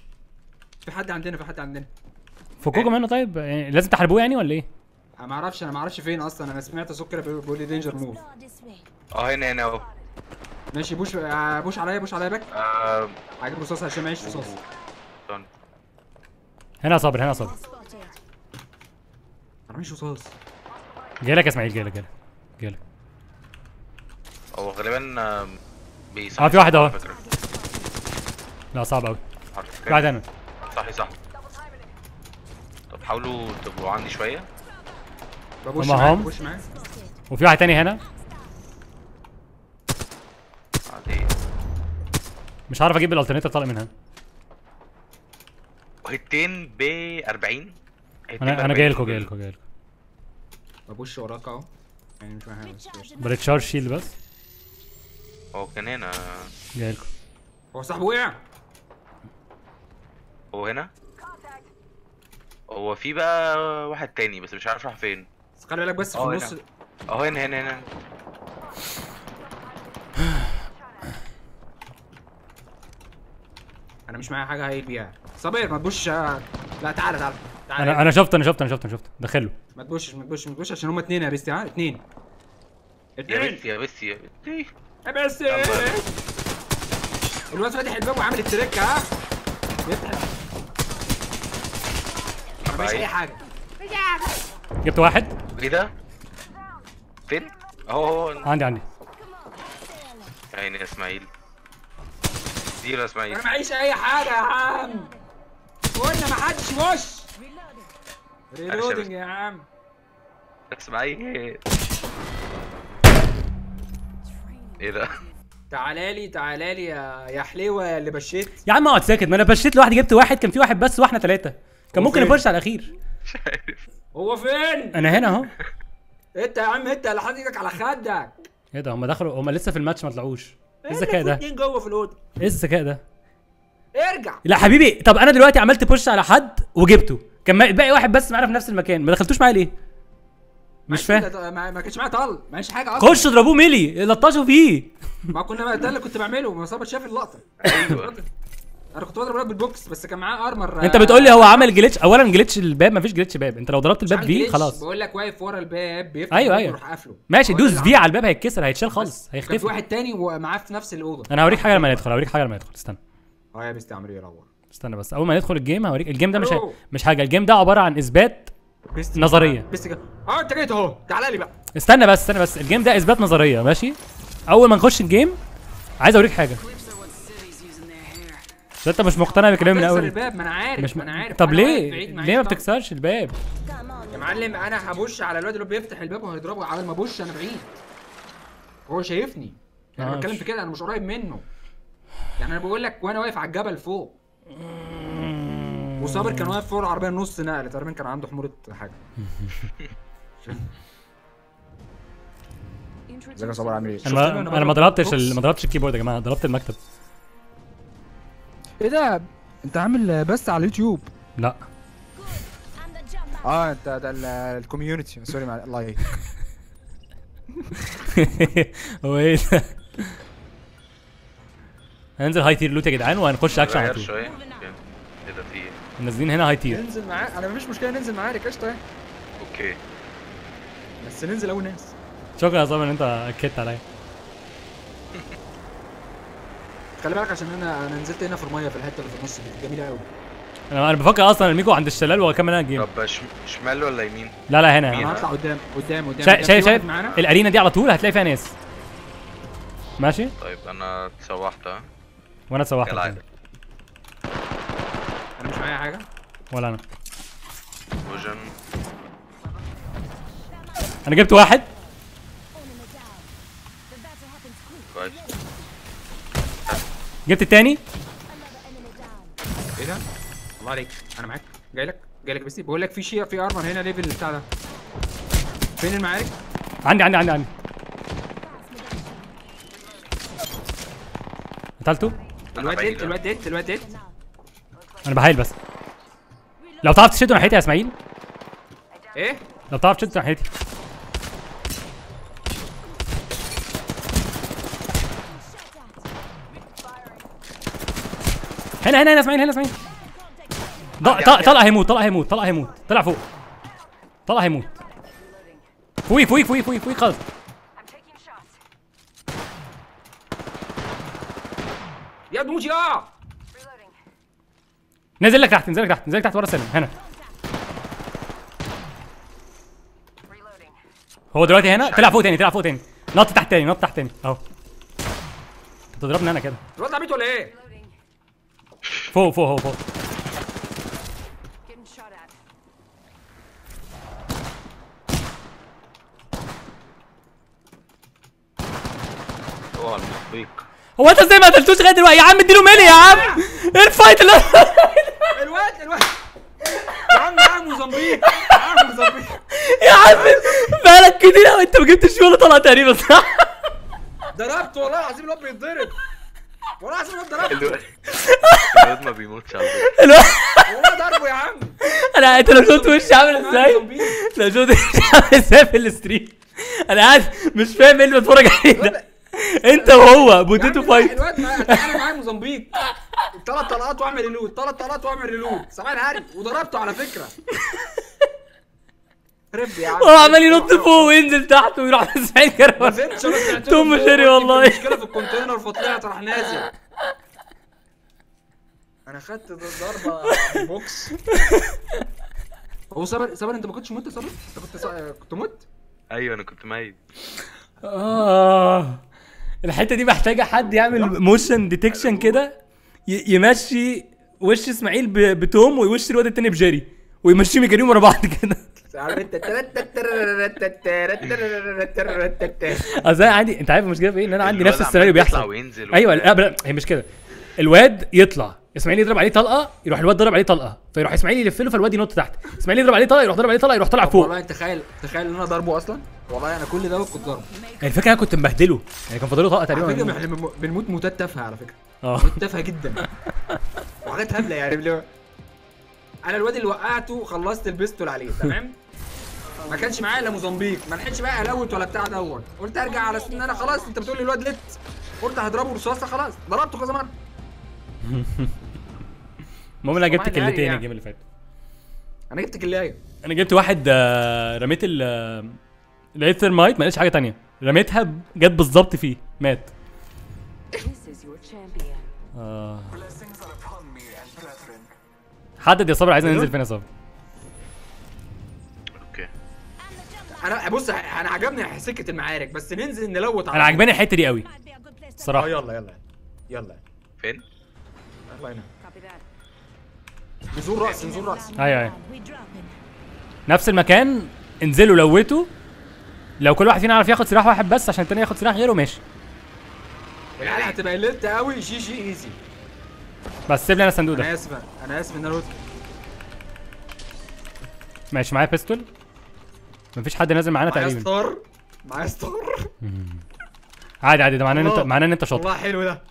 Speaker 1: في حد عندنا في حد عندنا
Speaker 2: فكوكوا منه طيب يعني لازم تحاربوه يعني ولا ايه؟
Speaker 1: انا ما اعرفش انا ما اعرفش فين اصلا انا سمعت صوت كده بيقول بيقول لي دينجر موف
Speaker 4: Not this way.
Speaker 7: اه هنا هنا اهو
Speaker 1: ماشي بوش آه، بوش عليا بوش عليا باك
Speaker 7: آه،
Speaker 1: هجيب رصاص عشان معيش رصاص
Speaker 7: استنى.
Speaker 2: هنا يا صابر هنا يا صابر
Speaker 4: Spotted.
Speaker 1: انا معيش رصاص
Speaker 2: جاي لك يا اسماعيل جاي لك جاي لك جاي لك
Speaker 7: هو غالبا آه، بيصحي
Speaker 2: اه في واحد اهو
Speaker 7: على فكرة.
Speaker 2: لا صعب قوي
Speaker 7: عارف
Speaker 2: في واحد هنا
Speaker 7: صحي صح طب حاولوا تبقوا عندي شوية
Speaker 1: ببوش
Speaker 2: هما
Speaker 1: معاك
Speaker 2: هم؟
Speaker 1: ببوش معاك
Speaker 2: وفي واحد تاني هنا
Speaker 7: عادي
Speaker 2: مش عارف اجيب الالترنيتور طالع من هنا
Speaker 7: هيتين ب 40 هيتين
Speaker 2: انا انا
Speaker 7: ب
Speaker 2: جاي
Speaker 7: 40.
Speaker 2: لكم جاي لكم جاي لكم
Speaker 1: ببوش وراك اهو يعني مش فاهم بس قشطة.
Speaker 2: بريتشارج شيلد بس
Speaker 7: هو كان هنا
Speaker 2: جاي لكم
Speaker 1: هو صاحبه وقع
Speaker 7: هو هنا هو في بقى واحد تاني بس مش عارف راح فين
Speaker 1: بس خلي بالك بس في
Speaker 7: اه
Speaker 1: النص
Speaker 7: هنا. اهو هنا هنا هنا
Speaker 1: انا مش معايا حاجه هايل بيها صابر ما تبوش لا تعالى تعالى تعالى
Speaker 2: انا انا شفت انا شفت انا شفت انا شفت دخله
Speaker 1: ما تبوشش ما تبوشش ما تبوشش عشان هما اتنين يا بيستي ها اتنين
Speaker 7: يا
Speaker 1: اتنين
Speaker 7: بنتي يا بنتي يا بنتي
Speaker 1: يا بيستي الواد فاتح الباب وعامل التريك ها يفتح ما فيش اي حاجه
Speaker 2: جبت واحد
Speaker 7: ايه ده؟ فين؟ اهو اهو
Speaker 2: عندي عندي
Speaker 7: يا عيني يا اسماعيل زيرو يا اسماعيل
Speaker 1: انا معيش اي حاجه يا عم قلنا ما حدش يبوش ريلودنج يا عم
Speaker 7: اسماعيل ايه ده؟
Speaker 1: تعالى لي تعالى لي يا يا حليوه يا اللي بشيت
Speaker 2: يا عم اقعد ساكت ما انا بشيت لوحدي جبت واحد كان في واحد بس واحنا ثلاثه كان
Speaker 1: هو
Speaker 2: ممكن
Speaker 1: فين؟
Speaker 2: يبرش على الاخير
Speaker 7: مش عارف
Speaker 1: هو فين
Speaker 2: انا هنا اهو
Speaker 1: انت يا عم انت اللي حاطط ايدك على خدك
Speaker 2: ايه ده هم دخلوا هم لسه في الماتش ما طلعوش ايه الذكاء ده
Speaker 1: اتنين جوه في الاوضه
Speaker 2: ايه الذكاء ده
Speaker 1: ارجع
Speaker 2: لا حبيبي طب انا دلوقتي عملت بوش على حد وجبته كان ما- باقي واحد بس معانا في نفس المكان ما دخلتوش معايا ليه مش فاهم
Speaker 1: ما, ما كانش معايا طل معيش حاجه اصلا
Speaker 2: خش اضربوه ميلي لطشوا فيه
Speaker 1: ما كنا ده اللي كنت بعمله ما صابت شاف اللقطه
Speaker 7: ايوه
Speaker 1: انا كنت بضرب الواد بالبوكس بس كان معاه ارمر
Speaker 2: انت بتقول لي هو عمل جليتش اولا جليتش الباب مفيش جليتش باب انت لو ضربت الباب في خلاص
Speaker 1: بقول لك واقف ورا الباب بيفتح
Speaker 2: أيوة،
Speaker 1: الباب
Speaker 2: أيوة.
Speaker 1: ويروح قافله
Speaker 2: ماشي
Speaker 1: هو
Speaker 2: دوس
Speaker 1: اللي
Speaker 2: في
Speaker 1: عمل.
Speaker 2: على الباب هيتكسر هيتشال خالص
Speaker 1: كان في
Speaker 2: هيختفي
Speaker 1: واحد تاني ومعاه في نفس الاوضه
Speaker 2: انا هوريك حاجه لما ندخل هوريك حاجه لما ندخل استنى
Speaker 1: اه يا بيستي عمرو يروح
Speaker 2: استنى بس اول ما ندخل الجيم هوريك الجيم ده مش
Speaker 1: ألو.
Speaker 2: مش حاجه الجيم ده عباره عن اثبات
Speaker 1: بيستي
Speaker 2: نظرية.
Speaker 1: بيستي جا- اه انت جيت اهو تعالى لي بقى
Speaker 2: استنى بس استنى بس الجيم ده اثبات نظريه ماشي اول ما نخش الجيم عايز اوريك حاجه بس انت مش مقتنع بكلامي من
Speaker 1: تكسر
Speaker 2: اول
Speaker 1: الباب ما انا عارف
Speaker 2: مش
Speaker 1: ما انا عارف
Speaker 2: طب
Speaker 1: أنا واقف
Speaker 2: ليه
Speaker 1: بعيد معيش
Speaker 2: ليه ما
Speaker 1: طبعا.
Speaker 2: بتكسرش الباب
Speaker 4: Come on.
Speaker 1: يا معلم انا هبش على الواد اللي هو بيفتح الباب وهيضربه على ما ابش انا بعيد هو شايفني يعني انا
Speaker 2: آه،
Speaker 1: بتكلم
Speaker 2: مش-
Speaker 1: في كده انا مش قريب منه يعني انا بقول لك وانا واقف على الجبل فوق وصابر كان واقف فوق العربيه نص نقل تقريبا كان عنده حموره حاجه ازيك يا صابر عامل ايه؟
Speaker 2: انا ما انا ما ضربتش ال- ما ضربتش الكيبورد يا جماعه ضربت المكتب
Speaker 1: ايه ده؟ انت عامل بس على اليوتيوب
Speaker 2: لا
Speaker 4: I'm the jump
Speaker 1: اه انت ده الكوميونتي سوري مع الله يهديك
Speaker 2: هو ايه ده هننزل هاي تير لوت يا جدعان وهنخش اكشن على
Speaker 7: غير
Speaker 2: طول
Speaker 7: شويه ايه ده في ايه؟
Speaker 2: نازلين هنا هاي تير
Speaker 1: ننزل معاه انا مفيش مشكله ننزل معارك قشطه يعني
Speaker 7: اوكي
Speaker 1: بس ننزل اول ناس
Speaker 2: شكرا يا صابر ان انت اكدت عليا
Speaker 1: خلي بالك عشان انا انا نزلت هنا في الميه في الحته اللي في النص دي جميله قوي
Speaker 2: انا انا بفكر اصلا ارميكوا عند الشلال واكمل انا الجيم
Speaker 7: طب شم- شمال ولا يمين؟
Speaker 2: لا لا هنا
Speaker 7: مين؟
Speaker 2: هنا
Speaker 1: انا هطلع قدام قدام قدام
Speaker 2: شا-
Speaker 1: قدام.
Speaker 2: شايف
Speaker 1: في واحد
Speaker 2: شايف
Speaker 1: معانا
Speaker 2: الارينا دي على طول هتلاقي فيها ناس ماشي
Speaker 7: طيب انا اتسوحت ها
Speaker 2: وانا اتسوحت
Speaker 7: كالعادة
Speaker 1: انا مش معايا حاجه
Speaker 2: ولا انا
Speaker 7: فوجن
Speaker 2: انا جبت واحد
Speaker 4: enemy down. The battle happens quick.
Speaker 7: كويس
Speaker 2: جبت التاني
Speaker 4: Another enemy down.
Speaker 1: ايه ده؟ الله عليك انا معاك جاي لك جاي لك بس بقول لك في شيء في ارمر هنا ليفل بتاع ده فين المعارك؟
Speaker 2: عندي عندي عندي عندي قتلته
Speaker 1: الواد
Speaker 7: بعيد
Speaker 1: ديت الواد ديت الواد ديت
Speaker 2: انا بحايل بس لو تعرف تشده ناحيتي يا اسماعيل
Speaker 1: ايه؟
Speaker 2: لو تعرف تشده ناحيتي هنا هنا هنا اسماعيل هنا اسماعيل ض- طلع طلع هيموت طلع هيموت طلع هيموت طلع فوق طلع هيموت فوقيك فوقيك فوقيك فوقيك فوقيك خالص
Speaker 6: I'm taking shots.
Speaker 1: يا موت يا
Speaker 6: Reloading.
Speaker 2: نزل لك تحت نزل لك تحت نزل لك تحت ورا السلم هنا
Speaker 6: Reloading.
Speaker 2: هو دلوقتي هنا طلع فوق تاني طلع فوق تاني نط تحت تاني نط تحت تاني اهو انت بتضربني انا كده
Speaker 1: الواد عبيط ولا ايه؟
Speaker 6: Reloading.
Speaker 2: فوق فوق هو فوق
Speaker 6: Getting shot at.
Speaker 7: هو المطبيق
Speaker 2: هو انت ازاي ما قتلتوش لغايه دلوقتي يا عم اديله ميلي يا عم ايه الفايت اللي
Speaker 1: الواد الواد يا عم معاه موزمبيق معاه موزمبيق
Speaker 2: يا عم بقالك كتير قوي انت ما جبتش ولا طلعه تقريبا صح
Speaker 1: ضربته والله العظيم الواد بيتضرب والله العظيم الواد ضربته
Speaker 7: الواد الواد ما بيموتش على فكره
Speaker 2: الواد-
Speaker 1: والله ضربه يا عم
Speaker 2: انا انت لو شفت وشي عامل
Speaker 1: معاه
Speaker 2: ازاي
Speaker 1: موزمبيق.
Speaker 2: لو شفت وشي عامل ازاي في الستريم انا قاعد مش فاهم ايه اللي بتفرج عليه ده انت وهو بوتيتو
Speaker 1: يا عم
Speaker 2: فايت
Speaker 1: الواد معاه انا معايا موزمبيق ثلاث طلقات واعمل ريلود ثلاث طلقات واعمل ريلود سامع الهري وضربته على فكره رب يا عم
Speaker 2: هو عمال ينط فوق وينزل تحت ويروح مسعين
Speaker 1: ما
Speaker 2: كرة
Speaker 1: فهمتش انا طلعت له
Speaker 2: توم
Speaker 1: فوق،
Speaker 2: وجيري
Speaker 1: قلت
Speaker 2: والله.
Speaker 1: يمكن مشكله في الكونتينر فطلعت راح نازل انا خدت ضربه بوكس هو صبر صبر انت ما كنتش مت صبر انت كنت ص- كنت مت
Speaker 7: ايوه انا كنت ميت
Speaker 2: آه الحته دي محتاجه حد يعمل موشن ديتكشن كده ي- يمشي وش اسماعيل ب- بتوم ويوش الواد التاني بجيري ويمشيهم يجريهم ورا بعض كده
Speaker 1: عارف انت
Speaker 2: اصل انا عندي انت عارف المشكله في ايه ان انا عندي
Speaker 7: الواد
Speaker 2: نفس
Speaker 7: عمال
Speaker 2: السيناريو
Speaker 7: يطلع
Speaker 2: بيحصل
Speaker 7: وينزل
Speaker 2: ايوه
Speaker 7: وبتاع.
Speaker 2: لا بلا هي مش كده الواد يطلع اسماعيل يضرب عليه طلقه يروح الواد ضرب عليه طلقه فيروح اسماعيل يلف له فالواد ينط تحت اسماعيل يضرب عليه طلقه يروح ضرب عليه طلقه يروح طالع فوق
Speaker 1: والله تخيل تخيل ان انا ضربه اصلا والله انا كل ده كنت ضربه
Speaker 2: الفكره انا كنت مبهدله يعني كان فاضله طلقه
Speaker 1: على فكره
Speaker 2: تقريبا
Speaker 1: احنا بنمو- بنموت موتات تافهه على فكره
Speaker 2: اه
Speaker 1: موت تافهه جدا وحاجات هبله يعني اللي هو انا الواد اللي وقعته خلصت البيستول عليه تمام ما كانش معايا الا موزمبيق ما لحقتش بقى الوت ولا بتاع دوت قلت ارجع على اساس ان انا خلاص انت بتقول لي الواد لت قلت هضربه رصاصه خلاص ضربته كذا مره
Speaker 2: المهم انا جبت
Speaker 1: صباح الخير
Speaker 2: كلتين
Speaker 1: يعني.
Speaker 2: الجيم اللي فات
Speaker 1: انا جبت كلايه
Speaker 2: انا جبت واحد آه، رميت ال آه، لقيت ثيرمايت ما لقيتش حاجه تانية رميتها ب- جت بالظبط فيه مات
Speaker 5: This is your champion.
Speaker 2: آه.
Speaker 8: Blessings are upon me and brethren.
Speaker 2: حدد يا صابر عايزين ننزل فين يا صابر
Speaker 7: اوكي
Speaker 1: انا بص انا عجبني سكه المعارك بس ننزل نلوت على
Speaker 2: انا عجباني الحته دي قوي
Speaker 4: Might be a good place to
Speaker 1: اه
Speaker 2: الصراحه
Speaker 1: يلا يلا يلا
Speaker 7: فين؟
Speaker 1: يلا هنا
Speaker 6: Copy that.
Speaker 1: نزول راس نزول راس
Speaker 2: ايوه ايوه
Speaker 4: We dropping.
Speaker 2: نفس المكان انزلوا لوتوا لو كل واحد فينا عارف ياخد سلاح واحد بس عشان التاني ياخد سلاح غيره ماشي
Speaker 1: العيال هتبقى ليلت قوي جي جي ايزي
Speaker 2: بس سيب لي انا الصندوق
Speaker 1: انا
Speaker 2: ده
Speaker 1: اسف انا اسف ان انا قلت
Speaker 2: ماشي معايا بيستول مفيش حد نازل معانا
Speaker 1: معايا
Speaker 2: تقريبا
Speaker 1: ستار معايا ستار
Speaker 2: عادي عادي ده معناه ان انت
Speaker 1: الله.
Speaker 2: معناه ان انت شاطر
Speaker 1: والله حلو ده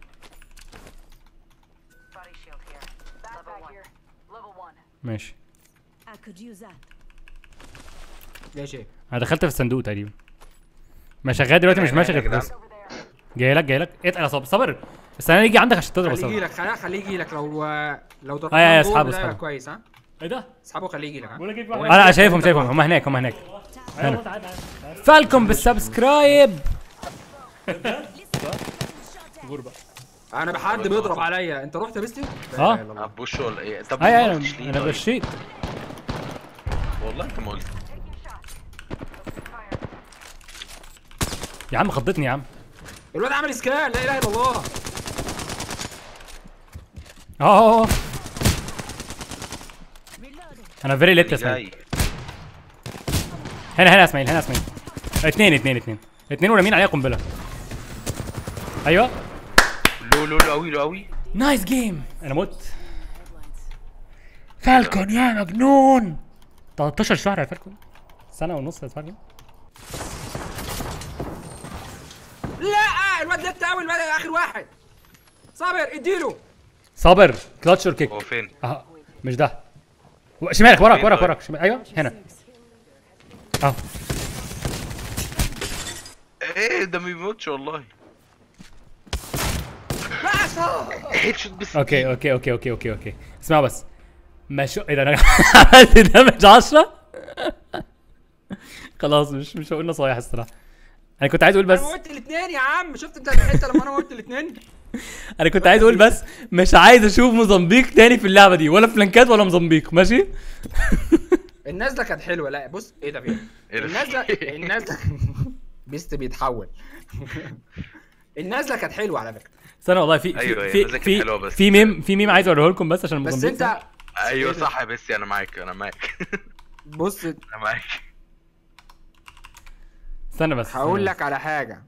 Speaker 6: Body shield here. Level one. Level one.
Speaker 2: ماشي
Speaker 4: I could use that.
Speaker 1: يا شيخ
Speaker 2: انا دخلت في الصندوق تقريبا ما شغال دلوقتي مش ماشي غير بس جاي لك جاي لك اتقل يا صابر صابر بس انا يجي عندك عشان تضرب يا
Speaker 1: خليه يجي
Speaker 2: صابر
Speaker 1: لك خليه خليه يجي لك لو لو ضربت
Speaker 2: أي- أي،
Speaker 1: جول
Speaker 2: اسحبه،
Speaker 1: ده
Speaker 2: اسحبه.
Speaker 1: كويس ها
Speaker 2: ايه ده؟
Speaker 1: اسحبه خليه يجي لك ها
Speaker 2: انا شايفهم شايفهم هم هناك هم هناك هنا فالكم بالسبسكرايب
Speaker 1: انا بحد بيضرب عليا انت رحت يا بيستي؟
Speaker 2: اه.
Speaker 7: هتبوش ولا ايه؟ طب
Speaker 2: اي
Speaker 7: ما
Speaker 2: انا
Speaker 7: قلتش ليه
Speaker 2: انا
Speaker 7: طيب؟
Speaker 2: غشيت
Speaker 7: والله انت ما قلت
Speaker 2: يا عم خضتني يا عم
Speaker 1: الواد عمل اسكان لا اله الا الله
Speaker 2: اه اه اه انا فيري ليت يا اسماعيل
Speaker 7: جاي
Speaker 2: هنا هنا يا اسماعيل هنا يا اسماعيل اتنين اتنين اتنين اتنين ورامين عليها قنبله ايوه
Speaker 7: لو لو لو قوي لو قوي
Speaker 2: نايس جيم انا مت فالكون يا مجنون 13 شهر يا فالكون سنه ونص يا فالكون
Speaker 1: لا الواد لت قوي الواد اخر واحد صابر اديله
Speaker 2: صابر كلاتش اور كيك
Speaker 7: هو فين؟
Speaker 2: اه مش ده و- شمالك وراك
Speaker 7: فين
Speaker 2: وراك
Speaker 7: طيب؟
Speaker 2: وراك شمال ايوه هنا اه
Speaker 7: ايه ده ما بيموتش والله هيد شوت بس
Speaker 2: اوكي اوكي اوكي اوكي اوكي اوكي اسمعوا بس مش ايه ده انا عملت دامج 10 خلاص مش مش هقول نصايح الصراحه انا كنت عايز اقول بس
Speaker 1: انا قلت الاثنين يا عم شفت انت الحته لما انا قلت الاثنين
Speaker 2: انا كنت عايز اقول بس مش عايز اشوف موزمبيق تاني في اللعبه دي ولا فلانكات ولا موزمبيق ماشي
Speaker 1: النازله كانت حلوه لا بص ايه ده فين
Speaker 7: إيه ده؟
Speaker 1: النازله النازله بيست بيتحول النازله كانت حلوه على فكره
Speaker 2: استنى والله في
Speaker 7: أيوة، هي
Speaker 2: في
Speaker 7: نازلة
Speaker 2: في
Speaker 7: كانت حلوة
Speaker 2: في,
Speaker 7: بس-
Speaker 2: في ميم في ميم عايز اوريه لكم بس عشان
Speaker 1: بس
Speaker 2: موزمبيق
Speaker 1: انت
Speaker 7: ايوه
Speaker 1: إيه ده؟
Speaker 7: صح يا بيسي انا معاك انا معاك
Speaker 1: بص
Speaker 7: انا معاك
Speaker 2: استنى بس
Speaker 1: هقول لك على حاجه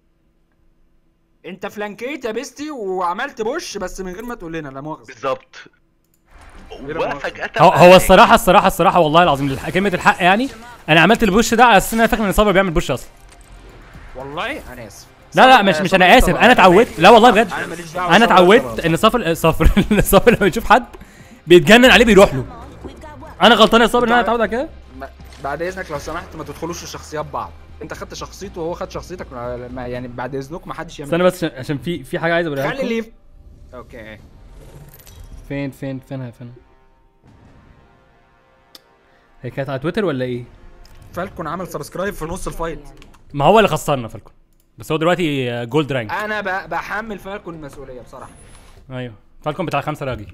Speaker 1: انت فلانكيت يا بيستي وعملت بوش بس من غير ما تقول لنا لا مؤاخذه
Speaker 7: بالظبط
Speaker 1: غير مؤاخذة.
Speaker 7: وفجأة
Speaker 2: هو هو الصراحه الصراحه الصراحه والله العظيم الح- كلمه الحق يعني انا عملت البوش ده على اساس ان انا فاكر ان صابر بيعمل بوش اصلا
Speaker 1: والله انا اسف
Speaker 2: لا لا مش مش انا اسف انا اتعودت لا والله بجد
Speaker 1: انا ماليش دعوه
Speaker 2: انا
Speaker 1: صبر،
Speaker 2: اتعودت
Speaker 1: صبر.
Speaker 2: ان صفر صفر صفر لما يشوف حد بيتجنن عليه بيروح له
Speaker 4: We've got work.
Speaker 2: انا غلطان يا صابر ان انا اتعود على كده
Speaker 1: ما- بعد اذنك لو سمحت ما تدخلوش في شخصيات بعض انت خدت شخصيته وهو خد شخصيتك ما ما- يعني بعد اذنكم ما حدش يعمل
Speaker 2: استنى بس عشان- عشان في في حاجه عايز اوريها
Speaker 1: خلي
Speaker 2: لكم
Speaker 1: اللي يف- اوكي
Speaker 2: فين فين فينها فين هي كانت على تويتر ولا ايه
Speaker 1: فالكون عمل سبسكرايب في نص الفايت
Speaker 2: ما هو اللي خسرنا فالكون بس هو دلوقتي جولد رانك
Speaker 1: انا ب- بحمل فالكون المسؤوليه بصراحه
Speaker 2: ايوه فالكون بتاع خمسة راجل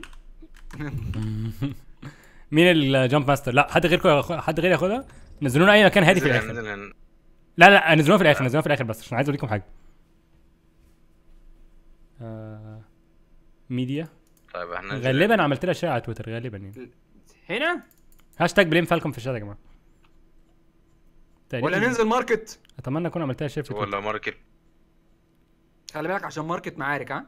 Speaker 2: مين الجامب ماستر لا حد غيركم ياخ- حد غيري ياخدها نزلونا اي مكان هادي في
Speaker 7: نزل-
Speaker 2: الاخر
Speaker 7: نزل-
Speaker 2: لا لا نزلوها في الاخر نزلوها في الاخر بس عشان عايز اوريكم حاجه آه... ميديا
Speaker 7: طيب احنا ننزل-
Speaker 2: غالبا عملت لها شير على تويتر غالبا يعني
Speaker 1: هنا
Speaker 2: هاشتاج بليم فالكون في الشات يا جماعه تقريباً.
Speaker 1: ولا ننزل ماركت
Speaker 2: اتمنى اكون عملت لها شير في تويتر
Speaker 7: ولا ماركت
Speaker 1: خلي بالك عشان ماركت معارك ها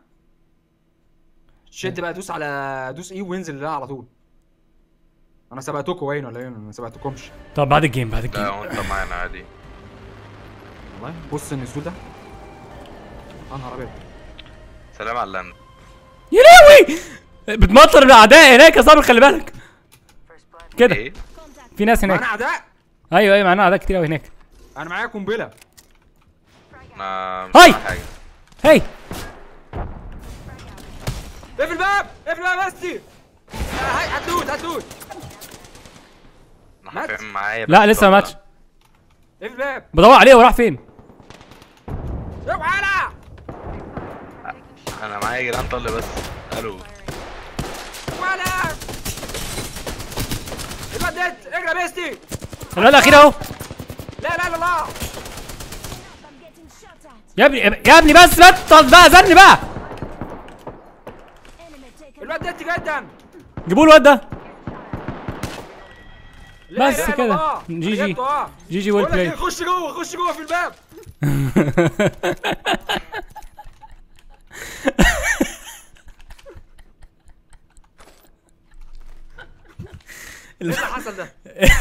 Speaker 1: شد بقى دوس على دوس ايه وانزل ده على طول انا سبقتكم وين ولا ايه انا ما سبقتكمش
Speaker 2: طب بعد الجيم بعد الجيم
Speaker 7: لا هو انت معانا عادي
Speaker 1: والله بص النزول ده يا نهار ابيض
Speaker 7: سلام على اللاند
Speaker 2: يا لهوي بتمطر الاعداء هناك يا صابر خلي بالك كده
Speaker 7: ايه
Speaker 2: في ناس هناك
Speaker 1: معانا اعداء
Speaker 2: ايوه ايوه معانا اعداء كتير قوي هناك
Speaker 1: انا معايا قنبله
Speaker 7: انا مش
Speaker 2: هاي!
Speaker 7: معايا حاجه
Speaker 2: هي
Speaker 1: اقفل الباب اقفل الباب بس هاي هتلوت هتلوت
Speaker 7: انا
Speaker 1: مات؟
Speaker 7: حرفيا معايا
Speaker 2: لا
Speaker 7: بس
Speaker 2: لسه ما
Speaker 7: طبعا.
Speaker 2: ماتش
Speaker 1: اقفل الباب
Speaker 2: بدور عليه هو راح فين
Speaker 1: اوعى انا
Speaker 7: انا معايا جيران طل بس الو
Speaker 1: ولا الواد ده اجري يا بيستي
Speaker 2: الواد الاخير اهو
Speaker 1: لا لا لا لا
Speaker 4: I'm getting shot at.
Speaker 2: يا ابني يا ابني بس بطل بقى زن بقى
Speaker 4: Enemy taken.
Speaker 1: الواد ده جدا
Speaker 2: جيبوا له الواد ده
Speaker 1: لا
Speaker 2: بس
Speaker 1: إله إلا
Speaker 2: كده.
Speaker 1: الله.
Speaker 2: جي جي.
Speaker 1: أنا جبته، آه.
Speaker 2: جي جي ويل
Speaker 1: بقول لك
Speaker 2: بلاي
Speaker 1: إيه، خش جوه خش جوه في الباب ايه اللي حصل ده؟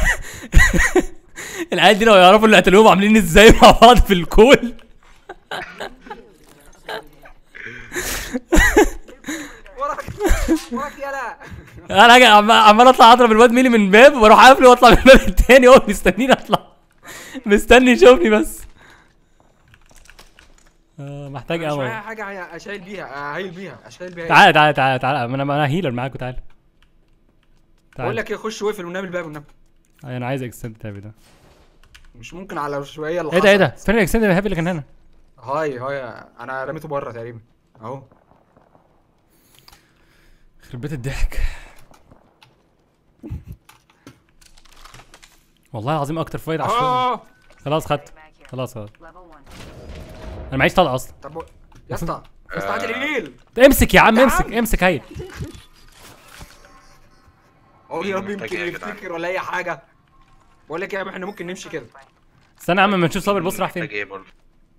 Speaker 2: العيال دي لو يعرفوا اللي قتلوهم عاملين ازاي مع بعض في الكول
Speaker 1: وراك وراك يلا
Speaker 2: انا أجي عم- عمال اطلع اضرب الواد ميلي من باب واروح قافله واطلع من الباب التاني هو مستنيني اطلع مستني يشوفني بس آه محتاج
Speaker 1: مش معايا
Speaker 2: امل
Speaker 1: حاجه هي- اشيل بيها اهيل بيها اشيل بيها
Speaker 2: تعالى تعالى تعالى تعالى انا انا هيلر معاكم تعالى
Speaker 1: بقول
Speaker 2: تعالى
Speaker 1: لك ايه خش واقفل والنبي الباب والنبي
Speaker 2: انا عايز اكستند تابي ده
Speaker 1: مش ممكن على شويه اللي
Speaker 2: ايه ده ايه ده
Speaker 1: حصل.
Speaker 2: فين الاكستند الهابي اللي كان هنا
Speaker 1: هاي هاي انا رميته بره تقريبا اهو
Speaker 2: يخرب بيت الضحك والله العظيم اكتر فايت عشان
Speaker 1: اهو
Speaker 2: خلاص خدت خلاص خلاص
Speaker 5: Level one.
Speaker 2: انا معيش طلقه اصلا
Speaker 1: طب يا اسطى يا اسطى هات الهيل
Speaker 2: امسك يا عم
Speaker 1: يا
Speaker 2: امسك
Speaker 1: عم.
Speaker 2: امسك هاي
Speaker 1: قول يا رب
Speaker 7: محتاج
Speaker 1: يمكن
Speaker 7: إيه يا جدعان؟
Speaker 1: يفتكر ولا اي حاجه بقول لك ايه يا عم احنا ممكن نمشي كده
Speaker 2: استنى يا عم اما نشوف صابر بص راح
Speaker 7: محتاج
Speaker 2: فين
Speaker 7: ايه برضه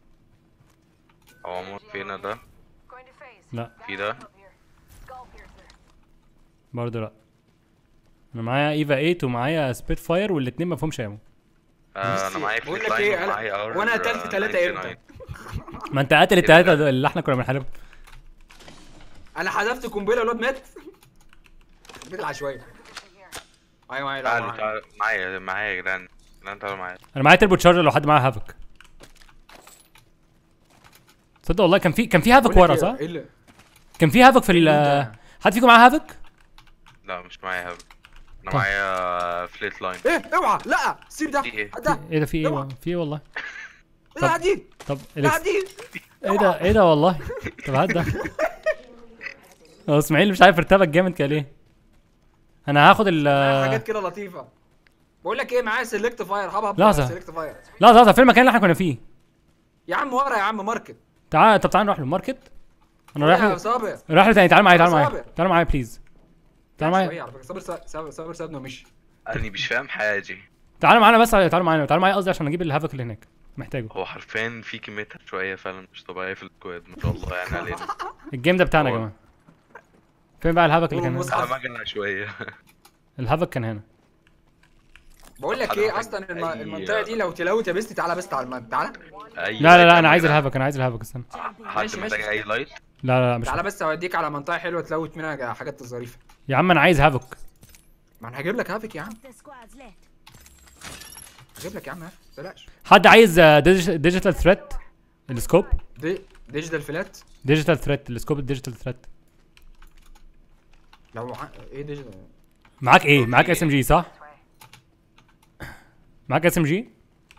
Speaker 7: هو موت فينا ده
Speaker 6: Going to phase.
Speaker 2: لا
Speaker 7: في ده
Speaker 6: Up here. Skull piercer.
Speaker 2: برضه لا انا معايا ايفا 8 ومعايا سبيت فاير والاثنين ما فيهمش امو
Speaker 7: آه انا معايا
Speaker 1: بقول
Speaker 7: فليت
Speaker 1: لك
Speaker 7: لاين
Speaker 1: ايه
Speaker 7: ومعايا
Speaker 1: انا
Speaker 7: ار
Speaker 1: وانا قتلت ثلاثه امتى
Speaker 2: ما انت قاتل الثلاثه دول اللي احنا كنا بنحاربهم
Speaker 1: انا حذفت قنبله الواد مات بيت العشوائيه ايوه ايوه لا،
Speaker 7: تعالوا
Speaker 1: معايا.
Speaker 7: تعالوا معايا معايا يا جدعان جدعان تعالوا معايا
Speaker 2: انا معايا تربو تشارجر لو حد معاه هافك تصدق والله كان في كان في هافك
Speaker 1: بقول لك
Speaker 2: ورا
Speaker 1: إيه،
Speaker 2: صح؟
Speaker 1: ايه اللي
Speaker 2: كان في هافك في ال
Speaker 1: إيه ده؟
Speaker 2: حد فيكم معاه هافك؟
Speaker 7: لا مش معايا هبل انا
Speaker 2: طب.
Speaker 7: معايا فليت لاين
Speaker 1: ايه اوعى لا سيب ده
Speaker 7: في إيه؟
Speaker 1: ده
Speaker 2: ايه ده في ايه
Speaker 1: اوعى.
Speaker 2: والله؟ في ايه والله
Speaker 1: لا عديد
Speaker 2: طب
Speaker 1: لا
Speaker 2: إليكس-
Speaker 1: عديد
Speaker 2: ايه ده ايه ده والله طب هات ده هو اسماعيل مش عارف ارتبك جامد كده ليه انا هاخد ال
Speaker 1: حاجات كده لطيفه بقول لك ايه معايا سيلكت فاير هبهب
Speaker 2: لحظة.
Speaker 1: سيلكت فاير
Speaker 2: لا لا فين المكان اللي احنا كنا فيه
Speaker 1: يا عم ورا يا عم ماركت
Speaker 2: تعال طب تعال نروح للماركت انا رايح
Speaker 1: يا
Speaker 2: له
Speaker 1: صابر
Speaker 2: رايح له تاني تعال معايا تعال معايا
Speaker 1: صابر.
Speaker 2: تعال معايا بليز تعال معايا
Speaker 1: شوية على فكرة. صابر سا- صابر صابر سابنا ومشي
Speaker 7: انا مش فاهم حاجه
Speaker 2: تعال معانا بس تعال معانا تعال معايا قصدي عشان اجيب الهافك اللي هناك محتاجه
Speaker 7: هو حرفيا في كميه شويه فعلا مش طبيعيه في السكواد ما شاء الله يعني علينا
Speaker 2: الجيم ده بتاعنا يا
Speaker 7: هو.
Speaker 2: جماعه فين بقى الهافك اللي كان هنا
Speaker 1: والمصحف.
Speaker 7: همجنا شويه
Speaker 2: الهافك كان هنا
Speaker 1: بقول لك
Speaker 7: حد
Speaker 1: ايه
Speaker 7: محتاج
Speaker 1: اصلا الم-
Speaker 7: أي-
Speaker 1: المنطقه دي لو تلوت يا بيستي تعالى بس على الماب تعالى
Speaker 7: أي
Speaker 2: لا لا
Speaker 7: لايت
Speaker 2: لا انا عايز
Speaker 7: أعملها.
Speaker 2: الهافك انا عايز الهافك استنى
Speaker 7: حد
Speaker 1: ماشي،
Speaker 7: محتاج
Speaker 1: ماشي.
Speaker 7: اي لايت
Speaker 2: لا لا لا مش
Speaker 1: تعالى بس اوديك على منطقه حلوه تلوت منها حاجات ظريفه
Speaker 2: يا عم انا عايز هافك
Speaker 1: ما انا هجيب لك هافك يا عم
Speaker 4: The squad's left.
Speaker 1: هجيب لك يا عم هافك ما تقلقش
Speaker 2: حد عايز ديجيتال ثريت السكوب
Speaker 1: دي ديجيتال فلات
Speaker 2: ديجيتال ثريت السكوب الديجيتال ثريت
Speaker 1: لو ع... ايه ديجيتال
Speaker 2: معاك ايه معاك اس ام جي صح معاك اس ام جي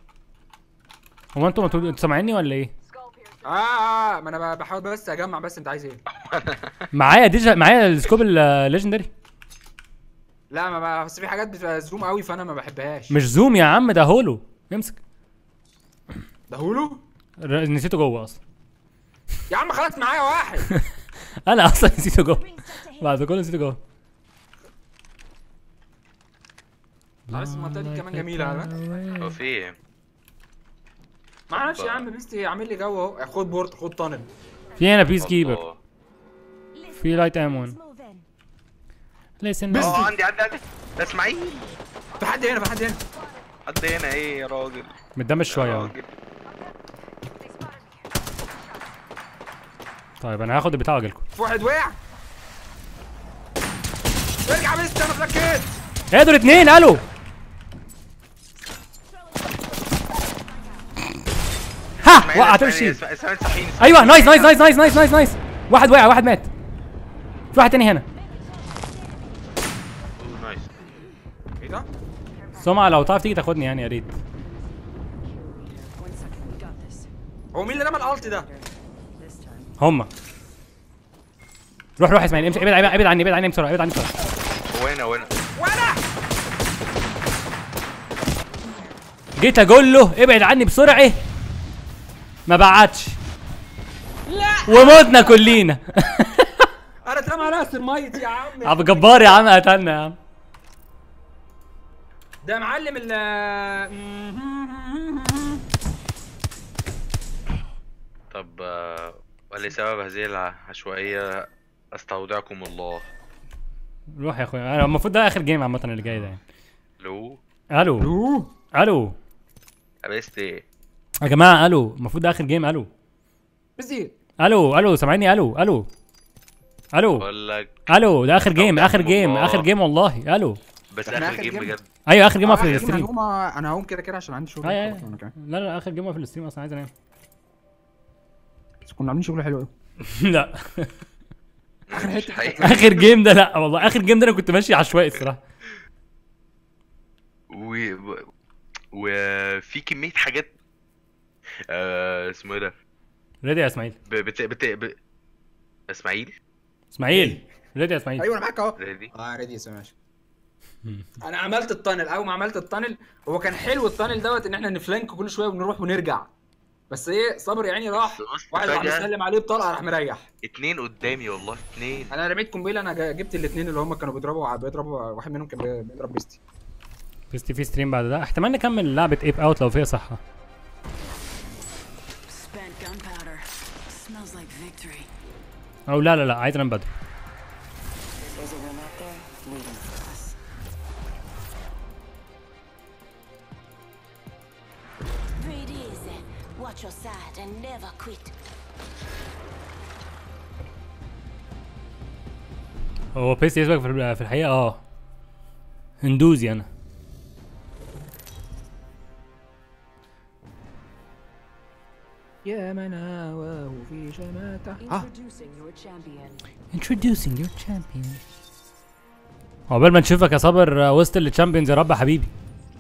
Speaker 2: هو انتوا انتوا انتوا سامعيني ولا ايه
Speaker 1: اه اه ما انا ب- بحاول بس اجمع بس انت عايز ايه
Speaker 2: معايا ديجيتال معايا السكوب الليجندري
Speaker 1: لا ما ب- بس في حاجات بتبقى زوم قوي فانا ما بحبهاش
Speaker 2: مش زوم يا عم ده هولو امسك
Speaker 1: ده هولو
Speaker 2: ر- نسيته جوه اصلا
Speaker 1: يا عم خلاص معايا واحد
Speaker 2: انا اصلا نسيته جوه
Speaker 4: Rings just ahead.
Speaker 2: بعد كل نسيته جوه
Speaker 1: بس المنطقه دي كمان جميله على فكرة.
Speaker 7: هو في ايه
Speaker 1: معلش يا عم بيستي عامل لي جو اهو خد بورت خد تانل
Speaker 2: في هنا بيس كيبر
Speaker 7: الله.
Speaker 4: Listen,
Speaker 2: في لايت امون
Speaker 4: let's move in.
Speaker 2: ليسن
Speaker 7: اه عندي عندي عندي ده اسماعيل
Speaker 1: في حد هنا في حد هنا
Speaker 7: حد هنا ايه يا راجل
Speaker 2: متدمج
Speaker 7: يا
Speaker 2: شويه اهو
Speaker 7: راجل.
Speaker 2: طيب انا هاخد البتاع واجيلكم
Speaker 1: في واحد وقع ارجع يا بيستي انا فلكيت
Speaker 2: ايه دول اتنين الو ها
Speaker 7: اسماعيل،
Speaker 2: وقعت
Speaker 7: اسماعيل،
Speaker 2: الشيل
Speaker 7: اسماعيل، اسماعيل صحيني
Speaker 2: ايوه نايس نايس نايس نايس نايس نايس نايس واحد وقع واحد مات في واحد تاني هنا
Speaker 7: أوه، نايس
Speaker 1: ايه ده؟
Speaker 2: سمعة لو تعرف تيجي تاخدني يعني يا ريت
Speaker 5: One second, we got this.
Speaker 1: هو مين اللي رمى الالت ده؟
Speaker 5: This time.
Speaker 2: هما روح روح يا اسماعيل امشي ابعد ابعد ابعد عني ابعد عني بسرعه ابعد عني بسرعه
Speaker 7: هو هنا هو هنا
Speaker 1: وانا
Speaker 2: جيت اقول له ابعد عني بسرعه ما بعتش لا ومتنا كلنا
Speaker 1: انا اترمى على راس الميت يا عم
Speaker 2: عبد جبار يا عم قتلنا يا عم
Speaker 1: ده معلم ال
Speaker 7: طب آه، ولسبب هذه العشوائية استودعكم الله
Speaker 2: روح يا اخويا أنا المفروض ده اخر جيم عامه اللي جاي ده يعني
Speaker 7: لو
Speaker 2: الو
Speaker 1: اوه
Speaker 2: الو
Speaker 7: لبست ايه
Speaker 2: يا جماعه الو المفروض ده اخر جيم الو
Speaker 1: بزيد
Speaker 2: الو الو سامعيني الو الو الو
Speaker 7: بقول لك
Speaker 2: الو ده اخر جيم اخر جيم
Speaker 7: الله.
Speaker 2: اخر جيم والله الو
Speaker 7: بس
Speaker 1: إحنا
Speaker 7: اخر
Speaker 1: آخر
Speaker 7: جيم
Speaker 1: جيم.
Speaker 7: بجد
Speaker 2: ايوه اخر جيم في
Speaker 1: آخر جيم
Speaker 2: الستريم
Speaker 1: هنقوم انا هقوم كده كده عشان عندي شغل
Speaker 2: ايوه
Speaker 1: خلاص
Speaker 2: ايوه
Speaker 1: أنا كمان.
Speaker 2: لا لا اخر جيم في الستريم اصلا عايز انام
Speaker 1: بس كنا عاملين شغل حلو قوي
Speaker 2: لا
Speaker 1: اخر
Speaker 7: مش
Speaker 1: حته
Speaker 7: حقيقي.
Speaker 2: اخر جيم ده لا والله اخر جيم ده انا كنت ماشي عشوائي الصراحه
Speaker 7: و... و... وفي كمية حاجات آه اسمه ايه ده
Speaker 2: ريدي يا اسماعيل
Speaker 7: ب... بت... بت... ب... اسماعيل
Speaker 2: اسماعيل ريدي يا اسماعيل
Speaker 1: ايوه انا معاك اهو
Speaker 7: ريدي
Speaker 1: اه ريدي يا ماشي انا عملت التانل اول ما عملت التانل هو كان حلو التانل دوت ان احنا نفلانك كل شويه ونروح ونرجع بس ايه صبر يعني راح
Speaker 7: بس بص
Speaker 1: واحد راح
Speaker 7: فجأة
Speaker 1: مسلم عليه بطلقه راح مريح
Speaker 7: اتنين قدامي والله اتنين
Speaker 1: انا رميت قنبله انا جا- جبت الاثنين اللي هم كانوا بيضربوا بيضربوا واحد منهم كان بي- بيضرب بيستي
Speaker 2: في في ستريم بعد ده احتمال نكمل لعبه ايب اوت لو فيها صحه
Speaker 5: Spent gunpowder. Smells like victory.
Speaker 2: او لا لا لا عايز انام بدري
Speaker 5: There's a room out there waiting for us.
Speaker 4: Breathe easy. Watch your side and never quit.
Speaker 2: هو بيس يسبق في ال- في الحقيقه اه هندوزي انا
Speaker 1: يا من هواه في شماته ها
Speaker 5: Introducing your champion.
Speaker 2: introducing your champion عقبال ما نشوفك يا صابر آه، وسط التشامبيونز يا رب يا حبيبي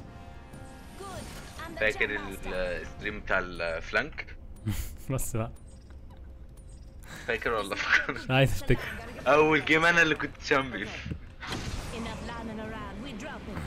Speaker 7: فاكر الستريم بتاع الفلانك
Speaker 2: بس بقى
Speaker 7: فاكر ولا فاكر
Speaker 2: مش عايز افتكر
Speaker 7: اول جيم انا اللي كنت شامبيون
Speaker 4: Enough landing around. We dropping.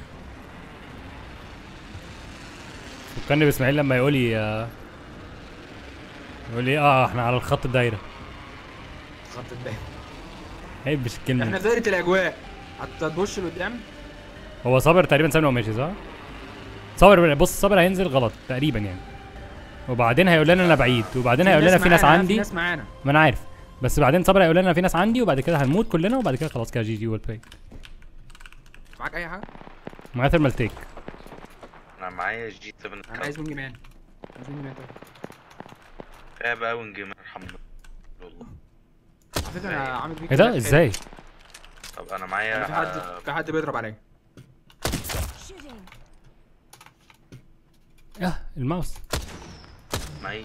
Speaker 2: فكرني باسماعيل لما يقول لي آه، يقول لي اه احنا على الخط الدايره
Speaker 1: خط الدايره
Speaker 2: عيب مش الكلمه
Speaker 1: احنا
Speaker 2: دي.
Speaker 1: في دايره الاجواء هتبص لقدام
Speaker 2: هو صابر تقريبا سابني وهو ماشي صح؟ صابر بص صابر هينزل غلط تقريبا يعني وبعدين هيقول لنا انا بعيد وبعدين هيقول لنا في ناس
Speaker 1: معانا،
Speaker 2: عندي
Speaker 1: في ناس معانا
Speaker 2: ما انا عارف بس بعدين صابر هيقول لنا في ناس عندي وبعد كده هنموت كلنا وبعد كده خلاص كده جي جي ويل بلاي
Speaker 1: معاك اي حاجه
Speaker 2: معايا ثيرمال تيك
Speaker 7: انا معايا جي 7
Speaker 1: انا عايز وينج مان عايز وينج مان طيب.
Speaker 7: كفايه بقى وينج مان الحمد لله والله
Speaker 1: على فكره انا عامل بيك
Speaker 2: ايه ده ازاي؟
Speaker 7: طب انا معايا
Speaker 1: في حد
Speaker 7: آه،
Speaker 1: في حد بيضرب عليا
Speaker 4: Shooting.
Speaker 2: اه الماوس
Speaker 7: معايا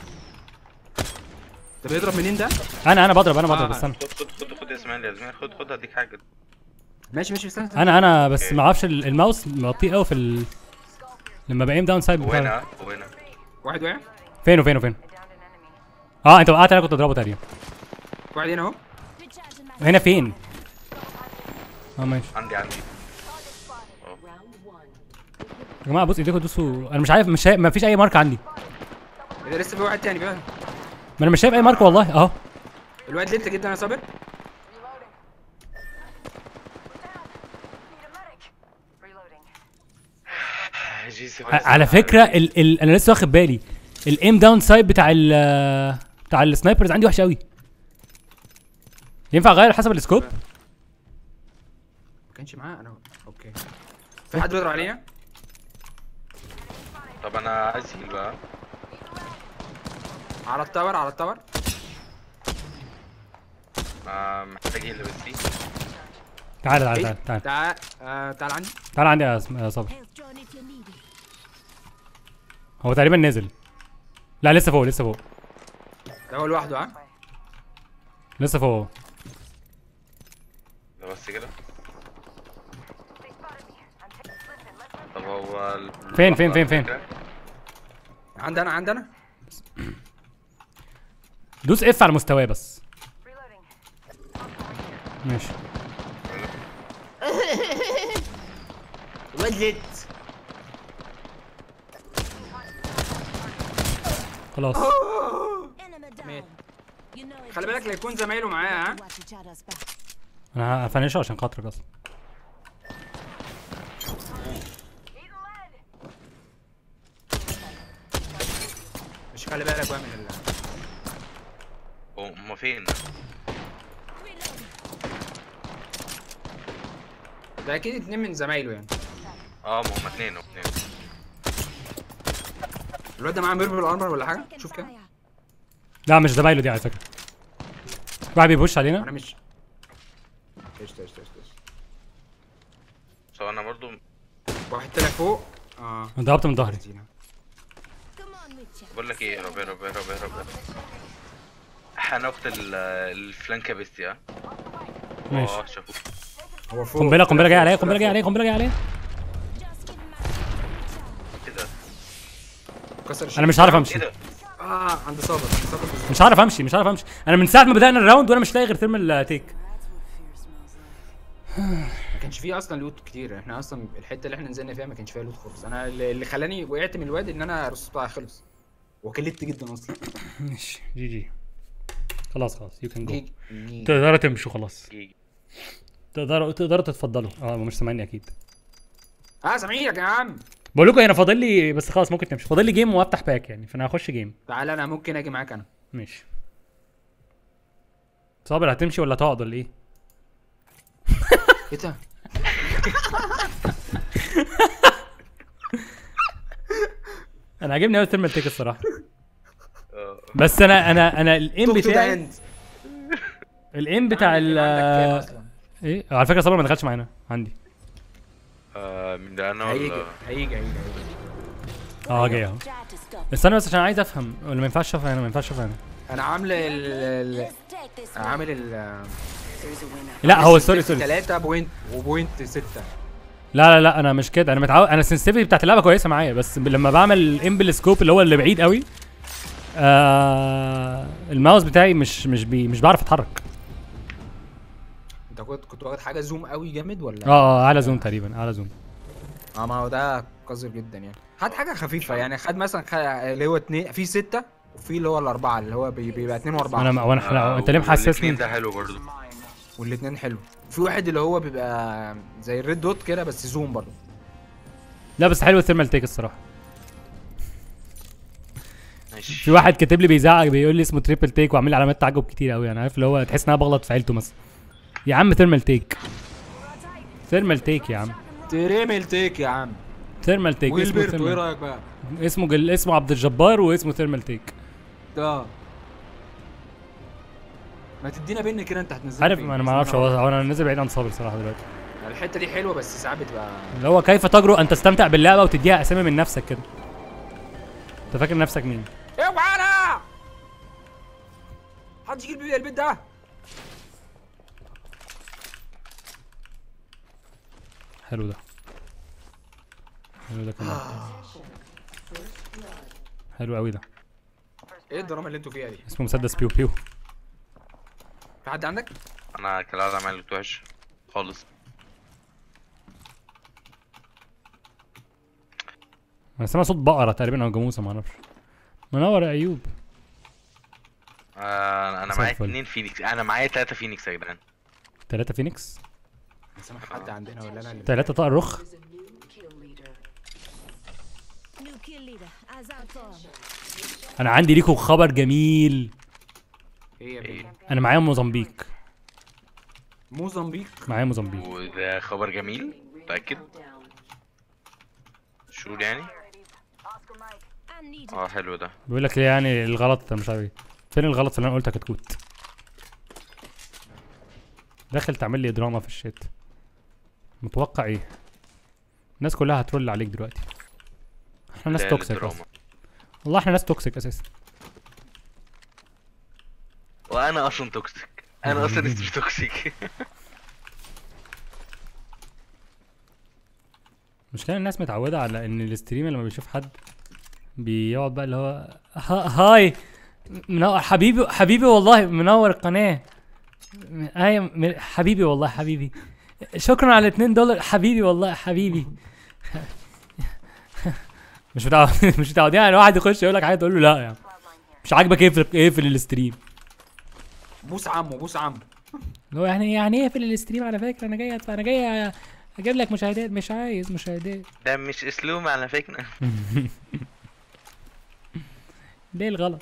Speaker 1: ده بيضرب منين ده
Speaker 2: انا انا بضرب انا
Speaker 1: آه.
Speaker 2: بضرب استنى
Speaker 7: خد خد خد خد يا اسماعيل يا زميل خد خد هديك حاجه
Speaker 1: ماشي ماشي استنى استنى.
Speaker 2: انا انا بس ما اعرفش ال- الماوس بطيء قوي في ال... لما بقيم داون سايد بتاعي
Speaker 7: وهنا وهنا
Speaker 1: واحد وقع
Speaker 2: فين وفين وفين اه انت وقعت انا كنت اضربه تقريبا
Speaker 1: واحد هنا اهو
Speaker 4: Recharging my
Speaker 2: هنا فين؟ اه ماشي
Speaker 7: عندي عندي
Speaker 2: يا جماعه بص ايديكم دوسوا انا مش عارف مش شايف ما فيش اي مارك عندي
Speaker 1: إيه ده لسه في واحد تاني بقى
Speaker 2: ما انا مش شايف اي مارك والله اهو
Speaker 1: الواد ليت جدا يا صابر
Speaker 7: جي 7
Speaker 2: ع- على فكره ال ال انا لسه واخد بالي الايم داون سايد بتاع ال بتاع السنايبرز عندي وحش قوي ينفع اغير حسب السكوب
Speaker 1: ما كانش معاه انا اوكي في حد بيضرب عليا
Speaker 7: طب انا عايز هيل بقى
Speaker 1: على التاور على التاور
Speaker 7: آه، محتاج هيل بس دي
Speaker 2: تعال تعال
Speaker 1: إيه؟
Speaker 2: تعال تعال
Speaker 1: تعال آه تعال عندي
Speaker 2: تعال عندي يا اسم- يا صبري
Speaker 4: health drone if you need it.
Speaker 2: هو تقريبا نزل لا لسه فوق لسه فوق
Speaker 1: ده هو لوحده ها
Speaker 2: لسه فوق
Speaker 7: ده بس كده طب هو ال-
Speaker 2: فين- فين- فين- فين؟
Speaker 7: الفكرة؟
Speaker 1: عندي انا عندي انا
Speaker 2: دوس اف على مستواه بس ماشي
Speaker 1: الواد ليت
Speaker 2: خلاص
Speaker 4: Enemy down.
Speaker 1: مات.
Speaker 4: You know it
Speaker 1: خلي بالك لا يكون زمايله معاه ها
Speaker 4: watch each other's back.
Speaker 2: انا هفنشه عشان خاطرك اصلا
Speaker 1: مش خلي بالك بقى من ال
Speaker 7: هو هما فين
Speaker 1: ده اكيد اتنين من زمايله يعني
Speaker 7: اه ما هما اتنين هما اتنين
Speaker 1: الواد ده معاه ميربل ارمر ولا حاجه
Speaker 4: Taking
Speaker 1: شوف كده
Speaker 4: fire.
Speaker 2: لا مش زمايله دي على فكره واحد بيبوش
Speaker 1: انا
Speaker 2: علينا
Speaker 1: مش قشطه قشطه قشطه
Speaker 7: سو انا برضو
Speaker 1: واحد طلع فوق اه
Speaker 2: أنا ضربت من ظهري
Speaker 1: زينة.
Speaker 4: Come on with you.
Speaker 7: بقول لك ايه ربي ربي ربي ربي هناخد ال- الفلانكا بيستي ها
Speaker 2: ماشي
Speaker 7: اه شافوه
Speaker 1: هو فوق
Speaker 2: قنبله
Speaker 1: طلع
Speaker 2: قنبله جايه
Speaker 1: فوق،
Speaker 2: عليا
Speaker 1: طلع
Speaker 2: قنبله جايه
Speaker 1: فوق.
Speaker 2: عليا قنبله جايه عليا
Speaker 4: Just giving my
Speaker 7: كده
Speaker 1: كسر
Speaker 2: انا
Speaker 1: الشيء.
Speaker 2: مش عارف
Speaker 7: ايه
Speaker 2: امشي
Speaker 7: ده
Speaker 1: اه عند صابر عند صابر بالظبط.
Speaker 2: مش عارف امشي مش عارف امشي انا من ساعه ما بدانا الراوند وانا مش لاقي غير ثيرمال تيك
Speaker 1: ما كانش فيه اصلا لوت كتير احنا اصلا الحته اللي احنا نزلنا فيها ما كانش فيها لوت خالص انا اللي اللي خلاني وقعت من الواد ان انا الرصاص بتاعي خلص وكلت جدا اصلا
Speaker 2: ماشي جي جي خلاص خلاص يو كان جو
Speaker 1: جيج- جيج.
Speaker 2: تقدروا تمشوا خلاص
Speaker 7: جيجي.
Speaker 2: تقدروا تقدروا تتفضلوا اه مش سامعني اكيد
Speaker 1: اه سامعينك يا عم
Speaker 2: بقول لكم هنا فاضل لي بس خلاص ممكن تمشي فاضل لي جيم وافتح باك يعني فانا هخش جيم
Speaker 1: تعالى انا ممكن اجي معاك انا
Speaker 2: ماشي صابر هتمشي ولا تقعد ولا ايه؟
Speaker 1: ايه ده
Speaker 2: انا عاجبني قوي الثيرمال تيك الصراحه
Speaker 7: اه
Speaker 2: بس انا انا انا الايم
Speaker 1: توك تو ذا
Speaker 2: بتاعي
Speaker 1: اند
Speaker 2: الايم بتاع ال ايه على فكره صابر ما دخلش معانا عندي
Speaker 7: آه، من ده انا
Speaker 1: هيجي
Speaker 7: ولا
Speaker 1: هيجي هيجي
Speaker 2: اه جاي اهو
Speaker 4: Try to stop.
Speaker 2: استنى بس عشان عايز افهم ولا ما ينفعش اشوفها هنا ما ينفعش اشوفها هنا
Speaker 1: انا عامل ال ال-
Speaker 4: Let's take this.
Speaker 1: عامل ال
Speaker 5: There's a winner.
Speaker 2: لا هو سوري سوري
Speaker 1: 3 بوينت وبوينت 6
Speaker 2: لا لا لا انا مش كده انا متعود انا السنسيتيفيتي بتاعت اللعبه كويسه معايا بس ب- لما بعمل امبل سكوب اللي هو اللي بعيد قوي آه الماوس بتاعي مش مش بي مش بعرف اتحرك
Speaker 1: انت كنت كنت واخد حاجه زوم قوي جامد ولا
Speaker 2: اه اه اعلى زوم تقريبا اعلى زوم
Speaker 1: اه ما هو ده قذر جدا يعني خد حاجه خفيفه يعني خد مثلا خد اللي هو اتنين في ستة وفي اللي هو الاربعه اللي هو بي- بيبقى اتنين واربعه
Speaker 2: انا وانا احنا انت ليه
Speaker 7: والاتنين
Speaker 2: محسسني
Speaker 7: ده حلو برضه
Speaker 8: Mine.
Speaker 1: والاتنين حلو في واحد اللي هو بيبقى زي الريد دوت كده بس زوم برضه
Speaker 2: لا بس حلو الثيرمال تيك الصراحه
Speaker 7: ماشي
Speaker 2: في واحد كاتب لي بيزعق بيقول لي اسمه تريبل تيك وعامل لي علامات تعجب كتير قوي انا عارف اللي هو تحس ان انا بغلط في عيلته مثلا يا عم ثيرمال تيك ثيرمال تيك يا عم
Speaker 1: تريمل تيك يا عم
Speaker 2: ثيرمال تيك اسمه
Speaker 1: ويلبرتو ايه
Speaker 2: ثيرمال
Speaker 1: رايك بقى؟
Speaker 2: اسمه جل... اسمه عبد الجبار واسمه ثيرمال تيك
Speaker 1: اه ما تدينا بن كده انت هتنزل
Speaker 2: عارف انا ما اعرفش هو هو انا نازل بعيد عن صابر صراحه دلوقتي
Speaker 1: الحته دي حلوه بس ساعات بتبقى
Speaker 2: اللي هو كيف تجرؤ ان تستمتع باللعبه وتديها اسامي من نفسك كده انت فاكر نفسك مين
Speaker 1: اوعى انا محدش يجيب لي البيت ده
Speaker 2: حلو ده حلو ده كمان حلو قوي ده
Speaker 1: ايه الدراما اللي انتوا فيها دي؟
Speaker 2: اسمه مسدس بيو بيو
Speaker 1: في حد عندك؟
Speaker 7: انا كالعادة عمال وحش خالص
Speaker 2: انا سامع صوت بقره تقريبا او جاموسه ما اعرفش منور يا ايوب
Speaker 7: آه انا
Speaker 2: مساء
Speaker 7: معايا
Speaker 2: الفل.
Speaker 7: اتنين فينيكس انا معايا تلاتة فينيكس يا جدعان
Speaker 2: ثلاثة فينيكس
Speaker 1: انا سامع حد عندنا ولا انا اللي
Speaker 2: ثلاثة طائر رخ
Speaker 4: New kill leader, as I thought.
Speaker 2: انا عندي ليكم خبر جميل
Speaker 1: ايه يا بيه؟
Speaker 2: انا معايا موزمبيق
Speaker 1: موزمبيق
Speaker 2: معايا موزمبيق
Speaker 7: وده خبر جميل متأكد شو يعني
Speaker 4: I need
Speaker 7: اه حلو ده
Speaker 2: بيقول لك ليه يعني الغلط مش عارف ايه فين الغلط في اللي انا قلته يا كتكوت داخل تعمل لي دراما في الشات متوقع ايه الناس كلها هترول عليك دلوقتي احنا ناس
Speaker 7: لا
Speaker 2: توكسيك
Speaker 7: للدراما.
Speaker 2: اصلا والله احنا ناس توكسيك اساسا
Speaker 7: وانا اصلا توكسيك انا اصلا مش توكسيك
Speaker 2: مش كان الناس متعودة على ان الستريم لما بيشوف حد بيقعد بقى اللي هو ها- هاي منور حبيبي حبيبي والله منور القناة هاي م- حبيبي والله حبيبي شكرا على 2 دولار حبيبي والله حبيبي مش متعود مش متعودين على واحد يخش يقول لك حاجه تقول له لا يعني مش عاجبك اقفل اقفل الستريم
Speaker 1: بوس عمو بوس عمو
Speaker 2: اللي هو يعني يعني ايه اقفل الستريم على فكره انا جاي أدفع- انا جاي اجيب لك مشاهدات مش عايز مشاهدات
Speaker 7: ده مش اسلوب على فكرة
Speaker 2: ليه الغلط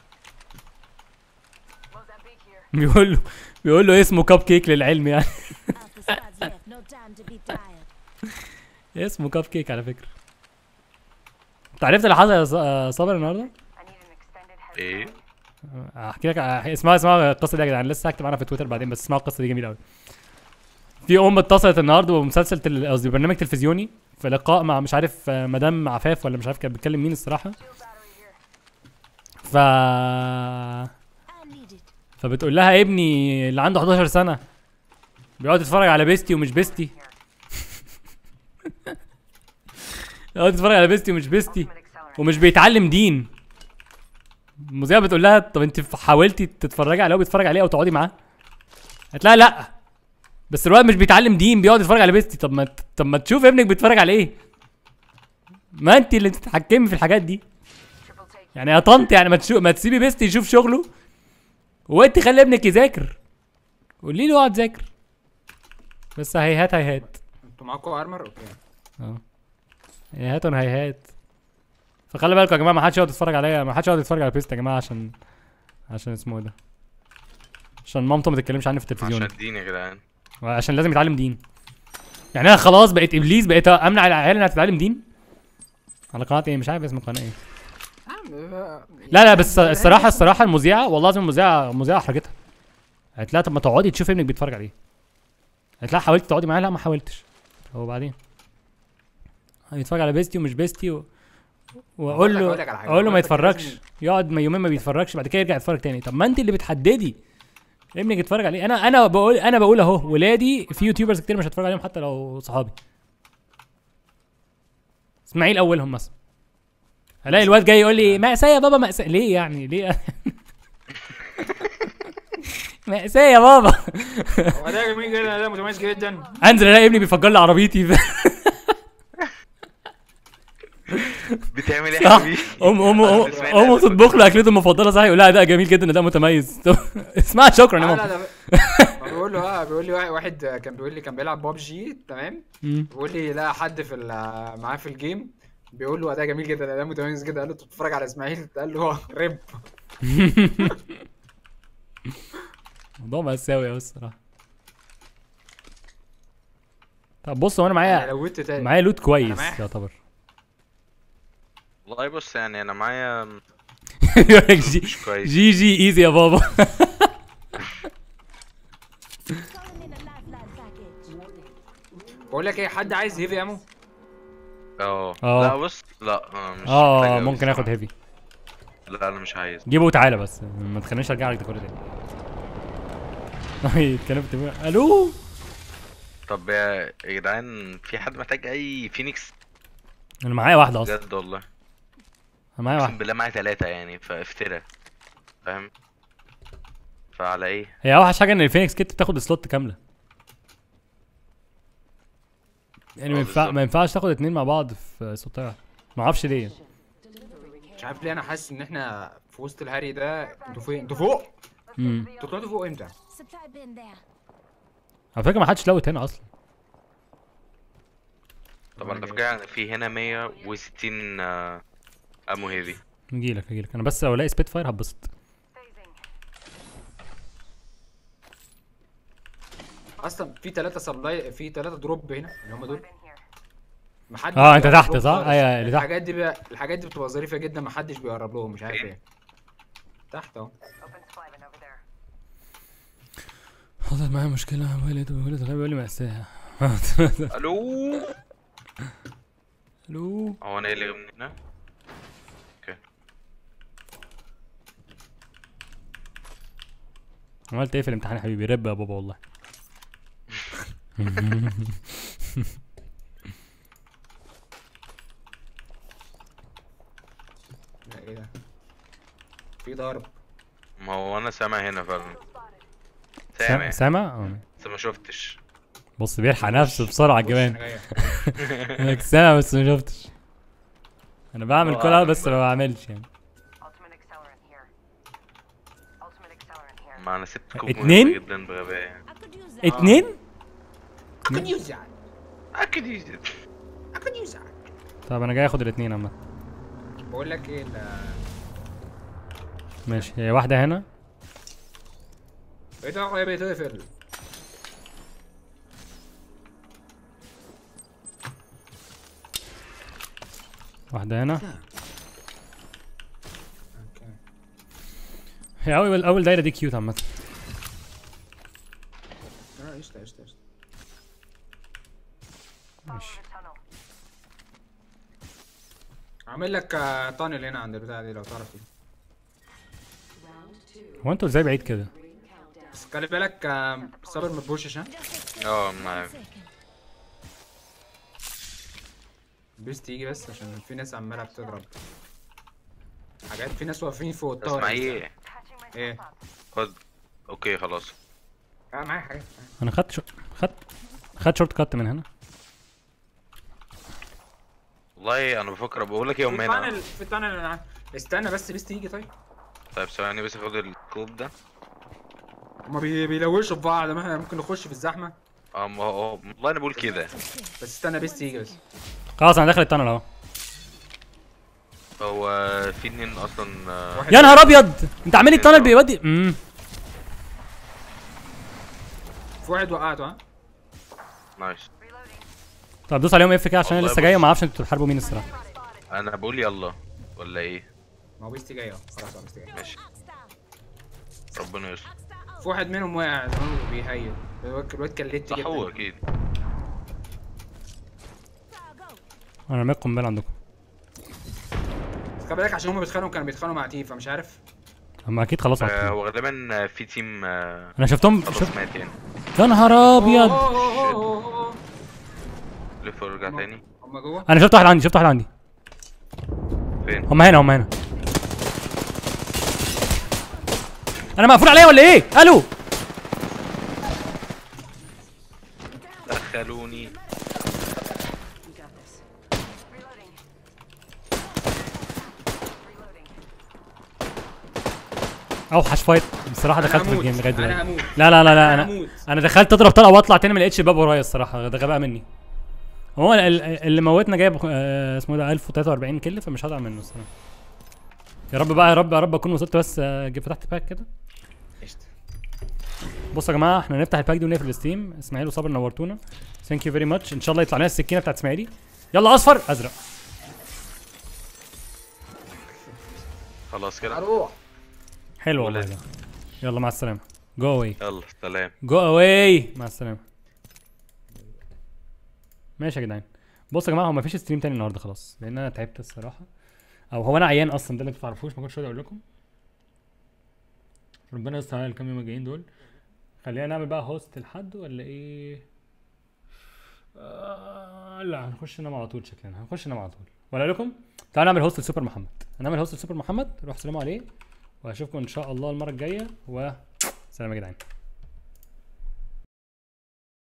Speaker 2: بيقول له بيقول له اسمه كاب كيك للعلم يعني
Speaker 4: half the squad's left. No time to be tired.
Speaker 2: اسمه كاب كيك على فكره انت عرفت اللي حصل يا ص- آه، صابر النهارده؟
Speaker 6: I need an extended head.
Speaker 7: ايه
Speaker 2: احكي لك آه، اسمعوا اسمعوا القصه دي يا جدعان لسه هكتب عنها في تويتر بعدين بس اسمعوا القصه دي جميله قوي في ام اتصلت النهارده بمسلسل تل- قصدي برنامج تلفزيوني في لقاء مع مش عارف آه، مدام عفاف ولا مش عارف كانت بتكلم مين الصراحه ف
Speaker 4: I need it.
Speaker 2: فبتقول لها ابني اللي عنده 11 سنه بيقعد يتفرج على بيستي ومش بيستي بيقعد يتفرج على بيستي ومش بيستي ومش بيتعلم دين المذيعه بتقول لها طب انت حاولتي تتفرجي عليه اللي هو بيتفرج عليه او تقعدي معاه قالت لها لا بس الواد مش بيتعلم دين بيقعد يتفرج على بيستي طب ما طب ما تشوف ابنك بيتفرج على ايه ما انت اللي تتحكمي في الحاجات دي يعني يا طنط يعني ما تشوف ما تسيبي بيستي يشوف شغله وانت خلي ابنك يذاكر قولي له اقعد ذاكر بس هيهات هيهات
Speaker 1: انتوا معاكم ارمر اوكي
Speaker 2: اه هيهات هيهات فخلي بالكم يا جماعه ما حدش يقعد يتفرج عليا ما حدش يقعد يتفرج على بيست يا جماعه عشان عشان اسمه ايه ده عشان مامته ما تتكلمش عني في التلفزيون
Speaker 7: عشان الدين يا جدعان
Speaker 2: عشان لازم يتعلم دين يعني انا خلاص بقيت ابليس بقيت امنع العيال انها تتعلم دين على قناه ايه مش عارف اسم القناه ايه لا لا بس الصراحه الصراحه المذيعه والله العظيم المذيعه المذيعه احرجتها قالت لها طب ما تقعدي تشوفي ابنك بيتفرج عليه قالت لها حاولتي تقعدي معاه لا ما حاولتش هو بعدين يتفرج على بيستي ومش بيستي و... واقول
Speaker 1: هقول لك-
Speaker 2: له
Speaker 1: هقول لك على حاجة.
Speaker 2: اقول له ما
Speaker 1: هقول لك
Speaker 2: يتفرجش
Speaker 1: لازم-
Speaker 2: يقعد ما يومين ما بيتفرجش بعد كده يرجع يتفرج تاني طب ما انت اللي بتحددي ابنك اتفرج عليه انا انا بقول انا بقول اهو ولادي في يوتيوبرز كتير مش هتفرج عليهم حتى لو صحابي اسماعيل اولهم مثلا الاقي الواد جاي يقول لي مأساة يا بابا مأساة ليه يعني ليه مأساة يا بابا
Speaker 1: هو ده جميل جدا ده متميز جدا
Speaker 2: انزل الاقي ابني بيفجر لي عربيتي
Speaker 7: بتعمل ايه يا
Speaker 2: صح
Speaker 7: حبيبي؟
Speaker 2: ام ام ام
Speaker 7: بتسمع
Speaker 2: امه
Speaker 7: الناس
Speaker 2: تطبخ له اكلته المفضله صح يقول لها ده جميل جدا ده متميز طب اسمعها شكرا يا
Speaker 1: لا
Speaker 2: ماما
Speaker 1: لا لا بيقول له اه بيقول لي واحد- واحد كان بيقول لي كان بيلعب بابجي تمام
Speaker 2: مم.
Speaker 1: بيقول لي لا حد في ال- معاه في الجيم بيقول له ده جميل جدا ده متميز جدا قال له تتفرج على اسماعيل قال له اه رب
Speaker 2: موضوع مأساوي قوي الصراحه طب بص هو انا
Speaker 1: انا
Speaker 2: معايا
Speaker 1: لوت تاني
Speaker 2: معايا لوت كويس
Speaker 1: معايا-
Speaker 2: يعتبر
Speaker 7: والله بص يعني انا معايا
Speaker 2: يقول لك جي
Speaker 7: مش كويس
Speaker 2: جي جي ايزي يا بابا
Speaker 4: Calling in a lifeline package.
Speaker 1: بقول لك ايه حد عايز هيفي امو
Speaker 7: اه
Speaker 2: اه.
Speaker 7: لا بص لا آه، مش محتاج
Speaker 2: اه
Speaker 7: أوي
Speaker 2: ممكن اخد
Speaker 7: الصراحة.
Speaker 2: هيفي
Speaker 7: لا انا مش عايز
Speaker 2: جيبه وتعالى بس ما تخلينيش ارجع لك ده كله تاني اي اتكلمت بقى. الو
Speaker 7: طب يا يا جدعان في حد محتاج اي فينيكس
Speaker 2: انا معايا واحده اصلا
Speaker 7: بجد والله
Speaker 2: انا معايا
Speaker 7: اقسم
Speaker 2: واحده
Speaker 7: بالله معايا ثلاثة يعني فافترى فاهم فعلى ايه
Speaker 2: هي اوحش حاجه ان الفينيكس كيت بتاخد سلوت كامله يعني ما
Speaker 7: اه
Speaker 2: ينفع
Speaker 7: بالظبط.
Speaker 2: ما ينفعش تاخد اتنين مع بعض في سلوت واحد ما اعرفش ليه
Speaker 1: مش عارف ليه انا حاسس ان احنا في وسط الهري ده انتوا فين انتوا فوق
Speaker 2: امم
Speaker 1: انتوا طلعتوا فوق امتى
Speaker 4: Supply bin there.
Speaker 2: على فكره ما حدش لوت هنا اصلا
Speaker 7: طب على فكرة يعني في هنا 160 آه، امو هيفي
Speaker 2: نجي لك اجي لك انا بس لو الاقي سبيت فاير هتبسط
Speaker 6: Phasing.
Speaker 1: اصلا في ثلاثة سبلاي في ثلاثة دروب هنا اللي هم دول
Speaker 6: In here.
Speaker 1: محدش
Speaker 2: اه، انت
Speaker 1: بيقرب
Speaker 2: تحت
Speaker 1: لهم
Speaker 2: صح؟
Speaker 1: خالص.
Speaker 2: ايوه، اللي تحت.
Speaker 1: الحاجات دي بقى الحاجات دي بتبقى ظريفة جدا محدش بيقرب لهم مش عارف
Speaker 7: فين؟
Speaker 1: ايه تحت اهو
Speaker 6: Open supply bin over there.
Speaker 2: حصل معايا مشكله والد والد غبي بيقول لي مأساة
Speaker 7: الو
Speaker 2: الو
Speaker 7: هو انا ايه اللي جابني هنا اوكي
Speaker 2: عملت ايه في الامتحان يا حبيبي رب يا بابا والله
Speaker 1: لا ايه ده في ضرب
Speaker 7: ما هو انا سامع هنا فعلا
Speaker 2: سامع
Speaker 7: سامع
Speaker 2: سامع اه.
Speaker 7: بس ما شفتش
Speaker 2: بص بيلحق نفسه بسرعه
Speaker 1: بص،
Speaker 2: كمان
Speaker 1: أنا جاي.
Speaker 2: انا سامع بس ما شفتش انا بعمل
Speaker 7: الله
Speaker 2: كل هذا
Speaker 7: أعلم
Speaker 2: بس ما
Speaker 7: بقى.
Speaker 2: بعملش يعني
Speaker 6: Ultimate accelerant here. Ultimate accelerant here.
Speaker 7: ما انا سبت كوب
Speaker 2: اتنين؟
Speaker 7: مهم جدا بغباء يعني.
Speaker 4: I could use that.
Speaker 2: اتنين
Speaker 1: اكيد يوزع
Speaker 7: اكيد يجي.
Speaker 1: اكيد يوزع
Speaker 2: طب انا جاي اخد الاتنين عامه
Speaker 1: بقول لك ايه ال-
Speaker 2: ماشي هي واحده هنا
Speaker 1: ايه ده يا بيتقفل
Speaker 2: واحده هنا
Speaker 1: اوكي
Speaker 2: هي اول اول دايره دي كيوت عامه
Speaker 1: اه قشطة قشطة قشطة
Speaker 2: ماشي
Speaker 6: Follow the tunnel.
Speaker 1: عامل لك آه، تانل هنا عند البتاعة دي لو تعرف دي.
Speaker 2: هو انتوا ازاي بعيد كده
Speaker 1: بس خلي بالك آه، صابر ما تبوشش ها
Speaker 4: Just a
Speaker 7: اه معاك
Speaker 4: second.
Speaker 1: بس تيجي بس عشان في ناس عمالة بتضرب حاجات في ناس واقفين فوق الطاولة
Speaker 7: اسمع ايه
Speaker 6: Patching myself
Speaker 1: ايه
Speaker 6: up.
Speaker 7: خد اوكي خلاص
Speaker 1: اه معايا حاجات
Speaker 2: انا خدت شو... خدت خدت شورت كات من هنا
Speaker 7: والله انا بفكر بقول لك يوم
Speaker 1: في
Speaker 7: هنا
Speaker 1: التانل في التانل اللي أنا- استنى بس بس تيجي طيب
Speaker 7: طيب ثواني بس اخد الكوب ده
Speaker 1: هما بي- بيلوشوا في بعض ما احنا ممكن نخش في الزحمة
Speaker 7: اه ما هو والله انا بقول كده
Speaker 1: بس استنى بس تيجي بس
Speaker 2: خلاص انا داخل التانل اهو
Speaker 7: هو في اتنين اصلا آه،
Speaker 1: واحد
Speaker 2: يا نهار ابيض انت عامل لي التانل بيودي امم
Speaker 1: في واحد وقعته ها
Speaker 7: نايس
Speaker 2: طب دوس عليهم اف كده عشان انا
Speaker 7: والله
Speaker 2: لسه جاي
Speaker 7: بص.
Speaker 2: وما اعرفش انتوا بتحاربوا مين الصراحه
Speaker 7: انا بقول يلا ولا ايه
Speaker 1: ما هو بيستي جاي اهو خلاص هو بيستي جاي
Speaker 7: ماشي ربنا يستر
Speaker 1: في واحد منهم واقع زمان بيهيل الواد الواد كان لت
Speaker 7: صح
Speaker 1: جدا
Speaker 7: هو اكيد
Speaker 2: انا رميت قنبله عندكم
Speaker 1: خلي بالك عشان هما بيتخانقوا كانوا بيتخانقوا مع تيفا مش عارف
Speaker 2: هم اكيد خلاص
Speaker 7: آه،
Speaker 2: عارفين
Speaker 7: وغالبا في تيم آه،
Speaker 2: انا شفتهم
Speaker 7: خلاص
Speaker 2: شفت
Speaker 7: مات يعني
Speaker 2: يا نهار ابيض
Speaker 1: أوه، أوه، أوه، أوه.
Speaker 7: لف ورجع تاني
Speaker 1: هما جوه
Speaker 2: انا شفت واحد عندي شفت واحد عندي
Speaker 7: فين
Speaker 2: هم هنا هم هنا انا مقفول عليا ولا ايه الو
Speaker 7: دخلوني
Speaker 4: You got this.
Speaker 6: Reloading. Reloading.
Speaker 2: اوحش فايت بصراحه
Speaker 1: أنا
Speaker 2: دخلت في
Speaker 1: هموت.
Speaker 2: الجيم لغايه
Speaker 1: أنا
Speaker 2: دلوقتي
Speaker 1: هموت.
Speaker 2: لا لا لا لا
Speaker 1: أنا
Speaker 2: انا
Speaker 1: هموت.
Speaker 2: انا دخلت اضرب طلقه واطلع تاني ما لقيتش الباب ورايا الصراحه ده غباء مني هو ال- ال- اللي موتنا جايب آه، اسمه ده 1043 كل فمش هزعل منه الصراحه يا رب بقى يا رب يا رب اكون وصلت بس آه، جي فتحت باك كده
Speaker 1: قشطة.
Speaker 2: بصوا يا جماعه احنا نفتح الباك دي ونقفل الستيم اسماعيل وصابر نورتونا ثانك يو فيري ماتش ان شاء الله يطلع لنا السكينه بتاعت اسماعيلي يلا اصفر ازرق
Speaker 7: خلاص كده
Speaker 1: اروح
Speaker 2: حلو والله
Speaker 7: ولازم.
Speaker 2: ده يلا مع السلامه جو اواي
Speaker 7: يلا سلام
Speaker 2: جو اواي مع السلامه ماشي يا جدعان بصوا يا جماعه هو مفيش ستريم تاني النهارده خلاص لان انا تعبت الصراحه او هو انا عيان اصلا ده اللي انتوا تعرفوش ما كنتش راضي اقول لكم ربنا يستر على الكام يوم الجايين دول خلينا نعمل بقى هوست لحد ولا ايه آه لا هنخش ننام على طول شكلنا هنخش ننام على طول ولا أقول لكم تعالوا نعمل هوست لسوبر محمد هنعمل هوست لسوبر محمد روح سلام عليه واشوفكم ان شاء الله المره الجايه وسلام يا جدعان